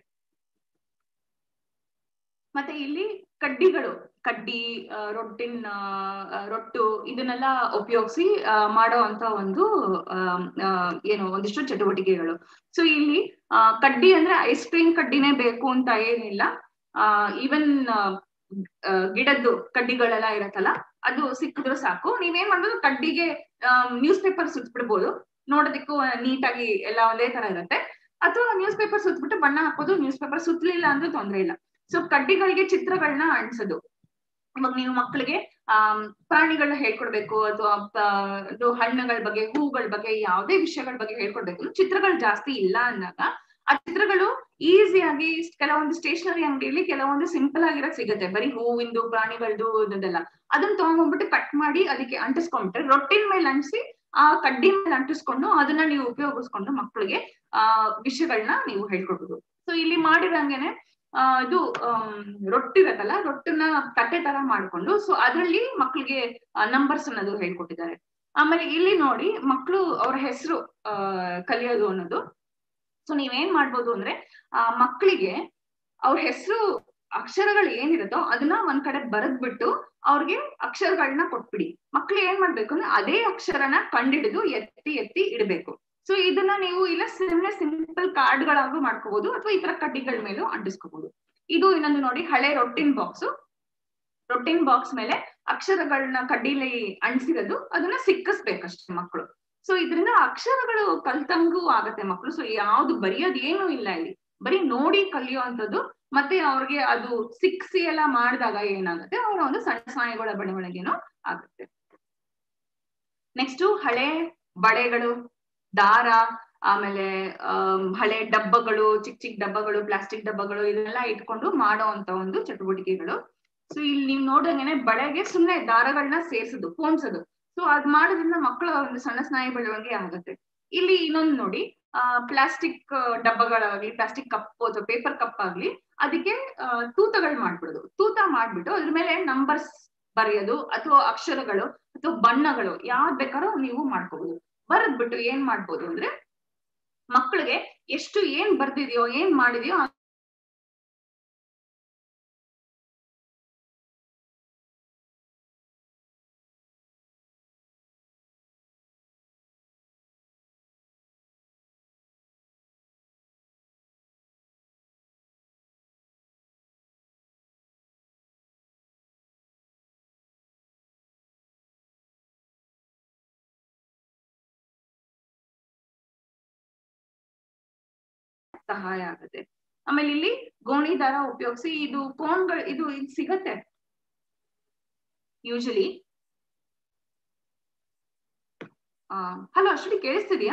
ಮತ್ತೆ ಇಲ್ಲಿ ಕಡ್ಡಿಗಳು ಕಡ್ಡಿ ಆ, ರೊಟ್ಟಿನ ಆ, ರೊಟ್ಟು ಇದನ್ನೆಲ್ಲ ಉಪಯೋಗಿಸಿ ಮಾಡೋ ಅಂತ ಒಂದು ಆಮ್, ಆ, ಏನು ಒಂದಿಷ್ಟು ಚಟುವಟಿಕೆಗಳು ಸೊ ಇಲ್ಲಿ ಆ, ಕಡ್ಡಿ ಅಂದ್ರೆ ಐಸ್ ಕ್ರೀಮ್ ಕಡ್ಡಿನೇ ಬೇಕು ಅಂತ ಏನಿಲ್ಲ ಈವನ್ ಗಿಡದ್ದು ಕಡ್ಡಿಗಳೆಲ್ಲ ಇರತ್ತಲ್ಲ ಅದು ಸಿಕ್ಕಿದ್ರು ಸಾಕು ನೀವೇನ್ ಮಾಡ್ಬೋದು ಕಡ್ಡಿಗೆ ನ್ಯೂಸ್ ಪೇಪರ್ ಸುತ್ಬಿಡ್ಬೋದು ನೋಡೋದಕ್ಕೂ ನೀಟಾಗಿ ಎಲ್ಲ ಒಂದೇ ತರ ಇರುತ್ತೆ ಅಥವಾ ನ್ಯೂಸ್ ಪೇಪರ್ ಸುತ್ಬಿಟ್ಟು ಬಣ್ಣ ಹಾಕೋದು ನ್ಯೂಸ್ ಪೇಪರ್ ಸುತ್ತಲಿಲ್ಲ ಅಂದ್ರೆ ತೊಂದ್ರೆ ಇಲ್ಲ ಸೊ ಕಡ್ಡಿಗಳಿಗೆ ಚಿತ್ರಗಳನ್ನ ಅಂಟಿಸೋದು ಇವಾಗ ನೀವು ಮಕ್ಕಳಿಗೆ ಆಮ್, ಪ್ರಾಣಿಗಳನ್ನ ಹೇಳ್ಕೊಡ್ಬೇಕು ಅಥವಾ ಪ- ಇದು ಹಣ್ಣುಗಳ ಬಗ್ಗೆ ಹೂಗಳ ಬಗ್ಗೆ ಯಾವುದೇ ವಿಷಯಗಳ ಬಗ್ಗೆ ಹೇಳ್ಕೊಡ್ಬೇಕು ಅಂದ್ರೆ ಚಿತ್ರಗಳು ಜಾಸ್ತಿ ಇಲ್ಲ ಅಂದಾಗ ಆ ಚಿತ್ರಗಳು ಈಸಿಯಾಗಿ ಕೆಲವೊಂದು ಸ್ಟೇಷನರಿ ಅಂಗಡಿಯಲ್ಲಿ ಕೆಲವೊಂದು ಸಿಂಪಲ್ ಆಗಿರೋದು ಸಿಗುತ್ತೆ ಬರೀ ಹೂವಿಂದು ಪ್ರಾಣಿಗಳದ್ದು ಇದೆಲ್ಲ ಅದನ್ನ ತಗೊಂಡ್ಬಿಟ್ಟು ಕಟ್ ಮಾಡಿ ಅದಕ್ಕೆ ಅಂಟಿಸ್ಕೊಂಡ್ಬಿಟ್ರೆ ರೊಟ್ಟಿನ ಮೇಲೆ ಅಂಟಿಸಿ ಆ ಕಡ್ಡಿ ಮೇಲೆ ಅಂಟಿಸ್ಕೊಂಡು ಅದನ್ನ ನೀವು ಉಪಯೋಗಿಸ್ಕೊಂಡು ಮಕ್ಕಳಿಗೆ ಆ ವಿಷಯಗಳನ್ನ ನೀವು ಹೇಳ್ಕೊಡ್ಬೋದು ಸೊ ಇಲ್ಲಿ ಮಾಡಿರಂಗೆನೆ ಆ ಇದು ಆಮ್, ರೊಟ್ಟಿ ಇರತ್ತಲ್ಲ ರೊಟ್ಟಿನ ತಟ್ಟೆ ತರ ಮಾಡ್ಕೊಂಡು ಸೊ ಅದ್ರಲ್ಲಿ ಮಕ್ಳಿಗೆ ನಂಬರ್ಸ್ ಅನ್ನೋದು ಹೇಳ್ಕೊಟ್ಟಿದ್ದಾರೆ ಆಮೇಲೆ ಇಲ್ಲಿ ನೋಡಿ ಮಕ್ಕಳು ಅವ್ರ ಹೆಸರು ಆ ಕಲಿಯೋದು ಅನ್ನೋದು ಸೊ ನೀವೇನ್ ಮಾಡ್ಬೋದು ಅಂದ್ರೆ ಆ ಮಕ್ಕಳಿಗೆ ಅವ್ರ ಹೆಸರು ಅಕ್ಷರಗಳು ಏನಿರುತ್ತೋ ಅದನ್ನ ಒಂದ್ ಕಡೆ ಬರೆದ್ಬಿಟ್ಟು ಅವ್ರಿಗೆ ಅಕ್ಷರಗಳನ್ನ ಕೊಟ್ಬಿಡಿ ಮಕ್ಳು ಏನ್ ಮಾಡ್ಬೇಕು ಅಂದ್ರೆ ಅದೇ ಅಕ್ಷರನ ಕಂಡಿಡಿದು ಎತ್ತಿ ಎತ್ತಿ ಇಡಬೇಕು ಸೊ ಇದನ್ನ ನೀವು ಇಲ್ಲ ಸುಮ್ಮನೆ ಸಿಂಪಲ್ ಕಾರ್ಡ್ಗಳಾಗೂ ಮಾಡ್ಕೋಬಹುದು ಅಥವಾ ಈ ತರ ಕಡ್ಡಿಗಳ ಮೇಲೂ ಅಂಟಿಸ್ಕೋಬಹುದು ಇದು ಇನ್ನೊಂದು ನೋಡಿ ಹಳೆ ರೊಟ್ಟಿನ್ ಬಾಕ್ಸ್ ರೊಟ್ಟಿನ್ ಬಾಕ್ಸ್ ಮೇಲೆ ಅಕ್ಷರಗಳನ್ನ ಕಡ್ಡಿಲಿ ಅಂಟಿಸಿರೋದು ಅದನ್ನ ಸಿಕ್ಕಿಸ್ಬೇಕಷ್ಟೇ ಮಕ್ಕಳು ಸೊ ಇದರಿಂದ ಅಕ್ಷರಗಳು ಕಲ್ತಂಗೂ ಆಗತ್ತೆ ಮಕ್ಕಳು ಸೊ ಯಾವ್ದು ಬರೆಯೋದು ಏನು ಇಲ್ಲ ಇಲ್ಲಿ ಬರೀ ನೋಡಿ ಕಲಿಯುವಂಥದ್ದು ಮತ್ತೆ ಅವ್ರಿಗೆ ಅದು ಸಿಕ್ಸಿ ಎಲ್ಲ ಮಾಡಿದಾಗ ಏನಾಗುತ್ತೆ ಅವರ ಒಂದು ಸಣ್ಣ ಸ್ನಾಯುಗಳ ಬೆಳವಣಿಗೆನೂ ಆಗುತ್ತೆ ನೆಕ್ಸ್ಟ್ ಹಳೆ ಬಳೆಗಳು ದಾರ ಆಮೇಲೆ ಆಮ್, ಹಳೆ ಡಬ್ಬಗಳು ಚಿಕ್ಕ ಚಿಕ್ಕ ಡಬ್ಬಗಳು ಪ್ಲಾಸ್ಟಿಕ್ ಡಬ್ಬಗಳು ಇದನ್ನೆಲ್ಲ ಇಟ್ಕೊಂಡು ಮಾಡೋ ಅಂತ ಒಂದು ಚಟುವಟಿಕೆಗಳು ಸೊ ಇಲ್ಲಿ ನೀವು ನೋಡಂಗೆನೆ ಬಳೆಗೆ ಸುಮ್ನೆ ದಾರಗಳನ್ನ ಸೇರ್ಸೋದು ಪೋಣ್ಸೋದು ಸೊ ಅದ್ ಮಾಡೋದ್ರಿಂದ ಮಕ್ಕಳ ಒಂದು ಸಣ್ಣ ಸ್ನಾಯು ಬೆಳವಣಿಗೆ ಆಗುತ್ತೆ ಇಲ್ಲಿ ಇನ್ನೊಂದು ನೋಡಿ ಆ ಪ್ಲಾಸ್ಟಿಕ್ ಡಬ್ಬಗಳಾಗ್ಲಿ ಪ್ಲಾಸ್ಟಿಕ್ ಕಪ್ ಅಥವಾ ಪೇಪರ್ ಕಪ್ ಆಗ್ಲಿ ಅದಕ್ಕೆ ಆ, ತೂತಗಳು ಮಾಡ್ಬಿಡೋದು ತೂತ ಮಾಡ್ಬಿಟ್ಟು ಅದ್ರ ಮೇಲೆ ನಂಬರ್ಸ್ ಬರೆಯೋದು ಅಥವಾ ಅಕ್ಷರಗಳು ಅಥವಾ ಬಣ್ಣಗಳು ಯಾವ್ದ್ ಬೇಕಾದ್ರೂ ನೀವು ಮಾಡ್ಕೋಬಹುದು ಬರೆದ್ಬಿಟ್ಟು ಏನ್ ಮಾಡ್ಬೋದು ಅಂದ್ರೆ ಮಕ್ಕಳಿಗೆ ಎಷ್ಟು ಏನ್ ಬರ್ದಿದ್ಯೋ ಏನ್ ಮಾಡಿದ್ಯೋ ಸಹಾಯ ಆಗುತ್ತೆ ಆಮೇಲೆ ಇಲ್ಲಿ ಗೋಣಿ ದಾರ ಉಪಯೋಗಿಸಿ ಇದು ಫೋನ್ಗಳು ಇದು ಇದು ಸಿಗತ್ತೆ ಯೂಶಲಿ ಹಲೋ ಅಶ್ವಿನಿ ಕೇಳಿಸ್ತಿದ್ಯಾ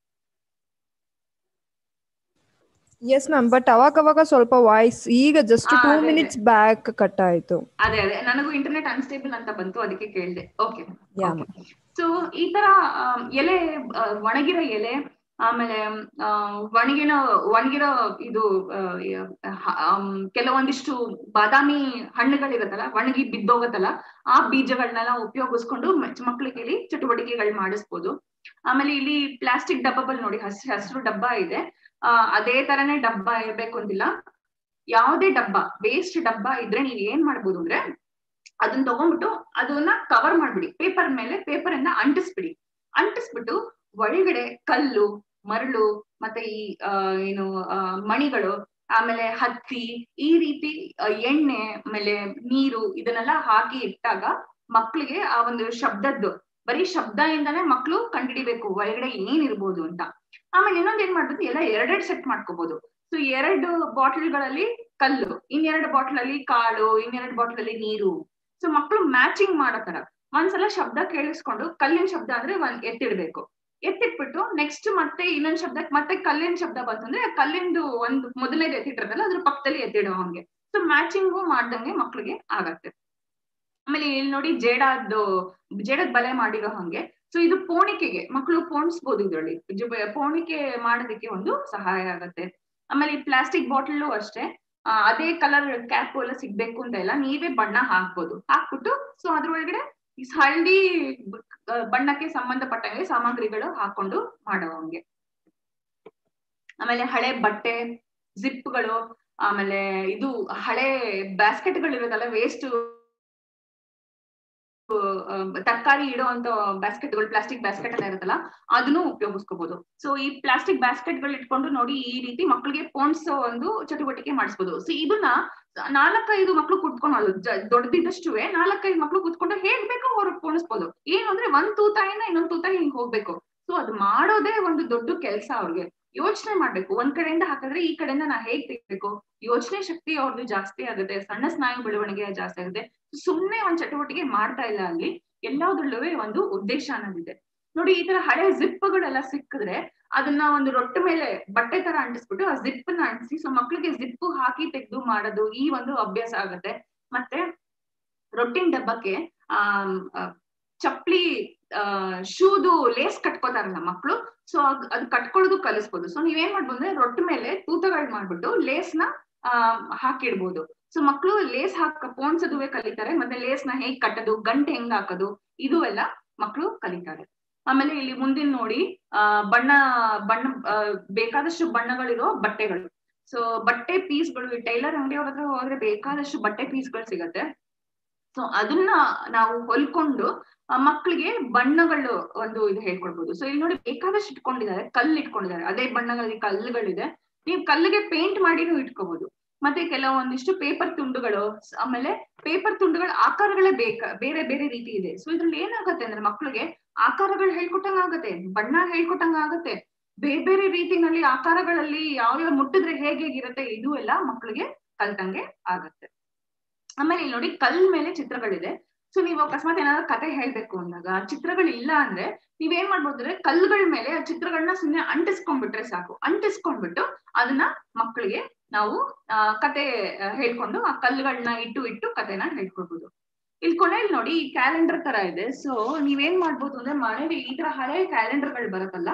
ಎಸ್ ಮ್ಯಾಮ್ ಬಟ್ ಅವಾಗ ಅವಾಗ ಸ್ವಲ್ಪ ವಾಯ್ಸ್ ಈಗ ಜಸ್ಟ್ ಆ, ಟೂ ಅದೇ, ಅದೇ. ಮಿನಿಟ್ಸ್ ಬ್ಯಾಕ್ ಕಟ್ ಆಯ್ತು ಅದೇ ಅದೇ ನನಗೂ ಇಂಟರ್ನೆಟ್ ಅನ್ಸ್ಟೇಬಲ್ ಅಂತ ಬಂತು ಅದಕ್ಕೆ ಕೇಳಿದೆ ಓಕೆ ಯಾ ಸೊ ಈ ತರ ಆಮ್, ಎಲೆ ಆ, ಒಣಗಿರೋ ಎಲೆ ಆಮೇಲೆ ಆ, ಒಣಗಿನ ಒಣಗಿರೋ ಇದು ಆ, ಯ- ಹ- ಆಮ್, ಕೆಲವೊಂದಿಷ್ಟು ಬಾದಾಮಿ ಹಣ್ಣುಗಳಿರುತ್ತಲ್ಲ ಒಣಗಿ ಬಿದ್ದೋಗತ್ತಲ್ಲ ಆ ಬೀಜಗಳನ್ನೆಲ್ಲ ಉಪಯೋಗಿಸ್ಕೊಂಡು ಮ- ಮಕ್ಳಿಗೆ ಇಲ್ಲಿ ಚಟುವಟಿಕೆಗಳು ಮಾಡಿಸ್ಬೋದು ಆಮೇಲೆ ಇಲ್ಲಿ ಪ್ಲಾಸ್ಟಿಕ್ ಡಬ್ಬಗಳು ನೋಡಿ ಹಸ್ ಹಸಿರು ಡಬ್ಬ ಇದೆ ಆ, ಅದೇ ತರನೇ ಡಬ್ಬ ಇರ್ಬೇಕು ಅಂತಿಲ್ಲ ಯಾವುದೇ ಡಬ್ಬ ವೇಸ್ಟ್ ಡಬ್ಬ ಇದ್ರೆ ನೀವ್ ಏನ್ ಮಾಡ್ಬೋದು ಅಂದ್ರೆ ಅದನ್ನ ತಗೊಂಡ್ಬಿಟ್ಟು ಅದನ್ನ ಕವರ್ ಮಾಡ್ಬಿಡಿ ಪೇಪರ್ ಮೇಲೆ ಪೇಪರ್ ಇಂದ ಅಂಟಿಸ್ಬಿಡಿ ಅಂಟಿಸ್ಬಿಟ್ಟು ಒಳಗಡೆ ಕಲ್ಲು ಮರಳು ಮತ್ತೆ ಈ ಆ, ಏನು ಆ, ಮಣಿಗಳು ಆಮೇಲೆ ಹತ್ತಿ ಈ ರೀತಿ ಆ, ಎಣ್ಣೆ ಆಮೇಲೆ ನೀರು ಇದನ್ನೆಲ್ಲ ಹಾಕಿ ಇಟ್ಟಾಗ ಮಕ್ಳಿಗೆ ಆ ಒಂದು ಶಬ್ದದ್ದು ಬರೀ ಶಬ್ದದಿಂದಾನೇ ಮಕ್ಳು ಕಂಡಿಡಿಬೇಕು ಒಳಗಡೆ ಏನಿರ್ಬೋದು ಅಂತ ಆಮೇಲೆ ಇನ್ನೊಂದ್ ಏನ್ ಮಾಡ್ಬೋದು ಎಲ್ಲ ಎರಡೆರಡು ಸೆಟ್ ಮಾಡ್ಕೋಬಹುದು ಸೊ ಎರಡು ಬಾಟಲ್ಗಳಲ್ಲಿ ಕಲ್ಲು ಇನ್ನೆರಡು ಬಾಟಲ್ ಅಲ್ಲಿ ಕಾಳು ಇನ್ನೆರಡು ಬಾಟಲ್ ಅಲ್ಲಿ ನೀರು ಸೊ ಮಕ್ಳು ಮ್ಯಾಚಿಂಗ್ ಮಾಡೋ ತರ ಒಂದ್ಸಲ ಶಬ್ದ ಕೇಳಿಸ್ಕೊಂಡು ಕಲ್ಲಿನ ಶಬ್ದ ಅಂದ್ರೆ ಒಂದ್ ಎತ್ತಿಡ್ಬೇಕು ಎತ್ತಿಟ್ಬಿಟ್ಟು ನೆಕ್ಸ್ಟ್ ಮತ್ತೆ ಇನ್ನೊಂದ್ ಶಬ್ದ ಮತ್ತೆ ಕಲ್ಲಿನ ಶಬ್ದ ಬಂತಂದ್ರೆ ಆ ಕಲ್ಲಿಂದು ಒಂದು ಮೊದಲನೇದು ಎತ್ತಿಟ್ಟಿರದಲ್ಲ ಅದ್ರ ಪಕ್ಕದಲ್ಲಿ ಎತ್ತಿಡೋ ಹಂಗೆ ಸೊ ಮ್ಯಾಚಿಂಗು ಮಾಡ್ದಂಗೆ ಮಕ್ಳಿಗೆ ಆಗತ್ತೆ ಆಮೇಲೆ ಇಲ್ಲಿ ನೋಡಿ ಜೇಡದ್ದು ಜೇಡದ್ ಬಲೆ ಮಾಡಿರೋ ಹಂಗೆ ಸೊ ಇದು ಪೋಣಿಕೆಗೆ ಮಕ್ಕಳು ಪೋಣಿಸ್ಬೋದು ಇದ್ರಲ್ಲಿ ಜು- ಪೋಣಿಕೆ ಮಾಡೋದಕ್ಕೆ ಒಂದು ಸಹಾಯ ಆಗತ್ತೆ ಆಮೇಲೆ ಈ ಪ್ಲಾಸ್ಟಿಕ್ ಬಾಟಲ್ ಅಷ್ಟೇ ಆ, ಅದೇ ಕಲರ್ ಕ್ಯಾಪ್ ಎಲ್ಲ ಸಿಗ್ಬೇಕು ಅಂತ ಇಲ್ಲ ನೀವೇ ಬಣ್ಣ ಹಾಕ್ಬೋದು ಹಾಕ್ಬಿಟ್ಟು ಸೊ ಅದ್ರೊಳಗಡೆ ಈ ಹಳದಿ ಬ- ಆ, ಬಣ್ಣಕ್ಕೆ ಸಂಬಂಧಪಟ್ಟಂಗೆ ಸಾಮಗ್ರಿಗಳು ಹಾಕೊಂಡು ಮಾಡೋ ಹಂಗೆ ಆಮೇಲೆ ಹಳೆ ಬಟ್ಟೆ ಜಿಪ್ಗಳು ಆಮೇಲೆ ಇದು ಹಳೆ ಬ್ಯಾಸ್ಕೆಟ್ಗಳು ಇರೋದಲ್ಲ ವೇಸ್ಟ್ ತರಕಾರಿ ಇಡೋ ಅಂತ ಬ್ಯಾಸ್ಕೆಟ್ಗಳು ಪ್ಲಾಸ್ಟಿಕ್ ಬ್ಯಾಸ್ಕೆಟ್ ಎಲ್ಲ ಇರುತ್ತಲ್ಲ ಅದನ್ನು ಉಪಯೋಗಿಸ್ಕೋಬಹುದು ಸೊ ಈ ಪ್ಲಾಸ್ಟಿಕ್ ಬ್ಯಾಸ್ಕೆಟ್ ಗಳು ಇಟ್ಕೊಂಡು ನೋಡಿ ಈ ರೀತಿ ಮಕ್ಕಳಿಗೆ ಪೋಣಿಸೋ ಒಂದು ಚಟುವಟಿಕೆ ಮಾಡಿಸ್ಬೋದು ಸೊ ಇದನ್ನ ನಾಲ್ಕೈದು ಮಕ್ಳು ಕುತ್ಕೊಂಡು ದೊಡ್ಡದಿದ್ದಷ್ಟುವೆ ನಾಲ್ಕೈದು ಮಕ್ಳು ಕುತ್ಕೊಂಡು ಹೇಗ್ ಬೇಕೋ ಅವ್ರಿಗೆ ಪೋಣಿಸ್ಬೋದು ಏನು ಅಂದ್ರೆ ಒಂದ್ ತೂತಾಯಿಂದ ಇನ್ನೊಂದ್ ತೂತ ಹಿಂಗ್ ಹೋಗ್ಬೇಕು ಸೊ ಅದು ಮಾಡೋದೇ ಒಂದು ದೊಡ್ಡ ಕೆಲಸ ಅವ್ರಿಗೆ ಯೋಚನೆ ಮಾಡ್ಬೇಕು ಒಂದ್ ಕಡೆಯಿಂದ ಹಾಕಿದ್ರೆ ಈ ಕಡೆಯಿಂದ ನಾ ಹೇಗ್ ತೆಗಿಬೇಕು ಯೋಚನೆ ಶಕ್ತಿ ಅವ್ರದ್ದು ಜಾಸ್ತಿ ಆಗುತ್ತೆ ಸಣ್ಣ ಸ್ನಾಯು ಬೆಳವಣಿಗೆ ಜಾಸ್ತಿ ಆಗುತ್ತೆ ಸುಮ್ನೆ ಒಂದ್ ಚಟುವಟಿಕೆ ಮಾಡ್ತಾ ಇಲ್ಲ ಅಲ್ಲಿ ಎಲ್ಲಾದ್ರಲ್ಲೂ ಒಂದು ಉದ್ದೇಶ ಅನ್ನೋದಿದೆ ನೋಡಿ ಈ ತರ ಹಳೆ ಜಿಪ್ಗಳೆಲ್ಲ ಸಿಕ್ಕಿದ್ರೆ ಅದನ್ನ ಒಂದು ರೊಟ್ಟ ಮೇಲೆ ಬಟ್ಟೆ ತರ ಅಂಟಿಸ್ಬಿಟ್ಟು ಆ ಜಿಪ್ ನ ಅಂಟಿಸಿ ಸೊ ಮಕ್ಳಿಗೆ ಜಿಪ್ ಹಾಕಿ ತೆಗೆದು ಮಾಡೋದು ಈ ಒಂದು ಅಭ್ಯಾಸ ಆಗುತ್ತೆ ಮತ್ತೆ ರೊಟ್ಟಿನ ಡಬ್ಬಕ್ಕೆ ಆ ಚಪ್ಲಿ ಆ ಶೂದು ಲೇಸ್ ಕಟ್ಕೋತಾರಲ್ಲ ಮಕ್ಳು ಸೊ ಅದ್ ಕಟ್ಕೊಳ್ಳೋದು ಕಲಿಸ್ಬೋದು ಸೊ ನೀವೇನ್ ಮಾಡ್ಬೋದು ಅಂದ್ರೆ ರೊಟ್ಟ ಮೇಲೆ ತೂತಗಳು ಮಾಡ್ಬಿಟ್ಟು ಲೇಸ್ ನ ಆ ಹಾಕಿಡ್ಬೋದು ಸೊ ಮಕ್ಳು ಲೇಸ್ ಹಾಕ ಪೋಣ್ಸೋದುವೆ ಕಲಿತಾರೆ ಮತ್ತೆ ಲೇಸ್ ನ ಹೇಗ್ ಕಟ್ಟೋದು ಗಂಟೆ ಹೆಂಗ್ ಹಾಕೋದು ಇದು ಎಲ್ಲ ಮಕ್ಳು ಕಲಿತಾರೆ ಆಮೇಲೆ ಇಲ್ಲಿ ಮುಂದಿನ ನೋಡಿ ಆ ಬಣ್ಣ ಬಣ್ಣ ಆ, ಬೇಕಾದಷ್ಟು ಬಣ್ಣಗಳಿರೋ ಬಟ್ಟೆಗಳು ಸೊ ಬಟ್ಟೆ ಪೀಸ್ಗಳು ಈ ಟೈಲರ್ ಅಂಗಡಿಯವ್ರ ಹತ್ರ ಹೋದ್ರೆ ಬೇಕಾದಷ್ಟು ಬಟ್ಟೆ ಪೀಸ್ಗಳು ಸಿಗತ್ತೆ ಸೊ ಅದನ್ನ ನಾವು ಹೊಲ್ಕೊಂಡು ಆ ಮಕ್ಳಿಗೆ ಬಣ್ಣಗಳು ಒಂದು ಇದು ಹೇಳ್ಕೊಡ್ಬೋದು ಸೊ ಇಲ್ಲಿ ನೋಡಿ ಬೇಕಾದಷ್ಟು ಇಟ್ಕೊಂಡಿದ್ದಾರೆ ಕಲ್ಲು ಇಟ್ಕೊಂಡಿದ್ದಾರೆ ಅದೇ ಬಣ್ಣಗಳಲ್ಲಿ ಕಲ್ಲುಗಳಿದೆ ನೀವು ಕಲ್ಲಿಗೆ ಪೇಂಟ್ ಮಾಡಿನೂ ಇಟ್ಕೋಬಹುದು ಮತ್ತೆ ಕೆಲವೊಂದಿಷ್ಟು ಪೇಪರ್ ತುಂಡುಗಳು ಸ್- ಆಮೇಲೆ ಪೇಪರ್ ತುಂಡುಗಳ ಆಕಾರಗಳೇ ಬೇಕ ಬೇರೆ ಬೇರೆ ರೀತಿ ಇದೆ ಸೊ ಇದ್ರಲ್ಲಿ ಏನಾಗತ್ತೆ ಅಂದ್ರೆ ಮಕ್ಳಿಗೆ ಆಕಾರಗಳು ಹೇಳ್ಕೊಟ್ಟಂಗ ಆಗತ್ತೆ ಬಣ್ಣ ಹೇಳ್ಕೊಟ್ಟಂಗ ಆಗತ್ತೆ ಬೇರೆ ಬೇರೆ ರೀತಿನಲ್ಲಿ ಆಕಾರಗಳಲ್ಲಿ ಯಾವ್ಯಾವ ಮುಟ್ಟಿದ್ರೆ ಹೇಗೆ ಹೇಗಿರುತ್ತೆ ಇದು ಎಲ್ಲ ಮಕ್ಳಿಗೆ ಕಲ್ತಂಗೆ ಆಗತ್ತೆ ಆಮೇಲೆ ಇಲ್ಲಿ ನೋಡಿ ಕಲ್ ಮೇಲೆ ಚಿತ್ರಗಳಿದೆ ಸೊ ನೀವು ಅಕಸ್ಮಾತ್ ಏನಾದ್ರು ಕತೆ ಹೇಳ್ಬೇಕು ಅಂದಾಗ ಚಿತ್ರಗಳು ಇಲ್ಲ ಅಂದ್ರೆ ನೀವೇನ್ ಮಾಡ್ಬೋದು ಅಂದ್ರೆ ಕಲ್ಲುಗಳ ಮೇಲೆ ಆ ಚಿತ್ರಗಳನ್ನ ಸುಮ್ನೆ ಅಂಟಿಸ್ಕೊಂಡ್ಬಿಟ್ರೆ ಸಾಕು ಅಂಟಿಸ್ಕೊಂಡ್ಬಿಟ್ಟು ಅದನ್ನ ಮಕ್ಕಳಿಗೆ ನಾವು ಆ ಕತೆ ಆ, ಹೇಳ್ಕೊಂಡು ಆ ಕಲ್ಲುಗಳನ್ನ ಇಟ್ಟು ಇಟ್ಟು ಕತೆನ ಹೇಳ್ಕೊಡ್ಬೋದು ಇಲ್ಲಿ ಕೊನೆಯಲ್ಲಿ ನೋಡಿ ಈ ಕ್ಯಾಲೆಂಡರ್ ತರ ಇದೆ ಸೊ ನೀವೇನ್ ಮಾಡ್ಬೋದು ಅಂದ್ರೆ ಮನೇಲಿ ಈ ತರ ಹಳೆ ಕ್ಯಾಲೆಂಡರ್ಗಳು ಬರುತ್ತಲ್ಲ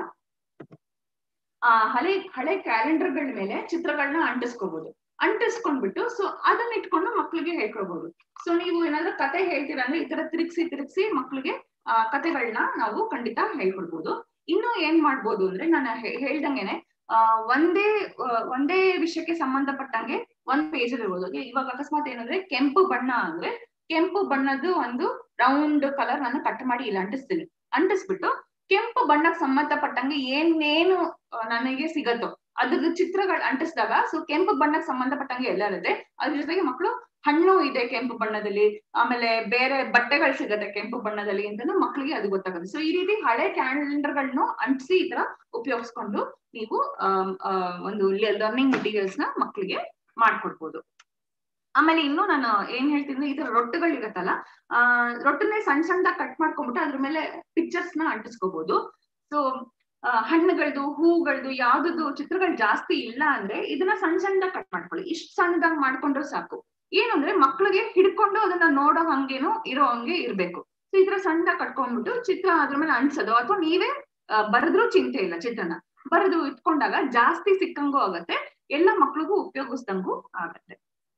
ಆ ಹಳೆ ಹಳೆ ಕ್ಯಾಲೆಂಡರ್ಗಳ ಮೇಲೆ ಚಿತ್ರಗಳನ್ನ ಅಂಟಿಸ್ಕೋಬಹುದು ಅಂಟಿಸ್ಕೊಂಡ್ಬಿಟ್ಟು ಸೊ ಅದನ್ನ ಇಟ್ಕೊಂಡು ಮಕ್ಳಿಗೆ ಹೇಳ್ಕೊಡ್ಬೋದು ಸೊ ನೀವು ಏನಾದ್ರು ಕತೆ ಹೇಳ್ತೀರಾ ಅಂದ್ರೆ ಈ ತರ ತಿರುಗ್ಸಿ ತಿರುಗ್ಸಿ ಮಕ್ಳಿಗೆ ಆ ಕತೆಗಳನ್ನ ನಾವು ಖಂಡಿತ ಹೇಳ್ಕೊಡ್ಬೋದು ಇನ್ನು ಏನ್ ಮಾಡ್ಬೋದು ಅಂದ್ರೆ ನಾನು ಹೇ- ಹೇಳ್ದಂಗೆನೆ ಆ ಒಂದೇ ಆ, ಒಂದೇ ವಿಷಯಕ್ಕೆ ಸಂಬಂಧಪಟ್ಟಂಗೆ ಒಂದ್ ಪೇಜ್ ಇರ್ಬೋದು Okay, ಇವಾಗ ಅಕಸ್ಮಾತ್ ಏನಂದ್ರೆ ಕೆಂಪು ಬಣ್ಣ ಅಂದ್ರೆ ಕೆಂಪು ಬಣ್ಣದ್ದು ಒಂದು ರೌಂಡ್ ಕಲರ್ ನಾನು ಕಟ್ ಮಾಡಿ ಇಲ್ಲಿ ಅಂಟಿಸ್ತೀನಿ ಅಂಟಿಸ್ಬಿಟ್ಟು ಕೆಂಪು ಬಣ್ಣಕ್ಕೆ ಸಂಬಂಧಪಟ್ಟಂಗೆ ಏನೇನು ಆ, ನನಗೆ ಸಿಗತ್ತೋ ಅದ್ರದ್ದು ಚಿತ್ರಗಳು ಅಂಟಿಸಿದಾಗ ಸೊ ಕೆಂಪು ಬಣ್ಣಕ್ಕೆ ಸಂಬಂಧಪಟ್ಟಂಗೆ ಎಲ್ಲ ಇರುತ್ತೆ ಅದ್ರ ಜೊತೆಗೆ ಮಕ್ಕಳು ಹಣ್ಣು ಇದೆ ಕೆಂಪು ಬಣ್ಣದಲ್ಲಿ ಆಮೇಲೆ ಬೇರೆ ಬಟ್ಟೆಗಳು ಸಿಗತ್ತೆ ಕೆಂಪು ಬಣ್ಣದಲ್ಲಿ ಅಂತಾನು ಮಕ್ಕಳಿಗೆ ಅದು ಗೊತ್ತಾಗುತ್ತೆ ಸೊ ಈ ರೀತಿ ಹಳೆ ಕ್ಯಾಲೆಂಡರ್ಗಳನ್ನು ಅಂಟಿಸಿ ಈ ತರ ಉಪಯೋಗಿಸ್ಕೊಂಡು ನೀವು ಆಮ್, ಆ, ಒಂದು ಲರ್ನಿಂಗ್ ಮೆಟೀರಿಯಲ್ಸ್ ನ ಮಕ್ಕಳಿಗೆ ಮಾಡ್ಕೊಡ್ಬೋದು ಆಮೇಲೆ ಇನ್ನು ನಾನು ಏನ್ ಹೇಳ್ತೀನಿ ಈ ತರ ರೊಟ್ಟುಗಳು ಇರತ್ತಲ್ಲ ಆ ರೊಟ್ಟನ್ನೇ ಸಣ್ಣ ಸಣ್ಣದಾಗಿ ಕಟ್ ಮಾಡ್ಕೊಂಡ್ಬಿಟ್ಟು ಅದ್ರ ಮೇಲೆ ಪಿಕ್ಚರ್ಸ್ ನ ಅಂಟಿಸ್ಕೋಬಹುದು ಸೊ ಹಣ್ಣುಗಳದು ಹೂಗಳದು ಯಾವ್ದು ಚಿತ್ರಗಳು ಜಾಸ್ತಿ ಇಲ್ಲ ಅಂದ್ರೆ ಇದನ್ನ ಸಣ್ಣ ಸಣ್ಣದಾಗಿ ಕಟ್ ಮಾಡ್ಕೊಳ್ಳಿ ಇಷ್ಟು ಸಣ್ಣದಾಗಿ ಮಾಡ್ಕೊಂಡ್ರೆ ಸಾಕು ಏನು ಅಂದ್ರೆ ಮಕ್ಳಿಗೆ ಹಿಡ್ಕೊಂಡು ಅದನ್ನ ನೋಡೋ ಹಂಗೇನು ಇರೋ ಹಂಗೆ ಇರ್ಬೇಕು ಸೊ ಈ ತರ ಸಣ್ಣದಾಗಿ ಕಟ್ಕೊಂಡ್ಬಿಟ್ಟು ಚಿತ್ರ ಅದ್ರ ಮೇಲೆ ಅಂಟಿಸೋದು ಅಥವಾ ನೀವೇ ಆ, ಬರೆದ್ರೂ ಚಿಂತೆ ಇಲ್ಲ ಚಿತ್ರನ ಬರೆದು ಇಟ್ಕೊಂಡಾಗ ಜಾಸ್ತಿ ಸಿಕ್ಕಂಗೂ ಆಗತ್ತೆ ಎಲ್ಲ ಮಕ್ಳಿಗೂ ಉಪಯೋಗಿಸ್ದಂಗೂ ಆಗತ್ತೆ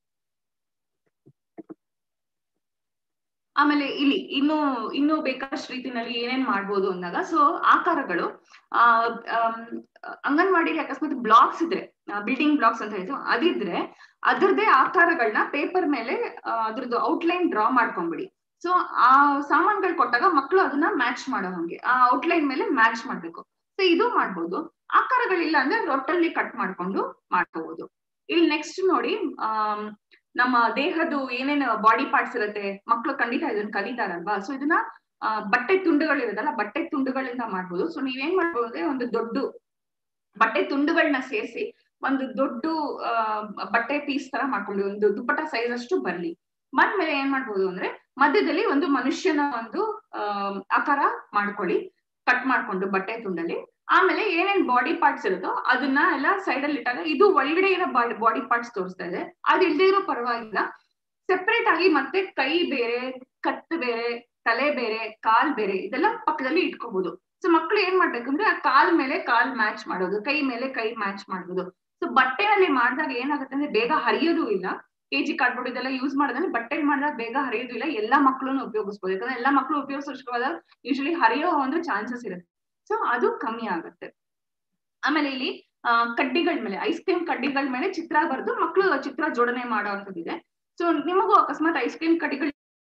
ಆಮೇಲೆ ಇಲ್ಲಿ ಇನ್ನು ಇನ್ನೂ ಬೇಕಾದಷ್ಟು ರೀತಿನಲ್ಲಿ ಏನೇನ್ ಮಾಡ್ಬೋದು ಅಂದಾಗ ಸೊ ಆಕಾರಗಳು ಆ ಆಮ್, ಅಂಗನವಾಡಿಲಿ ಅಕಸ್ಮಾತ್ ಬ್ಲಾಕ್ಸ್ ಇದ್ರೆ ಬಿಲ್ಡಿಂಗ್ ಬ್ಲಾಕ್ಸ್ ಅಂತ ಹೇಳ್ತೀವಿ ಅದಿದ್ರೆ ಅದ್ರದ್ದೇ ಆಕಾರಗಳನ್ನ ಪೇಪರ್ ಮೇಲೆ ಆ, ಅದ್ರದ್ದು ಔಟ್ಲೈನ್ ಡ್ರಾ ಮಾಡ್ಕೊಂಡ್ಬಿಡಿ ಸೊ ಆ ಸಾಮಾನ್ಗಳು ಕೊಟ್ಟಾಗ ಮಕ್ಕಳು ಅದನ್ನ ಮ್ಯಾಚ್ ಮಾಡೋ ಹಂಗೆ ಆ ಔಟ್ಲೈನ್ ಮೇಲೆ ಮ್ಯಾಚ್ ಮಾಡ್ಬೇಕು ಸೊ ಇದು ಮಾಡ್ಬೋದು ಆಕಾರಗಳಿಲ್ಲ ಅಂದ್ರೆ ರೊಟ್ಟಲ್ಲಿ ಕಟ್ ಮಾಡ್ಕೊಂಡು ಮಾಡ್ಕೋಬಹುದು ಇಲ್ಲಿ ನೆಕ್ಸ್ಟ್ ನೋಡಿ ಆಮ್, ನಮ್ಮ ದೇಹದ್ದು ಏನೇನು ಬಾಡಿ ಪಾರ್ಟ್ಸ್ ಇರುತ್ತೆ ಮಕ್ಕಳು ಖಂಡಿತ ಇದನ್ನ ಕಲಿತಾರಲ್ವಾ ಸೊ ಇದನ್ನ ಆ, ಬಟ್ಟೆ ತುಂಡುಗಳಿರುತ್ತಲ್ಲ ಬಟ್ಟೆ ತುಂಡುಗಳಿಂದ ಮಾಡ್ಬೋದು ಸೊ ನೀವೇನ್ ಮಾಡ್ಬೋದು ಅಂದ್ರೆ ಒಂದು ದೊಡ್ಡ ಬಟ್ಟೆ ತುಂಡುಗಳನ್ನ ಸೇರಿಸಿ ಒಂದು ದೊಡ್ಡ ಆ, ಬಟ್ಟೆ ಪೀಸ್ ತರ ಮಾಡ್ಕೊಂಡು ಒಂದು ದುಪ್ಪಟ ಸೈಜ್ ಅಷ್ಟು ಬರ್ಲಿ ಬಂದ್ಮೇಲೆ ಏನ್ ಮಾಡ್ಬೋದು ಅಂದ್ರೆ ಮಧ್ಯದಲ್ಲಿ ಒಂದು ಮನುಷ್ಯನ ಒಂದು ಆ ಆಕಾರ ಮಾಡ್ಕೊಳ್ಳಿ ಕಟ್ ಮಾಡ್ಕೊಂಡು ಬಟ್ಟೆ ತುಂಡಲ್ಲಿ ಆಮೇಲೆ ಏನೇನ್ ಬಾಡಿ ಪಾರ್ಟ್ಸ್ ಇರುತ್ತೋ ಅದನ್ನ ಎಲ್ಲ ಸೈಡ್ ಅಲ್ಲಿ ಇಟ್ಟಾಗ ಇದು ಒಳಗಡೆ ಇರೋ ಬಾಡಿ ಪಾರ್ಟ್ಸ್ ತೋರಿಸ್ತಾ ಇದೆ ಅದ್ ಇಲ್ದೇ ಇರೋ ಪರವಾಗಿಲ್ಲ ಸೆಪರೇಟ್ ಆಗಿ ಮತ್ತೆ ಕೈ ಬೇರೆ ಕತ್ತು ಬೇರೆ ತಲೆ ಬೇರೆ ಕಾಲ್ ಬೇರೆ ಇದೆಲ್ಲ ಪಕ್ಕದಲ್ಲಿ ಇಟ್ಕೋಬಹುದು ಸೊ ಮಕ್ಳು ಏನ್ ಮಾಡ್ಬೇಕು ಅಂದ್ರೆ ಆ ಕಾಲ್ ಮೇಲೆ ಕಾಲ್ ಮ್ಯಾಚ್ ಮಾಡೋದು ಕೈ ಮೇಲೆ ಕೈ ಮ್ಯಾಚ್ ಮಾಡೋದು ಸೊ ಬಟ್ಟೆನಲ್ಲಿ ಮಾಡಿದಾಗ ಏನಾಗುತ್ತೆ ಅಂದ್ರೆ ಬೇಗ ಹರಿಯೋದು ಇಲ್ಲ ಕೆಜಿ ಕಾರ್ಡ್ಬೋರ್ಡ್ ಇದೆಲ್ಲ ಯೂಸ್ ಮಾಡೋದ್ರೆ ಬಟ್ಟೆಲಿ ಮಾಡಿದಾಗ ಬೇಗ ಹರಿಯೋದು ಇಲ್ಲ ಎಲ್ಲಾ ಮಕ್ಳನ್ನು ಉಪಯೋಗಿಸ್ಬೋದು ಯಾಕಂದ್ರೆ ಎಲ್ಲಾ ಮಕ್ಳು ಉಪಯೋಗಿಸೋದಾಗ ಯೂಶಲಿ ಹರಿಯೋ ಒಂದು ಚಾನ್ಸಸ್ ಇರುತ್ತೆ ಸೊ ಅದು ಕಮ್ಮಿ ಆಗುತ್ತೆ ಆಮೇಲೆ ಇಲ್ಲಿ ಆ, ಕಡ್ಡಿಗಳ ಮೇಲೆ ಐಸ್ ಕ್ರೀಮ್ ಕಡ್ಡಿಗಳ ಮೇಲೆ ಚಿತ್ರ ಬರೆದು ಮಕ್ಕಳು ಚಿತ್ರ ಜೋಡಣೆ ಮಾಡೋವಂಥದ್ದಿದೆ ಸೊ ನಿಮಗೂ ಅಕಸ್ಮಾತ್ ಐಸ್ ಕ್ರೀಮ್ ಕಡ್ಡಿಗಳು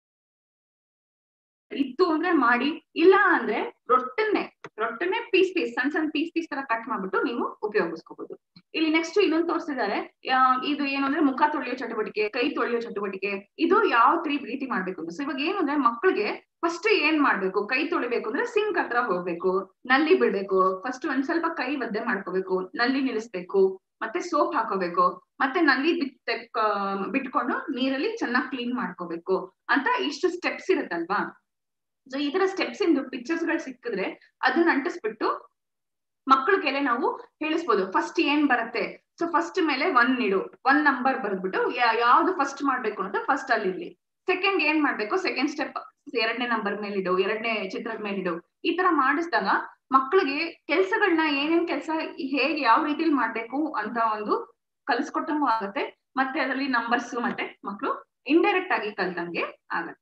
ಇತ್ತು ಅಂದ್ರೆ ಮಾಡಿ ಇಲ್ಲ ಅಂದ್ರೆ ರೊಟ್ಟನ್ನೇ ರೊಟ್ಟನ್ನೇ ಪೀಸ್ ಪೀಸ್ ಸಣ್ಣ ಸಣ್ಣ ಪೀಸ್ ಪೀಸ್ ತರ ಕಟ್ ಮಾಡ್ಬಿಟ್ಟು ನೀವು ಉಪಯೋಗಿಸ್ಕೋಬಹುದು ಇಲ್ಲಿ ನೆಕ್ಸ್ಟ್ ಇನ್ನೊಂದು ತೋರಿಸಿದ್ದಾರೆ ಇದು ಏನು ಅಂದ್ರೆ ಮುಖ ತೊಳೆಯೋ ಚಟುವಟಿಕೆ ಕೈ ತೊಳೆಯೋ ಚಟುವಟಿಕೆ ಇದು ಯಾವ ತ್ರೀ ರೀತಿ ಮಾಡ್ಬೇಕು ಅಂತ ಸೊ ಇವಾಗ ಏನು ಅಂದ್ರೆ ಮಕ್ಕಳಿಗೆ ಫಸ್ಟ್ ಏನ್ ಮಾಡ್ಬೇಕು ಕೈ ತೊಳಿಬೇಕು ಅಂದ್ರೆ ಸಿಂಕ್ ಹತ್ರ ಹೋಗ್ಬೇಕು ನಲ್ಲಿ ಬಿಡ್ಬೇಕು ಫಸ್ಟ್ ಒಂದ್ ಸ್ವಲ್ಪ ಕೈ ಒದ್ದೆ ಮಾಡ್ಕೋಬೇಕು ನಲ್ಲಿ ನಿಲ್ಲಿಸ್ಬೇಕು ಮತ್ತೆ ಸೋಪ್ ಹಾಕೋಬೇಕು ಮತ್ತೆ ನಲ್ಲಿ ಬಿಟ್ ಬಿಟ್ಕೊಂಡು ನೀರಲ್ಲಿ ಚೆನ್ನಾಗಿ ಕ್ಲೀನ್ ಮಾಡ್ಕೋಬೇಕು ಅಂತ ಇಷ್ಟು ಸ್ಟೆಪ್ಸ್ ಇರುತ್ತಲ್ವಾ ಸೊ ಈ ತರ ಸ್ಟೆಪ್ಸ್ ಇಂದು ಪಿಕ್ಚರ್ಸ್ ಗಳು ಸಿಕ್ಕಿದ್ರೆ ಅದನ್ನ ಅಂಟಿಸ್ಬಿಟ್ಟು ಮಕ್ಕಳಿಗೆಲ್ಲ ನಾವು ಹೇಳಿಸ್ಬೋದು ಫಸ್ಟ್ ಏನ್ ಬರುತ್ತೆ ಸೊ ಫಸ್ಟ್ ಮೇಲೆ ಒನ್ ಇಡು ಒನ್ ನಂಬರ್ ಬರ್ದ್ಬಿಟ್ಟು ಯಾ- ಯಾವ್ದು ಫಸ್ಟ್ ಮಾಡ್ಬೇಕು ಅಂತ ಫಸ್ಟ್ ಅಲ್ಲಿ ಇರ್ಲಿ ಸೆಕೆಂಡ್ ಏನ್ ಮಾಡ್ಬೇಕು ಸೆಕೆಂಡ್ ಸ್ಟೆಪ್ ಎರಡನೇ ನಂಬರ್ ಮೇಲಿಡು ಎರಡನೇ ಚಿತ್ರದ ಮೇಲಿಡು ಈ ತರ ಮಾಡಿಸಿದಾಗ ಮಕ್ಕಳಿಗೆ ಕೆಲ್ಸಗಳನ್ನ ಏನೇನ್ ಕೆಲಸ ಹೇಗೆ ಯಾವ ರೀತಿಲಿ ಮಾಡ್ಬೇಕು ಅಂತ ಒಂದು ಕಲಿಸ್ಕೊಟ್ಟಂಗೂ ಆಗತ್ತೆ ಮತ್ತೆ ಅದರಲ್ಲಿ ನಂಬರ್ಸ್ ಮತ್ತೆ ಮಕ್ಕಳು ಇಂಡೈರೆಕ್ಟ್ ಆಗಿ ಕಲ್ತಂಗೆ ಆಗತ್ತೆ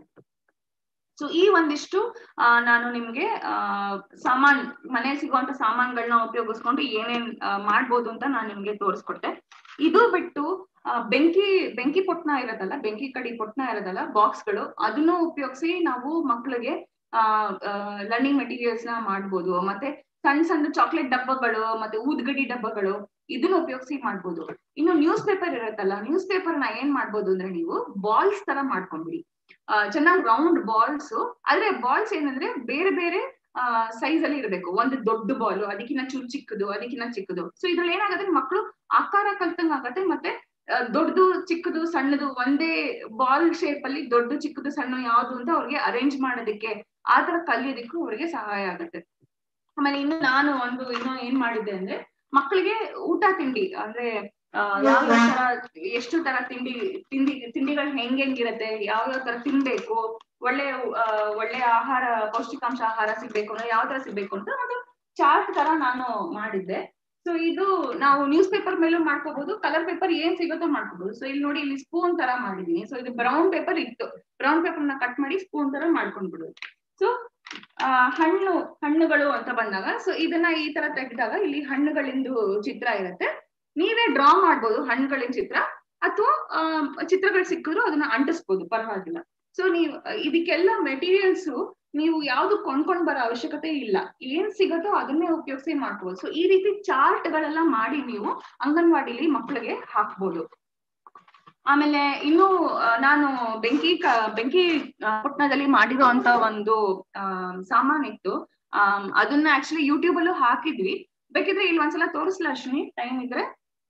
ಸೊ ಈ ಒಂದಿಷ್ಟು ಆ, ನಾನು ನಿಮ್ಗೆ ಆ ಸಾಮಾನ್ ಮನೆಯಲ್ಲಿ ಸಿಗುವಂತ ಸಾಮಾನ್ಗಳನ್ನ ಉಪಯೋಗಿಸ್ಕೊಂಡು ಏನೇನ್ ಆ, ಮಾಡ್ಬೋದು ಅಂತ ನಾನು ನಿಮ್ಗೆ ತೋರಿಸ್ಕೊಟ್ಟೆ ಇದು ಬಿಟ್ಟು ಆ, ಬೆಂಕಿ ಬೆಂಕಿ ಪೊಟ್ನ ಇರೋದಲ್ಲ ಬೆಂಕಿ ಕಡಿ ಪೊಟ್ನ ಇರೋದಲ್ಲ ಬಾಕ್ಸ್ಗಳು ಅದನ್ನು ಉಪಯೋಗಿಸಿ ನಾವು ಮಕ್ಕಳಿಗೆ ಆ ಲರ್ನಿಂಗ್ ಮೆಟೀರಿಯಲ್ಸ್ ನ ಮಾಡ್ಬೋದು ಮತ್ತೆ ಸಣ್ಣ ಸಣ್ಣ ಚಾಕ್ಲೇಟ್ ಡಬ್ಬಗಳು ಮತ್ತೆ ಊದ್ಗಡಿ ಡಬ್ಬಗಳು ಇದನ್ನ ಉಪಯೋಗಿಸಿ ಮಾಡ್ಬೋದು ಇನ್ನು ನ್ಯೂಸ್ ಪೇಪರ್ ಇರುತ್ತಲ್ಲ ನ್ಯೂಸ್ ಪೇಪರ್ ನ ಏನ್ ಮಾಡ್ಬೋದು ಅಂದ್ರೆ ನೀವು ಬಾಲ್ಸ್ ತರ ಮಾಡ್ಕೊಂಡ್ಬಿಡಿ ಚೆನ್ನಾಗಿ ರೌಂಡ್ ಬಾಲ್ಸ್ ಆದ್ರೆ ಬಾಲ್ಸ್ ಏನಂದ್ರೆ ಬೇರೆ ಬೇರೆ ಸೈಜ್ ಅಲ್ಲಿ ಇರಬೇಕು ಒಂದು ದೊಡ್ಡ ಬಾಲ್ ಅದಕ್ಕಿಂತ ಚೂರು ಚಿಕ್ಕದು ಅದಕ್ಕಿಂತ ಚಿಕ್ಕದು ಸೊ ಇದ್ರಲ್ಲಿ ಏನಾಗುತ್ತೆ ಮಕ್ಕಳು ಆಕಾರ ಕಲ್ತಂಗ್ ಆಗತ್ತೆ ಮತ್ತೆ ಆ, ದೊಡ್ಡದು ಚಿಕ್ಕದು ಸಣ್ಣದು ಒಂದೇ ಬಾಲ್ ಶೇಪ್ ಅಲ್ಲಿ ದೊಡ್ಡ ಚಿಕ್ಕದು ಸಣ್ಣ ಯಾವ್ದು ಅಂತ ಅವ್ರಿಗೆ ಅರೇಂಜ್ ಮಾಡೋದಕ್ಕೆ ಆ ತರ ಕಲಿಯೋದಕ್ಕೂ ಅವ್ರಿಗೆ ಸಹಾಯ ಆಗುತ್ತೆ ಆಮೇಲೆ ಇನ್ನು ನಾನು ಒಂದು ಇನ್ನು ಏನ್ ಮಾಡಿದ್ದೆ ಅಂದ್ರೆ ಮಕ್ಕಳಿಗೆ ಊಟ ತಿಂಡಿ ಅಂದ್ರೆ ಆ, ಯಾವ ಯಾವ ತರ ಎಷ್ಟು ತರ ತಿಂಡಿ ತಿಂಡಿ ತಿಂಡಿಗಳು ಹೆಂಗ್ ಹೆಂಗಿರತ್ತೆ ಯಾವ ಯಾವ ತರ ತಿನ್ಬೇಕು ಒಳ್ಳೆ ಆ, ಒಳ್ಳೆ ಆಹಾರ ಪೌಷ್ಟಿಕಾಂಶ ಆಹಾರ ಸಿಗ್ಬೇಕು ಅಂದ್ರೆ ಯಾವ ತರ ಸಿಗ್ಬೇಕು ಅಂತ ಒಂದು ಚಾರ್ಟ್ ತರ ನಾನು ಮಾಡಿದ್ದೆ ಸೊ ಇದು ನಾವು ನ್ಯೂಸ್ ಪೇಪರ್ ಮೇಲೂ ಮಾಡ್ಕೋಬಹುದು ಕಲರ್ ಪೇಪರ್ ಏನ್ ಸಿಗುತ್ತೋ ಮಾಡ್ಕೋಬಹುದು ಸೊ ಇಲ್ಲಿ ನೋಡಿ ಇಲ್ಲಿ ಸ್ಪೂನ್ ತರ ಮಾಡಿದೀನಿ ಸೊ ಇದು ಬ್ರೌನ್ ಪೇಪರ್ ಇತ್ತು ಬ್ರೌನ್ ಪೇಪರ್ ನ ಕಟ್ ಮಾಡಿ ಸ್ಪೂನ್ ತರ ಮಾಡ್ಕೊಂಡ್ಬಿಡೋದು ಸೊ ಆ, ಹಣ್ಣು ಹಣ್ಣುಗಳು ಅಂತ ಬಂದಾಗ ಸೊ ಇದನ್ನ ಈ ತರ ತೆಗೆದಾಗ ಇಲ್ಲಿ ಹಣ್ಣುಗಳಿಂದು ಚಿತ್ರ ಇರುತ್ತೆ ನೀವೇ ಡ್ರಾ ಮಾಡ್ಬೋದು ಹಣ್ಣುಗಳಿನ ಚಿತ್ರ ಅಥವಾ ಚಿತ್ರಗಳು ಸಿಕ್ಕಿದ್ರು ಅದನ್ನ ಅಂಟಿಸ್ಬೋದು ಪರವಾಗಿಲ್ಲ ಸೊ ನೀವು ಇದಕ್ಕೆಲ್ಲ ಮೆಟೀರಿಯಲ್ಸ್ ನೀವು ಯಾವ್ದು ಕೊಂಡ್ಕೊಂಡ್ ಬರೋ ಅವಶ್ಯಕತೆ ಇಲ್ಲ ಏನ್ ಸಿಗತ್ತೋ ಅದನ್ನೇ ಉಪಯೋಗಿಸಿ ಮಾಡ್ಬೋದು ಸೊ ಈ ರೀತಿ ಚಾರ್ಟ್ ಗಳೆಲ್ಲ ಮಾಡಿ ನೀವು ಅಂಗನವಾಡಿಲಿ ಮಕ್ಕಳಿಗೆ ಹಾಕ್ಬೋದು ಆಮೇಲೆ ಇನ್ನು ಆ, ನಾನು ಬೆಂಕಿ ಕ- ಬೆಂಕಿ ಆ, ಪುಟ್ನದಲ್ಲಿ ಮಾಡಿರೋ ಅಂತ ಒಂದು ಆ, ಸಾಮಾನಿತ್ತು ಆಮ್, ಅದನ್ನ ಆಕ್ಚುಲಿ ಯೂಟ್ಯೂಬ್ ಅಲ್ಲೂ ಹಾಕಿದ್ವಿ ಬೇಕಿದ್ರೆ ಇಲ್ಲಿ ಒಂದ್ಸಲ ತೋರಿಸ್ಲಾ ಅಶ್ವಿನಿ ಟೈಮ್ ಇದ್ರೆ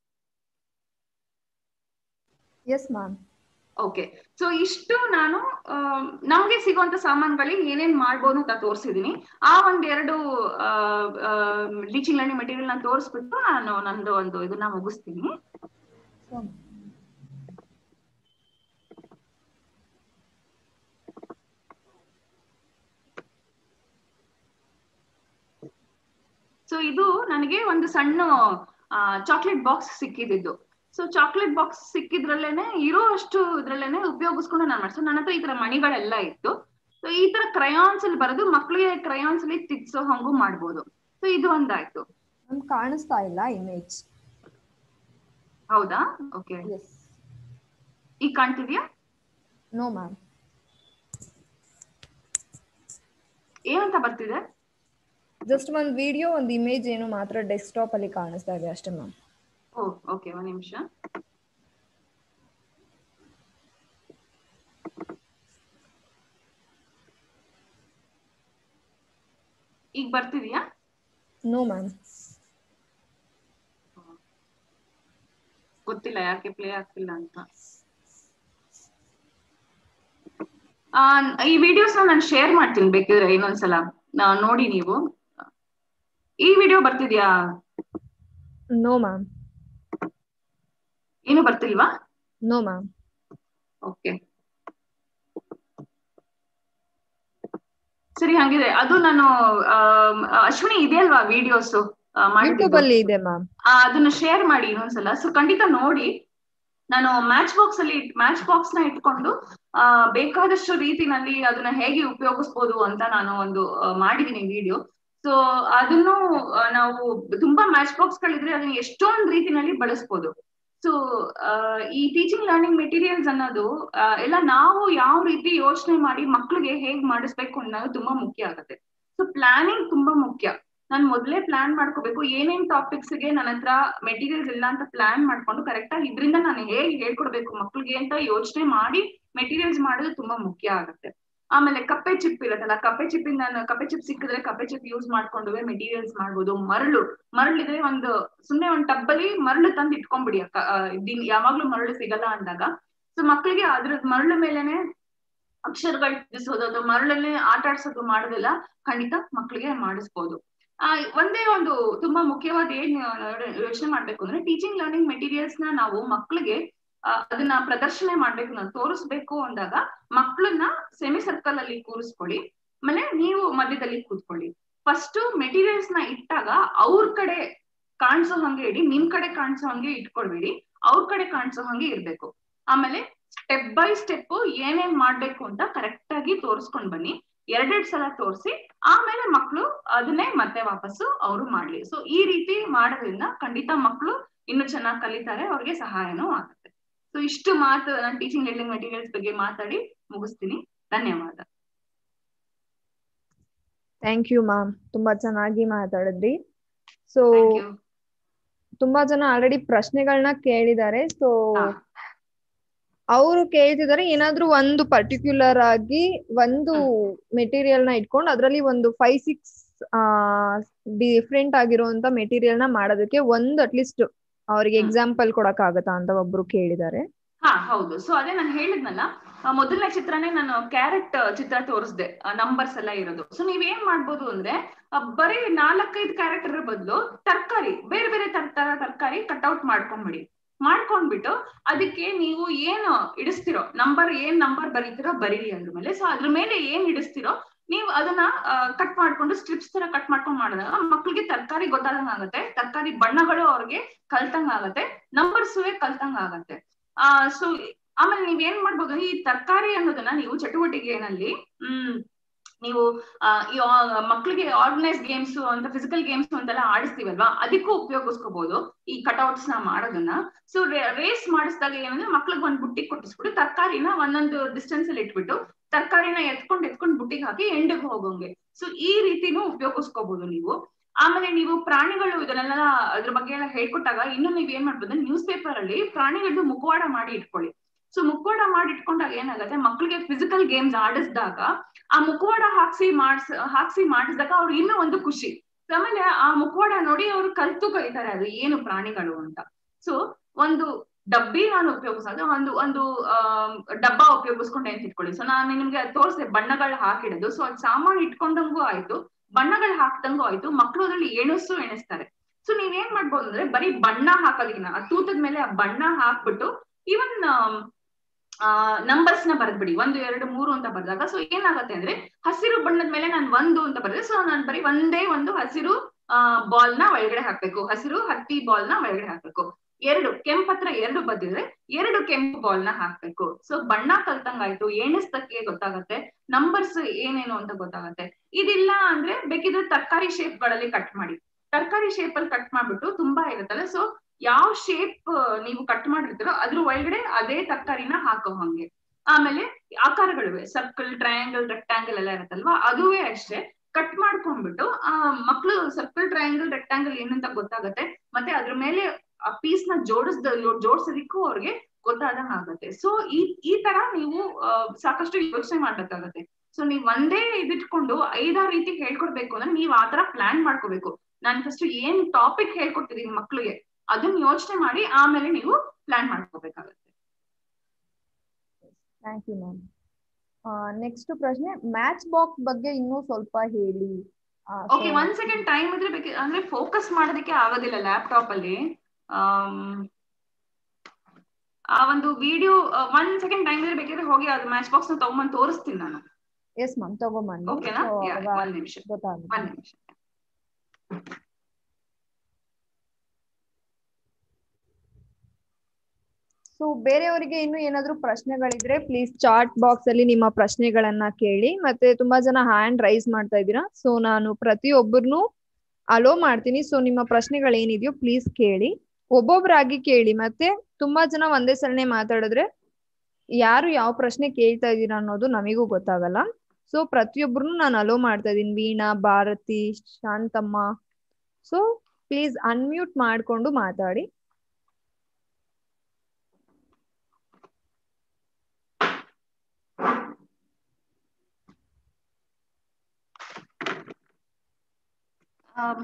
ಎಸ್ ಮ್ಯಾಮ್ ಓಕೆ ಸೊ ಇಷ್ಟು ನಾನು ಆಮ್, ನಮ್ಗೆ ಸಿಗುವಂತ ಸಾಮಾನುಗಳಿಗೆ ಏನೇನ್ ಮಾಡ್ಬೋದು ಅಂತ ತೋರಿಸಿದೀನಿ ಆ ಒಂದೆರಡು ಟೀಚಿಂಗ್ ಲರ್ನಿಂಗ್ ಮೆಟೀರಿಯಲ್ ನ ತೋರಿಸ್ಬಿಟ್ಟು ನಾನು ನಂದು ಒಂದು ಇದನ್ನ ಮುಗಿಸ್ತೀನಿ ಸೊ ಇದು ನನಗೆ ಒಂದು ಸಣ್ಣ ಚಾಕ್ಲೇಟ್ ಬಾಕ್ಸ್ ಸಿಕ್ಕಿದ್ದು ಸೊ ಚಾಕ್ಲೇಟ್ ಬಾಕ್ಸ್ ಸಿಕ್ಕಿದ್ರಲ್ಲೇನೆ ಇರೋ ಅಷ್ಟು ಇದ್ರಲ್ಲೇನೆ ಉಪಯೋಗಿಸ್ಕೊಂಡು ನಾನು ಮಾಡ್ಸೋ ನನ್ನ ಹತ್ರ ಈ ತರ ಮಣಿಗಳೆಲ್ಲ ಇತ್ತು ಸೊ ಈ ತರ ಕ್ರಯಾನ್ಸ್ ಅಲ್ಲಿ ಬರೋದು ಮಕ್ಕಳಿಗೆ ಕ್ರಯಾನ್ಸ್ ಅಲ್ಲಿ ತಿಕ್ಸೋ ಹಂಗೂ ಮಾಡ್ಬೋದು ಸೊ ಇದು ಒಂದಾಯ್ತು ಮ್ಯಾಮ್ ಕಾಣಿಸ್ತಾ ಇಲ್ಲ ಇಮೇಜ್ ಹೌದಾ ಓಕೆ ಎಸ್ ಈಗ ಕಾಣ್ತಿದ್ಯಾ ನೋ ಮ್ಯಾಮ್ ಏನಂತ ಬರ್ತಿದೆ ಜಸ್ಟ್ ಒಂದು ವಿಡಿಯೋ ಒಂದು ಇಮೇಜ್ ಏನು ಮಾತ್ರ ಡೆಸ್ಕ್ಟಾಪ್ ಅಲ್ಲಿ ಕಾಣಿಸ್ತಾ ಇದೆ ಅಷ್ಟೇ ಮ್ಯಾಮ್ ಓ ಓಕೆ ಒಂದ್ ನಿಮಿಷ ಈಗ ಬರ್ತಿದ್ಯಾ ನೋ ಮ್ಯಾಮ್ ಗೊತ್ತಿಲ್ಲ ಯಾಕೆ ಪ್ಲೇ ಆಗ್ತಿಲ್ಲ ಅಂತ ಆ, ಈ ವಿಡಿಯೋಸ್ ನಾನು ಶೇರ್ ಮಾಡ್ತೀನಿ ಬೇಕಿದ್ರೆ ಇನ್ನೊಂದ್ಸಲ ನಾ- ನೋಡಿ ನೀವು ಈ ವಿಡಿಯೋ ಬರ್ತಿದ್ಯಾ ನೋ ಮ್ಯಾಮ್ ಏನು ಬರ್ತಿಲ್ವಾ ನೋ ಮ್ಯಾಮ್ ಓಕೆ ಸರಿ ಹಂಗಿದೆ ಅದು ನಾನು ಆಮ್, ಅಶ್ವಿನಿ ಇದೆಯಲ್ವಾ ವಿಡಿಯೋಸ್ ಯೂಟ್ಯೂಬ್ ಅಲ್ಲಿ ಇದೆ ಮ್ಯಾಮ್ ಅದನ್ನ ಶೇರ್ ಮಾಡಿ ಇನ್ನೊಂದ್ಸಲ ಸೊ ಖಂಡಿತ ನೋಡಿ ನಾನು ಮ್ಯಾಚ್ ಬಾಕ್ಸ್ ಅಲ್ಲಿ ಮ್ಯಾಚ್ ಬಾಕ್ಸ್ ನ ಇಟ್ಕೊಂಡು ಆ ಬೇಕಾದಷ್ಟು ರೀತಿನಲ್ಲಿ ಅದನ್ನ ಹೇಗೆ ಉಪಯೋಗಿಸ್ಬೋದು ಅಂತ ನಾನು ಒಂದು ಆ, ಮಾಡಿದೀನಿ ವಿಡಿಯೋ ಸೊ ಅದನ್ನು ಆ, ನಾವು ತುಂಬಾ ಮ್ಯಾಚ್ ಬಾಕ್ಸ್ ಗಳಿದ್ರೆ ಅದನ್ನ ಎಷ್ಟೊಂದು ರೀತಿನಲ್ಲಿ ಬಳಸ್ಬೋದು ಸೊ ಈ ಟೀಚಿಂಗ್ ಲರ್ನಿಂಗ್ ಮೆಟೀರಿಯಲ್ಸ್ ಅನ್ನೋದು ಆ, ಎಲ್ಲ ನಾವು ಯಾವ ರೀತಿ ಯೋಚನೆ ಮಾಡಿ ಮಕ್ಳಿಗೆ ಹೇಗ್ ಮಾಡಿಸ್ಬೇಕು ಅನ್ನೋದು ತುಂಬಾ ಮುಖ್ಯ ಆಗುತ್ತೆ ಸೊ ಪ್ಲಾನಿಂಗ್ ತುಂಬಾ ಮುಖ್ಯ ನಾನು ಮೊದಲೇ ಪ್ಲಾನ್ ಮಾಡ್ಕೋಬೇಕು ಏನೇನ್ ಟಾಪಿಕ್ಸ್ ಗೆ ನನ್ನ ಹತ್ರ ಮೆಟೀರಿಯಲ್ಸ್ ಇಲ್ಲ ಅಂತ ಪ್ಲಾನ್ ಮಾಡ್ಕೊಂಡು ಕರೆಕ್ಟ್ ಆಗಿ ಇದ್ರಿಂದ ನಾನು ಹೇಗೆ ಹೇಳ್ಕೊಡ್ಬೇಕು ಮಕ್ಳಿಗೆ ಅಂತ ಯೋಚನೆ ಮಾಡಿ ಮೆಟೀರಿಯಲ್ಸ್ ಮಾಡೋದು ತುಂಬಾ ಮುಖ್ಯ ಆಗುತ್ತೆ ಆಮೇಲೆ ಕಪ್ಪೆ ಚಿಪ್ ಇರುತ್ತಲ್ಲ ಕಪ್ಪೆ ಚಿಪ್ ನಾನು ಕಪ್ಪೆ ಚಿಪ್ ಸಿಕ್ಕಿದ್ರೆ ಕಪ್ಪೆ ಚಿಪ್ ಯೂಸ್ ಮಾಡ್ಕೊಂಡು ಮೆಟೀರಿಯಲ್ಸ್ ಮಾಡ್ಬೋದು ಮರಳು ಮರಳಿದ್ರೆ ಒಂದು ಸುಮ್ನೆ ಒಂದ್ ಟಬ್ಬಲ್ಲಿ ಮರಳು ತಂದು ಇಟ್ಕೊಂಡ್ಬಿಡಿ ಅಕ್ಕ ಆ, ದಿನ್ ಯಾವಾಗ್ಲೂ ಮರಳು ಸಿಗಲ್ಲ ಅಂದಾಗ ಸೊ ಮಕ್ಳಿಗೆ ಅದ್ರ ಮರಳು ಮೇಲೆನೆ ಅಕ್ಷರಗಳು ತಿಳಿಸೋದು ಅಥವಾ ಮರಳಲ್ಲಿ ಆಟ ಆಡ್ಸೋದು ಮಾಡೋದೆಲ್ಲ ಖಂಡಿತ ಮಕ್ಳಿಗೆ ಮಾಡಿಸ್ಬೋದು ಆ ಒಂದೇ ಒಂದು ತುಂಬಾ ಮುಖ್ಯವಾದ ಏನ್ ಯೋಚನೆ ಮಾಡ್ಬೇಕು ಅಂದ್ರೆ ಟೀಚಿಂಗ್ ಲರ್ನಿಂಗ್ ಮೆಟೀರಿಯಲ್ಸ್ ನ ನಾವು ಮಕ್ಳಿಗೆ ಆ, ಅದನ್ನ ಪ್ರದರ್ಶನ ಮಾಡ್ಬೇಕು ನಾವು ತೋರಿಸ್ಬೇಕು ಅಂದಾಗ ಮಕ್ಕಳನ್ನ ಸೆಮಿ ಸರ್ಕಲ್ ಅಲ್ಲಿ ಕೂರಿಸ್ಕೊಳ್ಳಿ ಆಮೇಲೆ ನೀವು ಮಧ್ಯದಲ್ಲಿ ಕೂತ್ಕೊಳ್ಳಿ ಫಸ್ಟ್ ಮೆಟೀರಿಯಲ್ಸ್ ನ ಇಟ್ಟಾಗ ಅವ್ರ ಕಡೆ ಕಾಣಿಸೋ ಹಂಗೆ ಇಡಿ ನಿಮ್ ಕಡೆ ಕಾಣಿಸೋ ಹಂಗೆ ಇಟ್ಕೊಳ್ಬೇಡಿ ಅವ್ರ ಕಡೆ ಕಾಣಿಸೋ ಹಂಗೆ ಇರ್ಬೇಕು ಆಮೇಲೆ ಸ್ಟೆಪ್ ಬೈ ಸ್ಟೆಪ್ ಏನೇನ್ ಮಾಡ್ಬೇಕು ಅಂತ ಕರೆಕ್ಟ್ ಆಗಿ ತೋರಿಸ್ಕೊಂಡ್ ಬನ್ನಿ ಎರಡೆರಡ್ ಸಲ ತೋರಿಸಿ ಆಮೇಲೆ ಮಕ್ಕಳು ಅದನ್ನೇ ಮತ್ತೆ ವಾಪಸ್ಸು ಅವರು ಮಾಡ್ಲಿ ಸೊ ಈ ರೀತಿ ಮಾಡೋದ್ರಿಂದ ಖಂಡಿತ ಮಕ್ಕಳು ಇನ್ನು ಚೆನ್ನಾಗಿ ಕಲಿತಾರೆ ಅವ್ರಿಗೆ ಸಹಾಯನೂ ಆಗುತ್ತೆ ಸೊ ಇಷ್ಟು ಮಾತು ನಾನು ಟೀಚಿಂಗ್ ಲರ್ನಿಂಗ್ ಮೆಟೀರಿಯಲ್ಸ್ ಬಗ್ಗೆ ಮಾತಾಡಿ ಮುಗಿಸ್ತೀನಿ ಧನ್ಯವಾದ ಥ್ಯಾಂಕ್ ಯು ಮ್ಯಾಮ್ ತುಂಬಾ ಚೆನ್ನಾಗಿ ಮಾತಾಡಿದ್ರಿ ಸೊ ಥ್ಯಾಂಕ್ ಯು ತುಂಬಾ ಜನ ಆಲ್ರೆಡಿ ಪ್ರಶ್ನೆಗಳನ್ನ ಕೇಳಿದ್ದಾರೆ ಸೊ ಹಾ. ಅವರು ಕೇಳ್ತಿದ್ದಾರೆ ಏನಾದ್ರೂ ಒಂದು ಪರ್ಟಿಕ್ಯುಲರ್ ಆಗಿ ಒಂದು ಮೆಟೀರಿಯಲ್ ನ ಇಟ್ಕೊಂಡು ಅದ್ರಲ್ಲಿ ಒಂದು ಫೈವ್ ಸಿಕ್ಸ್ ಡಿಫ್ರೆಂಟ್ ಆಗಿರುವಂತ ಮೆಟೀರಿಯಲ್ ನ ಮಾಡೋದಕ್ಕೆ ಒಂದು ಅಟ್ಲೀಸ್ಟ್ ಅವ್ರಿಗೆ ಹ್ಮ್. ಎಕ್ಸಾಂಪಲ್ ಕೊಡಕ್ ಆಗತ್ತಾ ಅಂತ ಒಬ್ರು ಕೇಳಿದ್ದಾರೆ ಹಾ ಹೌದು ಸೊ ಅದೇ ನಾನು ಹೇಳಿದ್ನಲ್ಲ ಆ, ಮೊದಲನೇ ಚಿತ್ರನೇ ನಾನು ಕ್ಯಾರೆಟ್ ಚಿತ್ರ ತೋರಿಸ್ದೆ ನಂಬರ್ಸ್ ಎಲ್ಲ ಇರೋದು ಸೊ ನೀವ್ ಏನ್ ಮಾಡ್ಬೋದು ಅಂದ್ರೆ ಆ, ಬರೀ ನಾಲ್ಕೈದು ಕ್ಯಾರೆಕ್ಟರ್ ಬದಲು ತರಕಾರಿ ಬೇರೆ ಬೇರೆ ತರ ತರ ತರಕಾರಿ ಕಟ್ಔಟ್ ಮಾಡ್ಕೊಂಡ್ಬಿಡಿ ಮಾಡ್ಕೊಂಡ್ಬಿಟ್ಟು ಅದಕ್ಕೆ ನೀವು ಏನು ಇಡಿಸ್ತಿರೋ ನಂಬರ್ ಏನ್ ನಂಬರ್ ಬರೀತಿರೋ ಬರೀರಿ ಅದ್ರ ಮೇಲೆ ಸೊ ಅದ್ರ ಮೇಲೆ ಏನ್ ಇಡಿಸ್ತಿರೋ ನೀವು ಅದನ್ನ ಕಟ್ ಮಾಡ್ಕೊಂಡು ಸ್ಟ್ರಿಪ್ಸ್ ತರ ಕಟ್ ಮಾಡ್ಕೊಂಡು ಮಾಡಿದಾಗ ಮಕ್ಳಿಗೆ ತರಕಾರಿ ಗೊತ್ತಾದಂಗ ಆಗತ್ತೆ ತರಕಾರಿ ಬಣ್ಣಗಳು ಅವ್ರಿಗೆ ಕಲ್ತಂಗ ಆಗತ್ತೆ ನಂಬರ್ಸ್ ಕಲ್ತಂಗ ಆಗತ್ತೆ ಆ ಸೊ ಆಮೇಲೆ ನೀವ್ ಏನ್ ಮಾಡ್ಬೋದು ಈ ತರಕಾರಿ ಅನ್ನೋದನ್ನ ನೀವು ಚಟುವಟಿಕೆನಲ್ಲಿ ಹ್ಮ್ ನೀವು ಆ, ಈ ಆ- ಮಕ್ಳಿಗೆ ಆರ್ಗನೈಸ್ ಗೇಮ್ಸ್ ಅಂತ ಫಿಸಿಕಲ್ ಗೇಮ್ಸ್ ಅಂತೆಲ್ಲ ಆಡಿಸ್ತೀವಲ್ವಾ ಅದಕ್ಕೂ ಉಪಯೋಗಿಸ್ಕೋಬಹುದು ಈ ಕಟ್ಔಟ್ಸ್ ನ ಮಾಡೋದನ್ನ ಸೊ ರೇಸ್ ಮಾಡಿಸಿದಾಗ ಏನಂದ್ರೆ ಮಕ್ಳಿಗೆ ಒಂದ್ ಬುಟ್ಟಿ ಕೊಟ್ಟಿಸ್ಬಿಟ್ಟು ತರಕಾರಿನ ಒಂದೊಂದು ಡಿಸ್ಟೆನ್ಸ್ ಅಲ್ಲಿ ಇಟ್ಬಿಟ್ಟು ತರಕಾರಿನ ಎತ್ಕೊಂಡು ಎತ್ಕೊಂಡು ಬುಟ್ಟಿಗೆ ಹಾಕಿ ಎಂಡಿಗೆ ಹೋಗೋಂಗೆ ಸೊ ಈ ರೀತಿನೂ ಉಪಯೋಗಿಸ್ಕೋಬಹುದು ನೀವು ಆಮೇಲೆ ನೀವು ಪ್ರಾಣಿಗಳು ಇದನ್ನೆಲ್ಲ ಅದ್ರ ಬಗ್ಗೆ ಎಲ್ಲ ಹೇಳ್ಕೊಟ್ಟಾಗ ಇನ್ನು ನೀವ್ ಏನ್ ಮಾಡ್ಬೋದು ನ್ಯೂಸ್ ಪೇಪರ್ ಅಲ್ಲಿ ಪ್ರಾಣಿಗಳದ್ದು ಮುಖವಾಡ ಮಾಡಿ ಇಟ್ಕೊಳ್ಳಿ ಸೊ ಮುಖವಾಡ ಮಾಡಿ ಇಟ್ಕೊಂಡಾಗ ಏನಾಗುತ್ತೆ ಮಕ್ಳಿಗೆ ಫಿಸಿಕಲ್ ಗೇಮ್ಸ್ ಆಡಿಸಿದಾಗ ಆ ಮುಖವಾಡ ಹಾಕ್ಸಿ ಮಾಡ್ಸ್ ಹಾಕ್ಸಿ ಮಾಡಿಸಿದಾಗ ಅವ್ರಿಗೆ ಇನ್ನೂ ಒಂದು ಖುಷಿ ಆಮೇಲೆ ಆ ಮುಖವಾಡ ನೋಡಿ ಅವ್ರು ಕಲ್ತು ಕಲಿತಾರೆ ಅದು ಏನು ಪ್ರಾಣಿಗಳು ಅಂತ ಸೊ ಒಂದು ಡಬ್ಬಿ ನಾನು ಉಪಯೋಗಿಸೋದು ಒಂದು ಒಂದು ಆ ಡಬ್ಬ ಉಪಯೋಗಿಸ್ಕೊಂಡು ಅಂತ ಇಟ್ಕೊಳ್ಳಿ ಸೊ ನಾನು ನಿಮ್ಗೆ ತೋರಿಸಿದೆ ಬಣ್ಣಗಳು ಹಾಕಿಡೋದು ಸೊ ಅದು ಸಾಮಾನು ಇಟ್ಕೊಂಡಂಗೂ ಆಯ್ತು ಬಣ್ಣಗಳು ಹಾಕ್ದಂಗೂ ಆಯ್ತು ಮಕ್ಳು ಅದ್ರಲ್ಲಿ ಎಣಿಸು ಎಣಿಸ್ತಾರೆ ಸೊ ನೀವೇನ್ ಮಾಡ್ಬೋದು ಅಂದ್ರೆ ಬರೀ ಬಣ್ಣ ಹಾಕೋದಿನ ಆ ತೂತದ ಮೇಲೆ ಆ ಬಣ್ಣ ಹಾಕ್ಬಿಟ್ಟು ಇವನ್ ಆ ನಂಬರ್ಸ್ ನ ಬರ್ದ್ಬಿಡಿ ಒಂದು ಎರಡು ಮೂರು ಅಂತ ಬರ್ದಾಗ ಸೊ ಏನಾಗತ್ತೆ ಅಂದ್ರೆ ಹಸಿರು ಬಣ್ಣದ ಮೇಲೆ ನಾನು ಒಂದು ಅಂತ ಬರೆದೆ ಸೊ ನಾನು ಬರೀ ಒಂದೇ ಒಂದು ಹಸಿರು ಆ ಬಾಲ್ ನ ಒಳಗಡೆ ಹಾಕ್ಬೇಕು ಹಸಿರು ಹತ್ತಿ ಬಾಲ್ ನ ಒಳಗಡೆ ಹಾಕ್ಬೇಕು ಎರಡು ಕೆಂಪ್ ಹತ್ರ ಎರಡು ಬದ್ದಿದ್ರೆ ಎರಡು ಕೆಂಪು ಬಾಲ್ ನ ಹಾಕ್ಬೇಕು ಸೊ ಬಣ್ಣ ಕಲ್ತಂಗಾಯ್ತು ಎಣಿಸ್ತಕ್ಕೆ ಗೊತ್ತಾಗತ್ತೆ ನಂಬರ್ಸ್ ಏನೇನು ಅಂತ ಗೊತ್ತಾಗತ್ತೆ ಇದಿಲ್ಲ ಅಂದ್ರೆ ಬೇಕಿದ್ರೆ ತರಕಾರಿ ಶೇಪ್ ಗಳಲ್ಲಿ ಕಟ್ ಮಾಡಿ ತರಕಾರಿ ಶೇಪ್ ಅಲ್ಲಿ ಕಟ್ ಮಾಡ್ಬಿಟ್ಟು ತುಂಬಾ ಇರುತ್ತಲ್ಲ ಸೊ ಯಾವ ಶೇಪ್ ನೀವು ಕಟ್ ಮಾಡಿರ್ತೀರೋ ಅದ್ರ ಒಳಗಡೆ ಅದೇ ತರಕಾರಿನ ಹಾಕೋ ಹಂಗೆ ಆಮೇಲೆ ಆಕಾರಗಳಿವೆ ಸರ್ಕಲ್ ಟ್ರಯಾಂಗಲ್ ರೆಕ್ಟಾಂಗಲ್ ಎಲ್ಲ ಇರುತ್ತಲ್ವಾ ಅದುವೇ ಅಷ್ಟೇ ಕಟ್ ಮಾಡ್ಕೊಂಡ್ಬಿಟ್ಟು ಆ ಮಕ್ಳು ಸರ್ಕಲ್ ಟ್ರಯಾಂಗಲ್ ರೆಕ್ಟಾಂಗಲ್ ಏನಂತ ಗೊತ್ತಾಗತ್ತೆ ಮತ್ತೆ ಅದ್ರ ಮೇಲೆ ಆ ಪೀಸ್ ನ ಜೋಡಿಸ್ದ ಜೋಡ್ಸೋದಿಕ್ಕೂ ಅವ್ರಿಗೆ ಗೊತ್ತಾದಂಗ ಆಗತ್ತೆ ಸೊ ಈ ಈ ತರ ನೀವು ಆ, ಸಾಕಷ್ಟು ಯೋಚನೆ ಮಾಡ್ಬೇಕಾಗತ್ತೆ ಸೊ ನೀವ್ ಒಂದೇ ಇದಿಟ್ಕೊಂಡು ಐದಾರು ರೀತಿ ಹೇಳ್ಕೊಡ್ಬೇಕು ಅಂದ್ರೆ ನೀವ್ ಆತರ ಪ್ಲಾನ್ ಮಾಡ್ಕೋಬೇಕು ನಾನ್ ಫಸ್ಟ್ ಏನ್ ಟಾಪಿಕ್ ಹೇಳ್ಕೊಡ್ತಿದೀನಿ ಮಕ್ಳಿಗೆ ಅದನ್ನ ಯೋಚನೆ ಮಾಡಿ ಆಮೇಲೆ ನೀವು ಪ್ಲಾನ್ ಮಾಡ್ಕೋಬೇಕಾಗತ್ತೆ ಥ್ಯಾಂಕ್ ಯು ಮ್ಯಾಮ್ ನೆಕ್ಸ್ಟ್ ಪ್ರಶ್ನೆ ಮ್ಯಾಚ್ ಬಾಕ್ಸ್ ಬಗ್ಗೆ ಇನ್ನೂ ಸ್ವಲ್ಪ ಹೇಳಿ ಆ, so- ಓಕೆ ಒಂದ್ ಸೆಕೆಂಡ್ ಟೈಮ್ ಇದ್ರೆ ಬೇಕಿ ಅಂದ್ರೆ ಫೋಕಸ್ ಮಾಡೋದಕ್ಕೆ ಆಗೋದಿಲ್ಲ ಲ್ಯಾಪ್ಟಾಪ್ ಅಲ್ಲಿ ಆಮ್, ಆ ಒಂದು ವಿಡಿಯೋ ಒಂದ್ ಸೆಕೆಂಡ್ ಟೈಮ್ ಇದ್ರೆ ಬೇಕಿದ್ರೆ ಹೋಗಿ ಅದು ಮ್ಯಾಚ್ ಬಾಕ್ಸ್ ನ ತಗೊಂಬಂದ್ ತೋರಿಸ್ತೀನಿ ನಾನು ಎಸ್ ಮ್ಯಾಮ್ ತಗೊಂಬನ್ನಿ ಓಕೆನಾ So, Yeah, ಅವಾಗ ಒಂದ್ ನಿಮಿಷ ಗೊತ್ತಾಗುತ್ತೆ ಒಂದ್ ನಿಮಿಷ ಸೊ ಬೇರೆಯವರಿಗೆ ಇನ್ನು ಏನಾದ್ರೂ ಪ್ರಶ್ನೆಗಳಿದ್ರೆ ಪ್ಲೀಸ್ ಚಾಟ್ ಬಾಕ್ಸ್ ಅಲ್ಲಿ ನಿಮ್ಮ ಪ್ರಶ್ನೆಗಳನ್ನ ಕೇಳಿ ಮತ್ತೆ ತುಂಬಾ ಜನ ಹ್ಯಾಂಡ್ ರೈಸ್ ಮಾಡ್ತಾ ಇದ್ದೀರಾ ಸೊ ನಾನು ಪ್ರತಿಯೊಬ್ಬರನ್ನು ಅಲೋ ಮಾಡ್ತೀನಿ ಸೊ ನಿಮ್ಮ ಪ್ರಶ್ನೆಗಳೇನಿದೆಯೋ ಪ್ಲೀಸ್ ಕೇಳಿ ಒಬ್ಬೊಬ್ರಾಗಿ ಕೇಳಿ ಮತ್ತೆ ತುಂಬಾ ಜನ ಒಂದೇ ಸಲನೆ ಮಾತಾಡಿದ್ರೆ ಯಾರು ಯಾವ ಪ್ರಶ್ನೆ ಕೇಳ್ತಾ ಇದ್ದೀರಾ ಅನ್ನೋದು ನಮಿಗೂ ಗೊತ್ತಾಗಲ್ಲ ಸೊ ಪ್ರತಿಯೊಬ್ಬರನ್ನು ನಾನು ಅಲೋ ಮಾಡ್ತಾ ಇದ್ದೀನಿ Veena Bharati Shantamma so please unmute ಮಾಡ್ಕೊಂಡು ಮಾತಾಡಿ ಆಮ್,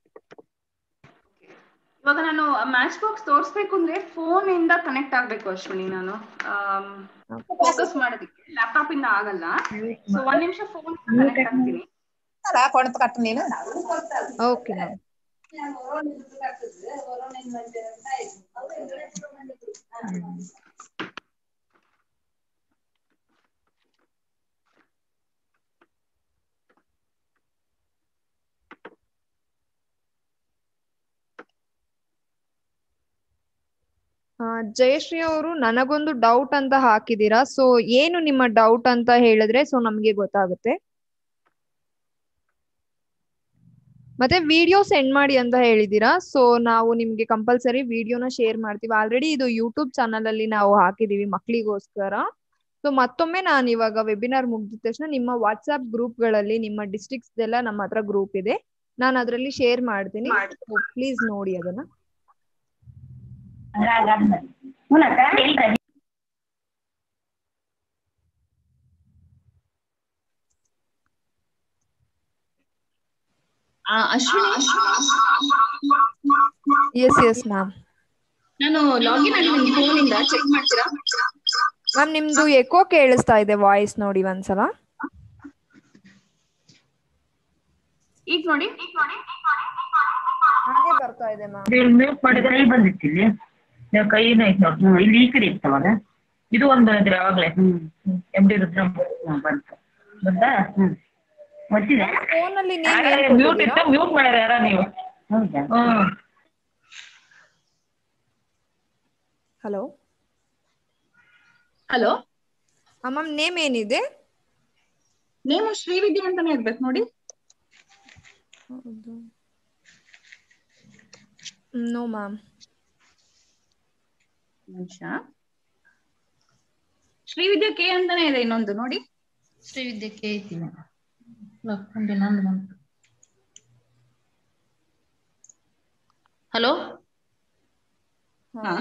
ಇವಾಗ ನಾನು ಮ್ಯಾಚ್ ಬಾಕ್ಸ್ ತೋರಿಸ್ಬೇಕು ಅಂದ್ರೆ ಫೋನ್ ಇಂದ ಕನೆಕ್ಟ್ ಆಗ್ಬೇಕು ಅಶ್ವಿನಿ ನಾನು ಫೋಕಸ್ ಮಾಡೋದಕ್ಕೆ ಲ್ಯಾಪ್ಟಾಪ್ ಇಂದ ಆಗಲ್ಲ ಸೊ ಒಂದ್ ನಿಮಿಷ ಫೋನ್ ಕನೆಕ್ಟ್ ಆಗ್ತೀನಿ ಕೊಡ್ತ ಕಟ್ಟು ನೀನು ಓಕೆ ಮ್ಯಾಮ್ ಆ, ಜಯಶ್ರೀ ಅವರು ನನಗೊಂದು ಡೌಟ್ ಅಂತ ಹಾಕಿದೀರಾ ಸೊ ಏನು ನಿಮ್ಮ ಡೌಟ್ ಅಂತ ಹೇಳಿದ್ರೆ ಸೊ ನಮ್ಗೆ ಗೊತ್ತಾಗುತ್ತೆ ಮತ್ತೆ ವಿಡಿಯೋ ಸೆಂಡ್ ಮಾಡಿ ಅಂತ ಹೇಳಿದೀರಾ ಸೊ ನಾವು ನಿಮ್ಗೆ ಕಂಪಲ್ಸರಿ ವಿಡಿಯೋನ ಶೇರ್ ಮಾಡ್ತೀವಿ ಆಲ್ರೆಡಿ ಇದು ಯೂಟ್ಯೂಬ್ ಚಾನಲ್ ಅಲ್ಲಿ ನಾವು ಹಾಕಿದೀವಿ ಮಕ್ಳಿಗೋಸ್ಕರ ಸೊ ಮತ್ತೊಮ್ಮೆ ನಾನು ಇವಾಗ ವೆಬಿನಾರ್ ಮುಗ್ದಿದ ತಕ್ಷಣ ನಿಮ್ಮ ವಾಟ್ಸ್ಆಪ್ ಗ್ರೂಪ್ಗಳಲ್ಲಿ ನಿಮ್ಮ ಡಿಸ್ಟ್ರಿಕ್ಸ್ ಎಲ್ಲ ನಮ್ಮ ಹತ್ರ ಗ್ರೂಪ್ ಇದೆ ನಾನು ಅದರಲ್ಲಿ ಶೇರ್ ಮಾಡ್ತೀನಿ ಪ್ಲೀಸ್ ನೋಡಿ ಅದನ್ನ ಆ, ಅಶ್ವಿನಿ ಎಸ್ ಎಸ್ ಮ್ಯಾಮ್ ನಾನು ಲಾಗಿನ್ ಆಗಿದ್ದೀನಿ ಫೋನ್ ಇಂದ ಚೆಕ್ ಮಾಡ್ತೀರಾ ಮ್ಯಾಮ್ ನಿಮ್ದು ಎಕೋ ಕೇಳಿಸ್ತಾ ಇದೆ ವಾಯ್ಸ್ ನೋಡಿ ಒಂದ್ಸಲ ಈಗ ನೋಡಿ ಹಾಗೆ ಬರ್ತಾ ಇದೆ ಮ್ಯಾಮ್ ಮ್ಯೂಟ್ ಮಾಡಿದ್ರೆ ಕೈ ಬಂದಿತ್ತು ಇಲ್ಲಿ ನೀವು ಕೈನ ಐತೆ ನೋಡಿ ಹ್ಮ್, ಇಲ್ಲಿ ಈ ಕಡೆ ಇರ್ತವಲ್ಲ ಇದು ಒಂದು ಬಂದಿದ್ರೆ ಯಾವಾಗ್ಲೇ ಹ್ಮ್ ಎಮ್ ಡಿ ರುದ್ರ ಹ್ಮ್, ಬಂತು ಬಂತಾ ಹ್ಮ್ ಒತ್ತಿದೆ ಫೋನ್ ಅಲ್ಲಿ ನೀವ್ ಏನ್ ಮ್ಯೂಟ್ ಕೊಟ್ಟಿದ್ದೀರಾ? ಇತ್ತು ಮ್ಯೂಟ್ ಮಾಡ್ಯಾರ ಯಾರ ನೀವು ಹೌದಾ ಹ್ಮ್ ಹಲೋ ಹಲೋ ಮ್ಯಾಮ್ ನೇಮ್ ಏನಿದೆ ನೇಮು ಶ್ರೀವಿದ್ಯೆ ಅಂತಾನೆ ಇರ್ಬೇಕು ನೋಡಿ ಹೌದು ನೋ ಮ್ಯಾಮ್ ನಿಮಿಷ ಶ್ರೀವಿದ್ಯೆ ಕೆ ಅಂತಾನೆ ಇದೆ ಇನ್ನೊಂದು ನೋಡಿ ಶ್ರೀವಿದ್ಯಕ್ಕೆ ಐತಿ ಲಕ್ಕುಂಡಿ ನಂದು ಬಂತು ಹಲೋ ಹಾ.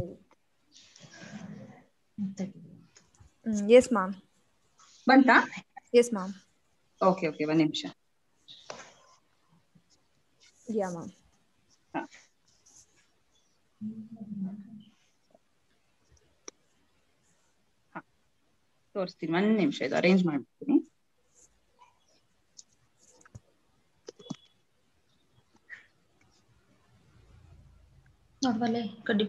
ಎಸ್ ಮ್ಯಾಮ್ ಬಂತಾ ಎಸ್ ಮ್ಯಾಮ್ ಓಕೆ ಓಕೆ ಒಂದ್ ನಿಮಿಷ ಯಾ ಮ್ಯಾಮ್ ತೋರಿಸ್ತೀನಿ ಒಂದ್ ನಿಮಿಷ ಇದು ಅರೇಂಜ್ ಮಾಡ್ಬಿಡ್ತೀನಿ ನೋಡ್ಬಲ್ಲೆ ಕಡ್ಡಿ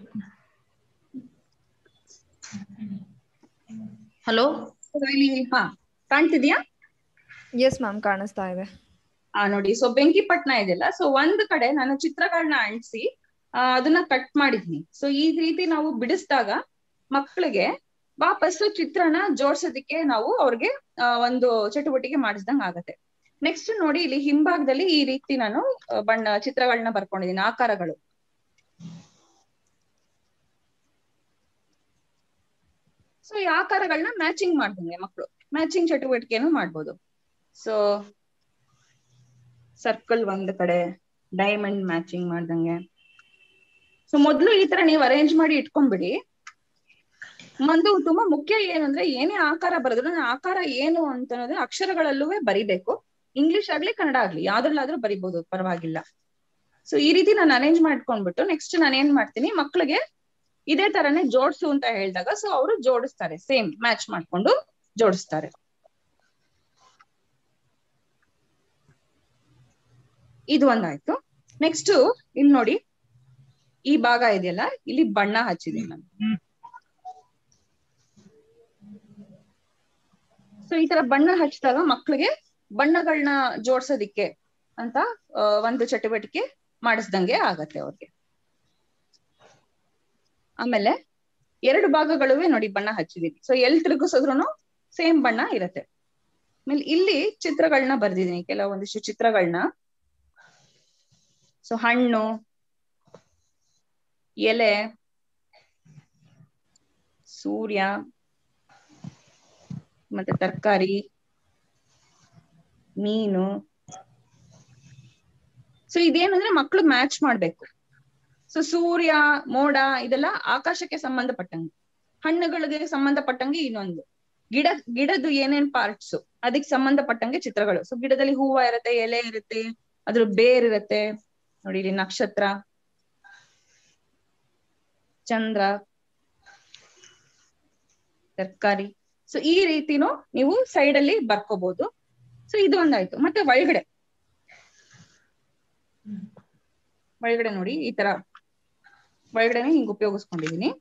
ಹಲೋ ಇಲ್ಲಿ ಹಾ ಕಾಣ್ತಿದ್ಯಾ ಎಸ್ ಮ್ಯಾಮ್ ಕಾಣಿಸ್ತಾ ಇದೆ ಆ ನೋಡಿ ಸೊ ಬೆಂಕಿಪಟ್ನ ಇದೆಯಲ್ಲ ಸೊ ಒಂದ್ ಕಡೆ ನಾನು ಚಿತ್ರಗಳನ್ನ ಅಂಟಿಸಿ ಅದನ್ನ ಕಟ್ ಮಾಡಿದ್ನಿ ಸೊ ಈ ರೀತಿ ನಾವು ಬಿಡಿಸಿದಾಗ ಮಕ್ಕಳಿಗೆ ವಾಪಸ್ಸು ಚಿತ್ರನ ಜೋಡ್ಸೋದಿಕ್ಕೆ ನಾವು ಅವ್ರಿಗೆ ಆ, ಒಂದು ಚಟುವಟಿಕೆ ಮಾಡಿಸ್ದಂಗ್ ಆಗತ್ತೆ ನೆಕ್ಸ್ಟ್ ನೋಡಿ ಇಲ್ಲಿ ಹಿಂಭಾಗದಲ್ಲಿ ಈ ರೀತಿ ನಾನು ಆ, ಬಣ್ಣ ಚಿತ್ರಗಳನ್ನ ಬರ್ಕೊಂಡಿದೀನಿ ಆಕಾರಗಳು ಸೊ ಈ ಆಕಾರಗಳನ್ನ ಮ್ಯಾಚಿಂಗ್ ಮಾಡ್ದಂಗೆ ಮಕ್ಕಳು ಮ್ಯಾಚಿಂಗ್ ಚಟುವಟಿಕೆಯನ್ನು ಮಾಡ್ಬೋದು ಸೊ ಸರ್ಕಲ್ ಒಂದ್ ಕಡೆ ಡೈಮಂಡ್ ಮ್ಯಾಚಿಂಗ್ ಮಾಡ್ದಂಗೆ ಸೊ ಮೊದ್ಲು ಈ ತರ ನೀವು ಅರೇಂಜ್ ಮಾಡಿ ಇಟ್ಕೊಂಡ್ಬಿಡಿ ಒಂದು ತುಂಬಾ ಮುಖ್ಯ ಏನಂದ್ರೆ ಏನೇ ಆಕಾರ ಬರೆದ್ರು ಆ ಆಕಾರ ಏನು ಅಂತ ಅನ್ನೋದು ಅಕ್ಷರಗಳಲ್ಲೂ ಬರಿಬೇಕು ಇಂಗ್ಲಿಷ್ ಆಗ್ಲಿ ಕನ್ನಡ ಆಗ್ಲಿ ಯಾವ್ದ್ರಲ್ಲಾದ್ರೂ ಬರಿಬಹುದು ಪರವಾಗಿಲ್ಲ ಸೊ ಈ ರೀತಿ ನಾನು ಅರೇಂಜ್ ಮಾಡ್ಕೊಂಡ್ಬಿಟ್ಟು ನೆಕ್ಸ್ಟ್ ನಾನು ಏನ್ ಮಾಡ್ತೀನಿ ಮಕ್ಳಿಗೆ ಇದೇ ತರನೇ ಜೋಡ್ಸು ಅಂತ ಹೇಳಿದಾಗ ಸೊ ಅವರು ಜೋಡಿಸ್ತಾರೆ ಸೇಮ್ ಮ್ಯಾಚ್ ಮಾಡ್ಕೊಂಡು ಜೋಡಿಸ್ತಾರೆ ಇದು ಒಂದಾಯ್ತು ನೆಕ್ಸ್ಟ್ ಇಲ್ಲಿ ನೋಡಿ ಈ ಭಾಗ ಇದೆಯಲ್ಲ ಇಲ್ಲಿ ಬಣ್ಣ ಹಚ್ಚಿದೀನಿ ನಾನು ಸೊ ಈ ತರ ಬಣ್ಣ ಹಚ್ಚಿದಾಗ ಮಕ್ಳಿಗೆ ಬಣ್ಣಗಳನ್ನ ಜೋಡ್ಸೋದಿಕ್ಕೆ ಅಂತ ಆ, ಒಂದು ಚಟುವಟಿಕೆ ಮಾಡಿಸ್ದಂಗೆ ಆಗತ್ತೆ ಅವ್ರಿಗೆ ಆಮೇಲೆ ಎರಡು ಭಾಗಗಳುವೆ ನೋಡಿ ಬಣ್ಣ ಹಚ್ಚಿದೀನಿ ಸೊ ಎಲ್ ತಿರುಗಿಸಿದ್ರು ಸೇಮ್ ಬಣ್ಣ ಇರತ್ತೆ ಆಮೇಲೆ ಇಲ್ಲಿ ಚಿತ್ರಗಳನ್ನ ಬರ್ದಿದೀನಿ ಕೆಲವೊಂದಿಷ್ಟು ಚಿತ್ರಗಳನ್ನ ಸೊ ಹಣ್ಣು ಎಲೆ ಸೂರ್ಯ ಮತ್ತೆ ತರಕಾರಿ ಮೀನು ಸೊ ಇದೇನಂದ್ರೆ ಮಕ್ಳು ಮ್ಯಾಚ್ ಮಾಡ್ಬೇಕು ಸೊ ಸೂರ್ಯ ಮೋಡ ಇದೆಲ್ಲ ಆಕಾಶಕ್ಕೆ ಸಂಬಂಧಪಟ್ಟಂಗೆ ಹಣ್ಣುಗಳಿಗೆ ಸಂಬಂಧಪಟ್ಟಂಗೆ ಇನ್ನೊಂದು ಗಿಡ ಗಿಡದ್ದು ಏನೇನ್ ಪಾರ್ಟ್ಸ್ ಅದಕ್ಕೆ ಸಂಬಂಧಪಟ್ಟಂಗೆ ಚಿತ್ರಗಳು ಸೊ ಗಿಡದಲ್ಲಿ ಹೂವ ಇರತ್ತೆ ಎಲೆ ಇರುತ್ತೆ ಅದ್ರ ಬೇರ್ ಇರತ್ತೆ ನೋಡಿ ಇಲ್ಲಿ ನಕ್ಷತ್ರ ಚಂದ್ರ ತರಕಾರಿ ಸೊ ಈ ರೀತಿನೂ ನೀವು ಸೈಡ್ ಅಲ್ಲಿ ಬರ್ಕೋಬಹುದು ಸೊ ಇದು ಒಂದಾಯ್ತು ಮತ್ತೆ ಒಳಗಡೆ ಒಳಗಡೆ ನೋಡಿ ಈ ತರ ಒಳಗಡೆನೆ ಹಿಂಗ್ ಉಪಯೋಗಿಸ್ಕೊಂಡಿದೀನಿ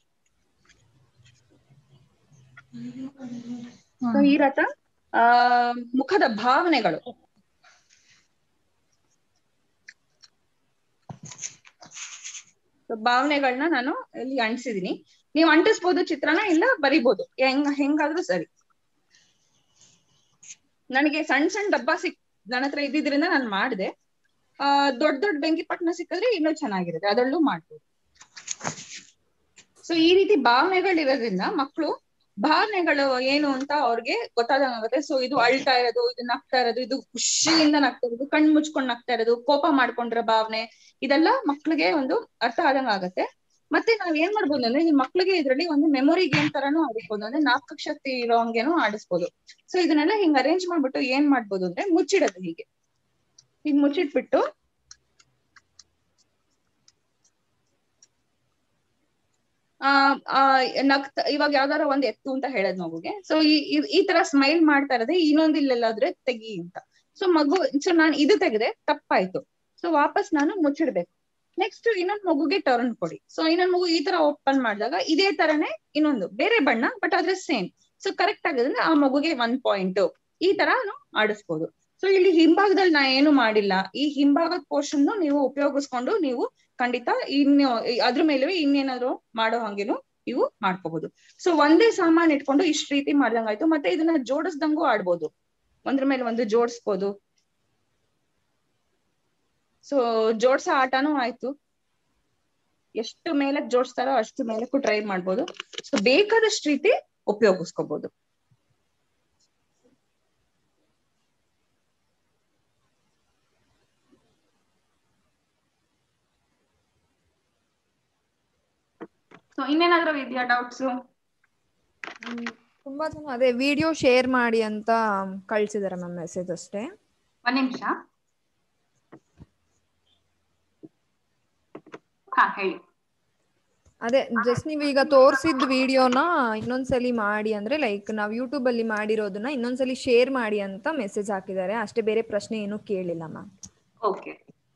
ಸೊ ಈ ರಥ ಆ ಮುಖದ ಭಾವನೆಗಳು So, ಭಾವನೆಗಳನ್ನ ನಾನು ಇಲ್ಲಿ ಅಂಟಿಸಿದೀನಿ ನೀವು ಅಂಟಿಸ್ಬೋದು ಚಿತ್ರನ ಇಲ್ಲ ಬರಿಬೋದು ಹೆಂಗ್ ಹೆಂಗಾದ್ರೂ ಸರಿ ನನಗೆ ಸಣ್ಣ ಸಣ್ಣ ಡಬ್ಬ ಸಿಕ್ ನನ್ನ ಹತ್ರ ಇದ್ದಿದ್ರಿಂದ ನಾನು ಮಾಡಿದೆ ಆ ದೊಡ್ಡ ದೊಡ್ಡ ಬೆಂಕಿಪಟ್ಟಣ ಸಿಕ್ಕಿದ್ರೆ ಇನ್ನೂ ಚೆನ್ನಾಗಿರುತ್ತೆ ಅದರಲ್ಲೂ ಮಾಡ್ಬೋದು ಸೊ ಈ ರೀತಿ ಭಾವನೆಗಳು ಇರೋದ್ರಿಂದ ಮಕ್ಕಳು ಭಾವನೆಗಳು ಏನು ಅಂತ ಅವ್ರಿಗೆ ಗೊತ್ತಾದಂಗಾಗುತ್ತೆ ಸೊ ಇದು ಅಳ್ತಾ ಇರೋದು ಇದು ನಗ್ತಾ ಇರೋದು ಇದು ಖುಷಿಯಿಂದ ನಗ್ತಾ ಇರೋದು ಕಣ್ ಮುಚ್ಕೊಂಡ್ ನಗ್ತಾ ಇರೋದು ಕೋಪ ಮಾಡ್ಕೊಂಡಿರೋ ಭಾವನೆ ಇದೆಲ್ಲ ಮಕ್ಳಿಗೆ ಒಂದು ಅರ್ಥ ಆದಂಗ ಆಗತ್ತೆ ಮತ್ತೆ ನಾವ್ ಏನ್ ಮಾಡ್ಬೋದು ಅಂದ್ರೆ ಈ ಮಕ್ಳಿಗೆ ಇದ್ರಲ್ಲಿ ಒಂದು ಮೆಮೊರಿ ಗೇಮ್ ತರಾನು ಆಡಿಸ್ಬೋದು ಅಂದ್ರೆ ನಾಲ್ಕು ಶಕ್ತಿ ಇರೋ ಹಂಗೇನು ಆಡಿಸ್ಬೋದು ಸೊ ಇದನ್ನೆಲ್ಲ ಹಿಂಗ್ ಅರೇಂಜ್ ಮಾಡ್ಬಿಟ್ಟು ಏನ್ ಮಾಡ್ಬೋದು ಅಂದ್ರೆ ಮುಚ್ಚಿಡೋದು ಹೀಗೆ ಹಿಂಗ್ ಮುಚ್ಚಿಟ್ಬಿಟ್ಟು ಆ ಆ ನಗ್ತ ಇವಾಗ ಯಾವ್ದಾರ ಒಂದ್ ಎತ್ತು ಅಂತ ಹೇಳದ್ ಮಗುಗೆ ಸೊ ಈ ಈ- ಈ ತರ ಸ್ಮೈಲ್ ಮಾಡ್ತಾ ಇರೋದೇ ಇನ್ನೊಂದ್ ಇಲ್ಲೆಲ್ಲಾದ್ರೆ ತೆಗಿ ಅಂತ ಸೊ ಮಗು ಸೊ ನಾನ್ ಇದು ತೆಗೆದೆ ತಪ್ಪಾಯ್ತು ಸೊ ವಾಪಸ್ ನಾನು ಮುಚ್ಚಿಡ್ಬೇಕು ನೆಕ್ಸ್ಟ್ ಇನ್ನೊಂದ್ ಮಗುಗೆ ಟರ್ನ್ ಕೊಡಿ ಸೊ ಇನ್ನೊಂದ್ ಮಗು ಈ ತರ ಓಪನ್ ಮಾಡಿದಾಗ ಇದೇ ತರನೇ ಇನ್ನೊಂದು ಬೇರೆ ಬಣ್ಣ ಬಟ್ ಆದ್ರೆ ಸೇಮ್ ಸೊ ಕರೆಕ್ಟ್ ಆಗಿದ್ರೆ ಆ ಮಗುಗೆ ಒನ್ ಪಾಯಿಂಟ್ ಈ ತರ ಆಡಿಸ್ಬೋದು ಸೊ ಇಲ್ಲಿ ಹಿಂಭಾಗದಲ್ಲಿ ನಾ ಏನು ಮಾಡಿಲ್ಲ ಈ ಹಿಂಭಾಗದ ಪೋರ್ಷನ್ ನೀವು ಉಪಯೋಗಿಸ್ಕೊಂಡು ನೀವು ಖಂಡಿತ ಇನ್ನು ಅದ್ರ ಮೇಲೂ ಇನ್ನೇನಾದ್ರು ಮಾಡೋ ಹಂಗೇನು ನೀವು ಮಾಡ್ಕೋಬಹುದು ಸೊ ಒಂದೇ ಸಾಮಾನ್ ಇಟ್ಕೊಂಡು ಇಷ್ಟ ರೀತಿ ಮಾಡ್ದಂಗಾಯ್ತು ಮತ್ತೆ ಇದನ್ನ ಜೋಡಿಸ್ದಂಗೂ ಆಡ್ಬೋದು ಒಂದ್ರ ಮೇಲೆ ಒಂದು ಜೋಡಿಸ್ಬೋದು ಸೊ ಜೋಡ್ಸೋ ಆಟನೂ ಆಯ್ತು ಎಷ್ಟು ಮೇಲಕ್ ಜೋಡಿಸ್ತಾರೋ ಅಷ್ಟು ಮೇಲಕ್ಕೂ ಟ್ರೈ ಮಾಡ್ಬೋದು ಸೊ ಬೇಕಾದಷ್ಟು ರೀತಿ ಉಪಯೋಗಿಸ್ಕೋಬಹುದು ಸೊ ಇನ್ನೇನಾದ್ರೂ ಇದೆಯಾ ಡೌಟ್ಸ್ ತುಂಬಾ ಜನ ಅದೇ ವಿಡಿಯೋ ಶೇರ್ ಮಾಡಿ ಅಂತ ಕಳ್ಸಿದಾರೆ ಮ್ಯಾಮ್ ಮೆಸೇಜ್ ಅಷ್ಟೇ ಒಂದ್ ನಿಮಿಷ ಹಾ ಹೇಳಿ ಅದೇ ಜಸ್ಟ್ ನೀವು ಈಗ ತೋರಿಸಿದ ವಿಡಿಯೋನ ಇನ್ನೊಂದ್ಸಲಿ ಮಾಡಿ ಅಂದ್ರೆ ಲೈಕ್ ನಾವು ಯೂಟ್ಯೂಬ್ ಅಲ್ಲಿ ಮಾಡಿರೋದನ್ನ ಇನ್ನೊಂದ್ಸಲಿ ಶೇರ್ ಮಾಡಿ ಅಂತ ಮೆಸೇಜ್ ಹಾಕಿದ್ದಾರೆ ಅಷ್ಟೇ ಬೇರೆ ಪ್ರಶ್ನೆ ಏನು ಕೇಳಿಲ್ಲ ಮ್ಯಾಮ್ ಓಕೆ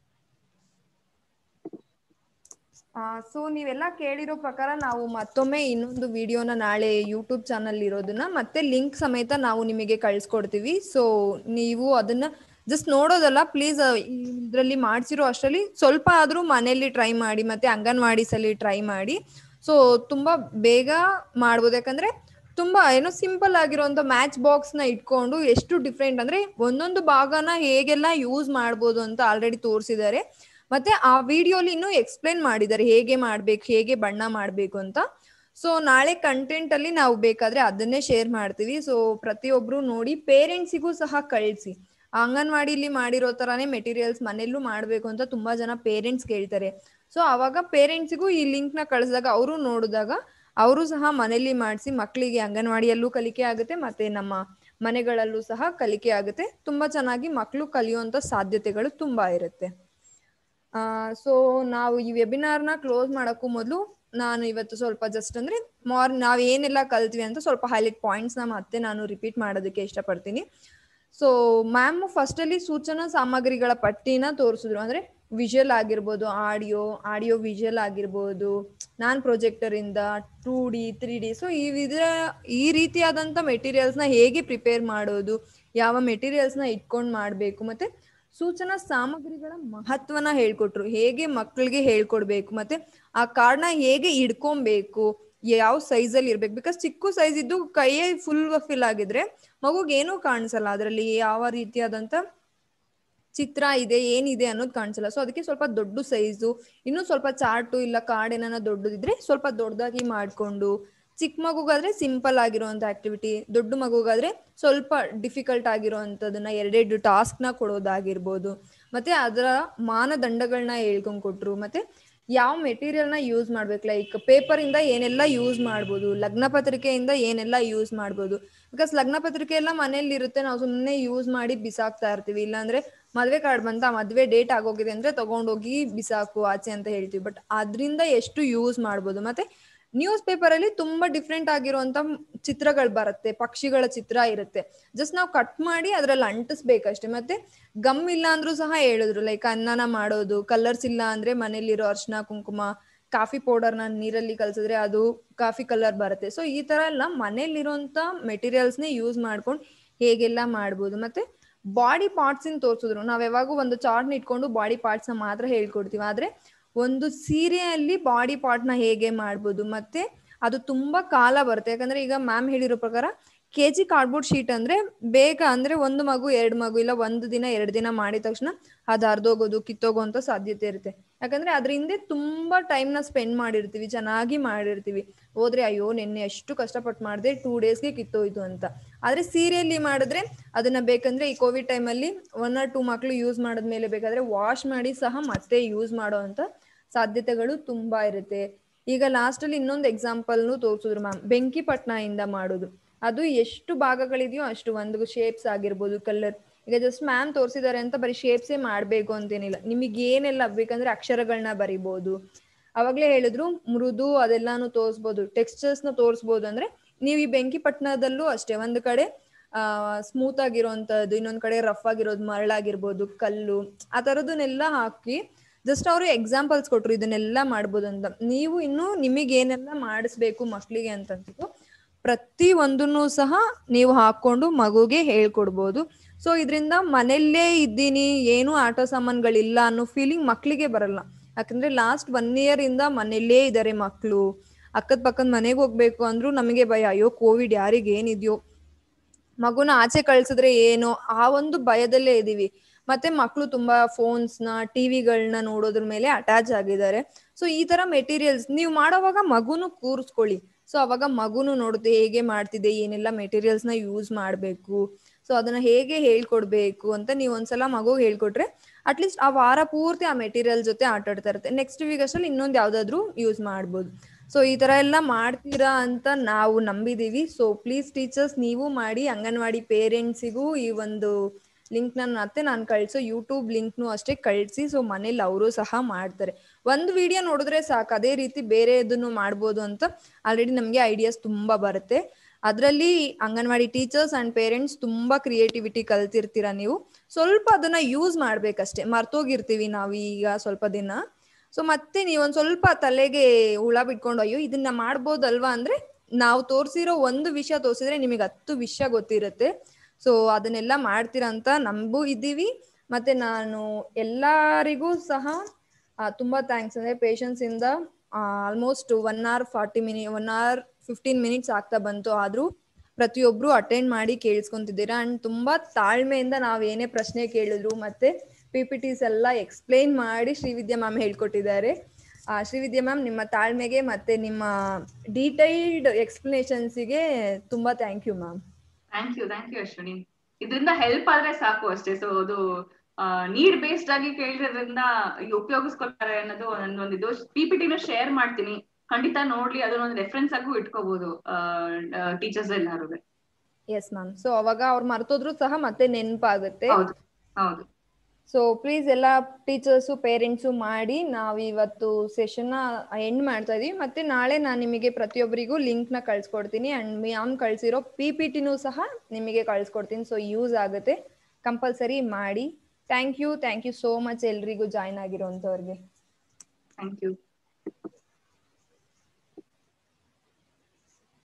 ಸೊ ನೀವೆಲ್ಲ ಕೇಳಿರೋ ಪ್ರಕಾರ ನಾವು ಮತ್ತೊಮ್ಮೆ ಇನ್ನೊಂದು ವಿಡಿಯೋನ ನಾಳೆ ಯೂಟ್ಯೂಬ್ ಚಾನಲ್ ಇರೋದನ್ನ ಮತ್ತೆ ಲಿಂಕ್ ಸಮೇತ ನಾವು ನಿಮಗೆ ಕಳಿಸ್ಕೊಡ್ತೀವಿ ಸೊ ನೀವು ಅದನ್ನ ಜಸ್ಟ್ ನೋಡೋದಲ್ಲ ಪ್ಲೀಸ್ ಇದರಲ್ಲಿ ಮಾಡಿಸಿರೋ ಅಷ್ಟರಲ್ಲಿ ಸ್ವಲ್ಪ ಆದರೂ ಮನೆಯಲ್ಲಿ ಟ್ರೈ ಮಾಡಿ ಮತ್ತೆ ಅಂಗನವಾಡಿಸಲ್ಲಿ ಟ್ರೈ ಮಾಡಿ ಸೊ ತುಂಬಾ ಬೇಗ ಮಾಡ್ಬೋದು ಯಾಕಂದ್ರೆ ತುಂಬಾ ಏನೋ ಸಿಂಪಲ್ ಆಗಿರೋಂಥ ಮ್ಯಾಚ್ ಬಾಕ್ಸ್ ನ ಇಟ್ಕೊಂಡು ಎಷ್ಟು ಡಿಫ್ರೆಂಟ್ ಅಂದ್ರೆ ಒಂದೊಂದು ಭಾಗನ ಹೇಗೆಲ್ಲ ಯೂಸ್ ಮಾಡ್ಬೋದು ಅಂತ ಆಲ್ರೆಡಿ ತೋರಿಸಿದ್ದಾರೆ ಮತ್ತೆ ಆ ವಿಡಿಯೋಲಿ ಇನ್ನೂ ಎಕ್ಸ್ಪ್ಲೇನ್ ಮಾಡಿದ್ದಾರೆ ಹೇಗೆ ಮಾಡ್ಬೇಕು ಹೇಗೆ ಬಣ್ಣ ಮಾಡ್ಬೇಕು ಅಂತ ಸೊ ನಾಳೆ ಕಂಟೆಂಟ್ ಅಲ್ಲಿ ನಾವು ಬೇಕಾದ್ರೆ ಅದನ್ನೇ ಶೇರ್ ಮಾಡ್ತೀವಿ ಸೊ ಪ್ರತಿಯೊಬ್ರು ನೋಡಿ ಪೇರೆಂಟ್ಸಿಗೂ ಸಹ ಕಳಿಸಿ ಅಂಗನವಾಡಿಲಿ ಮಾಡಿರೋ ತರಾನೇ ಮೆಟೀರಿಯಲ್ಸ್ ಮನೆಯಲ್ಲೂ ಮಾಡ್ಬೇಕು ಅಂತ ತುಂಬಾ ಜನ ಪೇರೆಂಟ್ಸ್ ಕೇಳ್ತಾರೆ ಸೊ ಅವಾಗ ಪೇರೆಂಟ್ಸಿಗೂ ಈ ಲಿಂಕ್ ನ ಕಳಿಸಿದಾಗ ಅವರು ನೋಡಿದಾಗ ಅವರು ಸಹ ಮನೇಲಿ ಮಾಡಿಸಿ ಮಕ್ಕಳಿಗೆ ಅಂಗನವಾಡಿಯಲ್ಲೂ ಕಲಿಕೆ ಆಗುತ್ತೆ ಮತ್ತೆ ನಮ್ಮ ಮನೆಗಳಲ್ಲೂ ಸಹ ಕಲಿಕೆ ಆಗುತ್ತೆ ತುಂಬಾ ಚೆನ್ನಾಗಿ ಮಕ್ಕಳು ಕಲಿಯುವಂತ ಸಾಧ್ಯತೆಗಳು ತುಂಬಾ ಇರುತ್ತೆ ಸೊ ನಾವು ಈ ವೆಬಿನಾರ್ನ ಕ್ಲೋಸ್ ಮಾಡೋಕ್ಕೂ ಮೊದಲು ನಾನು ಇವತ್ತು ಸ್ವಲ್ಪ ಜಸ್ಟ್ ಅಂದ್ರೆ ಮಾರ್ ನಾವು ಏನೆಲ್ಲ ಕಲ್ತ್ವಿ ಅಂತ ಸ್ವಲ್ಪ ಹೈಲೈಟ್ ಪಾಯಿಂಟ್ಸ್ನ ಮತ್ತೆ ನಾನು ರಿಪೀಟ್ ಮಾಡೋದಕ್ಕೆ ಇಷ್ಟಪಡ್ತೀನಿ ಸೊ ಮ್ಯಾಮ್ ಫಸ್ಟಲ್ಲಿ ಸೂಚನಾ ಸಾಮಗ್ರಿಗಳ ಪಟ್ಟಿನ ತೋರಿಸಿದ್ರು ಅಂದ್ರೆ ವಿಜುವಲ್ ಆಗಿರ್ಬೋದು ಆಡಿಯೋ ಆಡಿಯೋ ವಿಜುವಲ್ ಆಗಿರ್ಬೋದು ನಾನ್ ಪ್ರೊಜೆಕ್ಟರ್ ಇಂದ two D three D so ಈ ವಿಧ ಈ ರೀತಿಯಾದಂಥ ಮೆಟೀರಿಯಲ್ಸ್ನ ಹೇಗೆ ಪ್ರಿಪೇರ್ ಮಾಡೋದು ಯಾವ ಮೆಟೀರಿಯಲ್ಸ್ನ ಇಟ್ಕೊಂಡು ಮಾಡಬೇಕು ಮತ್ತೆ ಸೂಚನಾ ಸಾಮಗ್ರಿಗಳ ಮಹತ್ವನ ಹೇಳ್ಕೊಟ್ರು ಹೇಗೆ ಮಕ್ಕಳಿಗೆ ಹೇಳ್ಕೊಡ್ಬೇಕು ಮತ್ತೆ ಆ ಕಾರ್ಡ್ನ ಹೇಗೆ ಇಡ್ಕೊಬೇಕು ಯಾವ ಸೈಜಲ್ಲಿ ಇರ್ಬೇಕು ಬಿಕಾಸ್ ಚಿಕ್ಕ ಸೈಜ್ ಇದ್ದು ಕೈಯೇ ಫುಲ್ ಫಿಲ್ ಆಗಿದ್ರೆ ಮಗುಗೆ ಏನೂ ಕಾಣಿಸಲ್ಲ ಅದರಲ್ಲಿ ಯಾವ ರೀತಿಯಾದಂತ ಚಿತ್ರ ಇದೆ ಏನಿದೆ ಅನ್ನೋದು ಕಾಣಿಸಲ್ಲ ಸೊ ಅದಕ್ಕೆ ಸ್ವಲ್ಪ ದೊಡ್ಡ ಸೈಜು ಇನ್ನೂ ಸ್ವಲ್ಪ ಚಾರ್ಟು ಇಲ್ಲ ಕಾರ್ಡ್ ಏನಾನ ದೊಡ್ಡದಿದ್ರೆ ಸ್ವಲ್ಪ ದೊಡ್ಡದಾಗಿ ಮಾಡಿಕೊಂಡು ಚಿಕ್ಕ ಮಗುಗಾದ್ರೆ ಸಿಂಪಲ್ ಆಗಿರುವಂತ ಆಕ್ಟಿವಿಟಿ ದೊಡ್ಡ ಮಗುಗಾದ್ರೆ ಸ್ವಲ್ಪ ಡಿಫಿಕಲ್ಟ್ ಆಗಿರುವಂತದನ್ನ ಎರಡೆರಡು ಟಾಸ್ಕ್ನ ಕೊಡೋದಾಗಿರ್ಬೋದು ಮತ್ತೆ ಅದರ ಮಾನದಂಡಗಳನ್ನ ಹೇಳ್ಕೊಂಡ್ ಕೊಟ್ರು ಮತ್ತೆ ಯಾವ ಮೆಟೀರಿಯಲ್ನ ಯೂಸ್ ಮಾಡ್ಬೇಕು ಲೈಕ್ ಪೇಪರ್ ಇಂದ ಏನೆಲ್ಲ ಯೂಸ್ ಮಾಡ್ಬೋದು ಲಗ್ನ ಪತ್ರಿಕೆಯಿಂದ ಏನೆಲ್ಲ ಯೂಸ್ ಮಾಡ್ಬೋದು ಬಿಕಾಸ್ ಲಗ್ನ ಪತ್ರಿಕೆ ಎಲ್ಲ ಮನೇಲಿ ಇರುತ್ತೆ ನಾವು ಸುಮ್ಮನೆ ಯೂಸ್ ಮಾಡಿ ಬಿಸಾಕ್ತಾ ಇರ್ತೀವಿ ಇಲ್ಲಾಂದ್ರೆ ಮದ್ವೆ ಕಾರ್ಡ್ ಬಂತ ಮದ್ವೆ ಡೇಟ್ ಆಗೋಗಿದೆ ಅಂದ್ರೆ ತಗೊಂಡೋಗಿ ಬಿಸಾಕು ಆಚೆ ಅಂತ ಹೇಳ್ತೀವಿ ಬಟ್ ಅದರಿಂದ ಎಷ್ಟು ಯೂಸ್ ಮಾಡ್ಬೋದು ಮತ್ತೆ ನ್ಯೂಸ್ ಪೇಪರ್ ಅಲ್ಲಿ ತುಂಬಾ ಡಿಫ್ರೆಂಟ್ ಆಗಿರುವಂತ ಚಿತ್ರಗಳು ಬರುತ್ತೆ ಪಕ್ಷಿಗಳ ಚಿತ್ರ ಇರುತ್ತೆ ಜಸ್ಟ್ ನಾವು ಕಟ್ ಮಾಡಿ ಅದ್ರಲ್ಲಿ ಅಂಟಿಸ್ಬೇಕಷ್ಟೇ ಮತ್ತೆ ಗಮ್ ಇಲ್ಲ ಅಂದ್ರೂ ಸಹ ಹೇಳಿದ್ರು ಲೈಕ್ ಅನ್ನನ ಮಾಡೋದು ಕಲರ್ಸ್ ಇಲ್ಲ ಅಂದ್ರೆ ಮನೇಲಿರೋ ಅರ್ಶಿನ ಕುಂಕುಮ ಕಾಫಿ ಪೌಡರ್ನ ನೀರಲ್ಲಿ ಕಲ್ಸಿದ್ರೆ ಅದು ಕಾಫಿ ಕಲರ್ ಬರುತ್ತೆ ಸೊ ಈ ತರ ಎಲ್ಲ ಮನೇಲಿರುವಂತ ಮೆಟೀರಿಯಲ್ಸ್ನೇ ಯೂಸ್ ಮಾಡ್ಕೊಂಡು ಹೇಗೆಲ್ಲ ಮಾಡ್ಬೋದು ಮತ್ತೆ ಬಾಡಿ ಪಾರ್ಟ್ಸ್ ಇನ್ ತೋರಿಸಿದ್ರು ನಾವ್ ಯಾವಾಗೂ ಒಂದು ಚಾರ್ಟ್ನ ಇಟ್ಕೊಂಡು ಬಾಡಿ ಪಾರ್ಟ್ಸ್ ನ ಮಾತ್ರ ಹೇಳ್ಕೊಡ್ತೀವಿ ಆದ್ರೆ ಒಂದು ಸೀರೆಯಲ್ಲಿ ಬಾಡಿ ಪಾರ್ಟ್ ನ ಹೇಗೆ ಮಾಡ್ಬೋದು ಮತ್ತೆ ಅದು ತುಂಬಾ ಕಾಲ ಬರುತ್ತೆ ಯಾಕಂದ್ರೆ ಈಗ ಮ್ಯಾಮ್ ಹೇಳಿರೋ ಪ್ರಕಾರ ಕೆ ಜಿ ಕಾರ್ಡ್ಬೋರ್ಡ್ ಶೀಟ್ ಅಂದ್ರೆ ಬೇಗ ಅಂದ್ರೆ ಒಂದು ಮಗು ಎರಡು ಮಗು ಇಲ್ಲ ಒಂದು ದಿನ ಎರಡು ದಿನ ಮಾಡಿದ ತಕ್ಷಣ ಅದು ಹರಿದೋಗೋದು ಕಿತ್ತೋಗೋಂತ ಸಾಧ್ಯತೆ ಇರುತ್ತೆ ಯಾಕಂದ್ರೆ ಅದ್ರ ಹಿಂದೆ ತುಂಬಾ ಟೈಮ್ ನ ಸ್ಪೆಂಡ್ ಮಾಡಿರ್ತೀವಿ ಚೆನ್ನಾಗಿ ಮಾಡಿರ್ತೀವಿ ಹೋದ್ರೆ ಅಯ್ಯೋ ನಿನ್ನೆ ಎಷ್ಟು ಕಷ್ಟಪಟ್ಟು ಮಾಡಿದೆ ಟೂ ಡೇಸ್ಗೆ ಕಿತ್ತೋಯ್ತು ಅಂತ ಆದ್ರೆ ಸೀರೆಯಲ್ಲಿ ಮಾಡಿದ್ರೆ ಅದನ್ನ ಬೇಕಂದ್ರೆ ಈ ಕೋವಿಡ್ ಟೈಮಲ್ಲಿ ಒನ್ ಆರ್ ಟೂ ಮಕ್ಳು ಯೂಸ್ ಮಾಡಿದ್ಮೇಲೆ ಬೇಕಾದ್ರೆ ವಾಶ್ ಮಾಡಿ ಸಹ ಮತ್ತೆ ಯೂಸ್ ಮಾಡೋ ಅಂತ ಸಾಧ್ಯತೆಗಳು ತುಂಬಾ ಇರುತ್ತೆ ಈಗ ಲಾಸ್ಟ್ ಅಲ್ಲಿ ಇನ್ನೊಂದು ಎಕ್ಸಾಂಪಲ್ನು ತೋರಿಸಿದ್ರು ಮ್ಯಾಮ್ ಬೆಂಕಿ ಪಟ್ನ ಇಂದ ಮಾಡೋದು ಅದು ಎಷ್ಟು ಭಾಗಗಳಿದೆಯೋ ಅಷ್ಟು ಒಂದು ಶೇಪ್ಸ್ ಆಗಿರ್ಬೋದು ಕಲರ್ ಈಗ ಜಸ್ಟ್ ಮ್ಯಾಮ್ ತೋರಿಸಿದ್ದಾರೆ ಅಂತ ಬರೀ ಶೇಪ್ಸೇ ಮಾಡಬೇಕು ಅಂತೇನಿಲ್ಲ ನಿಮಗೆ ಏನೆಲ್ಲ ಬೇಕಂದ್ರೆ ಅಕ್ಷರಗಳನ್ನ ಬರಿಬೋದು ಅವಾಗ್ಲೇ ಹೇಳಿದ್ರು ಮೃದು ಅದೆಲ್ಲಾನು ತೋರಿಸ್ಬೋದು ಟೆಕ್ಸ್ಚರ್ಸ್ನ ತೋರಿಸ್ಬೋದು ಅಂದ್ರೆ ನೀವು ಈ ಬೆಂಕಿ ಪಟ್ಟಣದಲ್ಲೂ ಅಷ್ಟೇ ಒಂದು ಕಡೆ ಆ ಸ್ಮೂತ್ ಆಗಿರೋಂಥದ್ದು ಇನ್ನೊಂದ್ ಕಡೆ ರಫ್ ಆಗಿರೋದು ಮರಳಾಗಿರ್ಬೋದು ಕಲ್ಲು ಆ ಥರದನ್ನೆಲ್ಲ ಹಾಕಿ ಜಸ್ಟ್ ಅವರು ಎಕ್ಸಾಂಪಲ್ಸ್ ಕೊಟ್ರು ಇದನ್ನೆಲ್ಲ ಮಾಡ್ಬೋದು ಅಂತ ನೀವು ಇನ್ನು ನಿಮಗೆ ಏನೆಲ್ಲ ಮಾಡಿಸ್ಬೇಕು ಮಕ್ಕಳಿಗೆ ಅಂತಂತಿದ್ದು ಪ್ರತಿ ಒಂದನ್ನು ಸಹ ನೀವು ಹಾಕೊಂಡು ಮಗುಗೆ ಹೇಳ್ಕೊಡ್ಬೋದು ಸೊ ಇದರಿಂದ ಮನೆಯಲ್ಲೇ ಇದ್ದೀನಿ ಏನು ಆಟ ಸಾಮಾನುಗಳಿಲ್ಲ ಅನ್ನೋ ಫೀಲಿಂಗ್ ಮಕ್ಕಳಿಗೆ ಬರಲ್ಲ ಯಾಕಂದ್ರೆ ಲಾಸ್ಟ್ ಒನ್ ಇಯರ್ ಇಂದ ಮನೆಯಲ್ಲೇ ಇದ್ದಾರೆ ಮಕ್ಕಳು ಅಕ್ಕದ ಪಕ್ಕದ ಮನೆಗೆ ಹೋಗ್ಬೇಕು ಅಂದ್ರೂ ನಮಗೆ ಭಯ ಅಯ್ಯೋ ಕೋವಿಡ್ ಯಾರಿಗೆ ಏನಿದೆಯೋ ಮಗುನ ಆಚೆ ಕಳ್ಸಿದ್ರೆ ಏನು ಆ ಒಂದು ಭಯದಲ್ಲೇ ಇದೀವಿ ಮತ್ತೆ ಮಕ್ಕಳು ತುಂಬಾ ಫೋನ್ಸ್ ನ ಟಿವಿಗಳನ್ನ ನೋಡೋದ್ರ ಮೇಲೆ ಅಟ್ಯಾಚ್ ಆಗಿದ್ದಾರೆ ಸೊ ಈ ತರ ಮೆಟೀರಿಯಲ್ಸ್ ನೀವು ಮಾಡೋವಾಗ ಮಗುನು ಕೂರಿಸ್ಕೊಳ್ಳಿ ಸೊ ಅವಾಗ ಮಗುನು ನೋಡುತ್ತೆ ಹೇಗೆ ಮಾಡ್ತಿದೆ ಏನೆಲ್ಲ ಮೆಟೀರಿಯಲ್ಸ್ ನ ಯೂಸ್ ಮಾಡಬೇಕು ಸೊ ಅದನ್ನ ಹೇಗೆ ಹೇಳ್ಕೊಡ್ಬೇಕು ಅಂತ ನೀವು ಒಂದ್ಸಲ ಮಗು ಹೇಳ್ಕೊಟ್ರೆ ಅಟ್ಲೀಸ್ಟ್ ಆ ವಾರ ಪೂರ್ತಿ ಆ ಮೆಟೀರಿಯಲ್ ಜೊತೆ ಆಟ ಆಡ್ತಾ ಇರುತ್ತೆ ನೆಕ್ಸ್ಟ್ ವೀಕ್ ಅಷ್ಟಲ್ಲಿ ಇನ್ನೊಂದು ಯಾವ್ದಾದ್ರು ಯೂಸ್ ಮಾಡ್ಬೋದು ಸೊ ಈ ತರ ಎಲ್ಲ ಮಾಡ್ತೀರಾ ಅಂತ ನಾವು ನಂಬಿದೀವಿ ಸೊ ಪ್ಲೀಸ್ ಟೀಚರ್ಸ್ ನೀವು ಮಾಡಿ ಅಂಗನವಾಡಿ ಪೇರೆಂಟ್ಸಿಗೂ ಈ ಒಂದು ಲಿಂಕ್ ನಾನು ಮತ್ತೆ ನಾನು ಕಳ್ಸೋ ಯೂಟ್ಯೂಬ್ ಲಿಂಕ್ನು ಅಷ್ಟೇ ಕಳಿಸಿ ಸೊ ಮನೇಲಿ ಅವರು ಸಹ ಮಾಡ್ತಾರೆ ಒಂದು ವಿಡಿಯೋ ನೋಡಿದ್ರೆ ಸಾಕು ಅದೇ ರೀತಿ ಬೇರೆ ಇದನ್ನು ಮಾಡ್ಬೋದು ಅಂತ ಆಲ್ರೆಡಿ ನಮಗೆ ಐಡಿಯಾಸ್ ತುಂಬಾ ಬರುತ್ತೆ ಅದರಲ್ಲಿ ಅಂಗನವಾಡಿ ಟೀಚರ್ಸ್ ಅಂಡ್ ಪೇರೆಂಟ್ಸ್ ತುಂಬಾ ಕ್ರಿಯೇಟಿವಿಟಿ ಕಲ್ತಿರ್ತೀರಾ ನೀವು ಸ್ವಲ್ಪ ಅದನ್ನ ಯೂಸ್ ಮಾಡ್ಬೇಕಷ್ಟೇ ಮರ್ತೋಗಿರ್ತೀವಿ ನಾವು ಈಗ ಸ್ವಲ್ಪ ದಿನ ಸೊ ಮತ್ತೆ ನೀವು ಒಂದ್ ಸ್ವಲ್ಪ ತಲೆಗೆ ಹುಳ ಬಿಟ್ಕೊಂಡು ಅಯ್ಯೋ ಇದನ್ನ ಮಾಡ್ಬೋದಲ್ವಾ ಅಂದ್ರೆ ನಾವು ತೋರಿಸಿರೋ ಒಂದು ವಿಷಯ ತೋರಿಸಿದ್ರೆ ನಿಮಗೆ ಹತ್ತು ವಿಷಯ ಗೊತ್ತಿರುತ್ತೆ ಸೊ ಅದನ್ನೆಲ್ಲ ಮಾಡ್ತೀರಾ ಅಂತ ನಂಬು ಇದ್ದೀವಿ ಮತ್ತೆ ನಾನು ಎಲ್ಲರಿಗೂ ಸಹ ಆ, ತುಂಬಾ ಥ್ಯಾಂಕ್ಸ್ ಅಂದ್ರೆ ಪೇಷನ್ಸ್ ಇಂದ almost one hour forty mini one hour fifteen minutes ಆಗ್ತಾ ಬಂತು ಆದ್ರೂ ಪ್ರತಿಯೊಬ್ರು ಅಟೆಂಡ್ ಮಾಡಿ ಕೇಳಿಸ್ಕೊಂತಿದ್ದೀರಾ ಅಂಡ್ ತುಂಬಾ ತಾಳ್ಮೆಯಿಂದ ನಾವ್ ಏನೇ ಪ್ರಶ್ನೆ ಕೇಳಿದ್ರು ಮತ್ತೆ ಪಿ ಪಿ ಟಿಸ್ ಎಲ್ಲ ಎಕ್ಸ್ಪ್ಲೈನ್ ಮಾಡಿ ಶ್ರೀವಿದ್ಯಾ ಮ್ಯಾಮ್ ಹೇಳ್ಕೊಟ್ಟಿದ್ದಾರೆ ಆ, ಶ್ರೀವಿದ್ಯಾ ಮ್ಯಾಮ್ ನಿಮ್ಮ ತಾಳ್ಮೆಗೆ ಮತ್ತೆ ನಿಮ್ಮ ಡೀಟೈಲ್ಡ್ ಎಕ್ಸ್ಪ್ಲನೇಷನ್ಸಿಗೆ ತುಂಬಾ thank you ma'am thank you thank you Ashwini ಇದರಿಂದ ಹೆಲ್ಪ್ ಆದ್ರೆ ಸಾಕು ಅಷ್ಟೇ ಸೊ ಅದು ನೀಡ್ ಬೇಸ್ಡ್ ಆಗಿ ಕೇಳಿರೋದ್ರಿಂದ ಉಪಯೋಗಿಸ್ಕೊಳ್ತಾರೆ ಅನ್ನೋದು ನನ್ನೊಂದು ಇದು ಪಿ ಪಿ ಟಿನ ಶೇರ್ ಮಾಡ್ತೀನಿ ಖಂಡಿತ ನೋಡ್ಲಿ ಅದನ್ನ ಒಂದು ರೆಫರೆನ್ಸ್ ಆಗೂ ಇಟ್ಕೋಬಹುದು ಟೀಚರ್ಸ್ ಎಲ್ಲಾರು ಎಸ್ ಮ್ಯಾಮ್ ಸೊ ಅವಾಗ ಅವ್ರು ಮರ್ತೋದ್ರು ಸಹ ಮತ್ತೆ ನೆನಪಾಗುತ್ತೆ ಹೌದು ಹೌದು ಸೊ ಪ್ಲೀಸ್ ಎಲ್ಲ ಟೀಚರ್ಸು ಪೇರೆಂಟ್ಸು ಮಾಡಿ ನಾವು ಇವತ್ತು ಸೆಷನ್ನ ಎಂಡ್ ಮಾಡ್ತಾ ಇದೀವಿ ಮತ್ತೆ ನಾಳೆ ನಾನು ನಿಮಗೆ ಪ್ರತಿಯೊಬ್ಬರಿಗೂ ಲಿಂಕ್ನ ಕಳ್ಸ್ಕೊಡ್ತೀನಿ ಅಂಡ್ ಮ್ಯಾಮ್ ಕಳ್ಸಿರೋ ಪಿ ಪಿ ಟಿನೂ ಸಹ ನಿಮಗೆ ಕಳ್ಸ್ಕೊಡ್ತೀನಿ ಸೊ ಯೂಸ್ ಆಗುತ್ತೆ ಕಂಪಲ್ಸರಿ ಮಾಡಿ thank you thank you so much ಎಲ್ರಿಗೂ ಜಾಯ್ನ್ ಆಗಿರೋಂಥವ್ರಿಗೆ ಥ್ಯಾಂಕ್ ಯು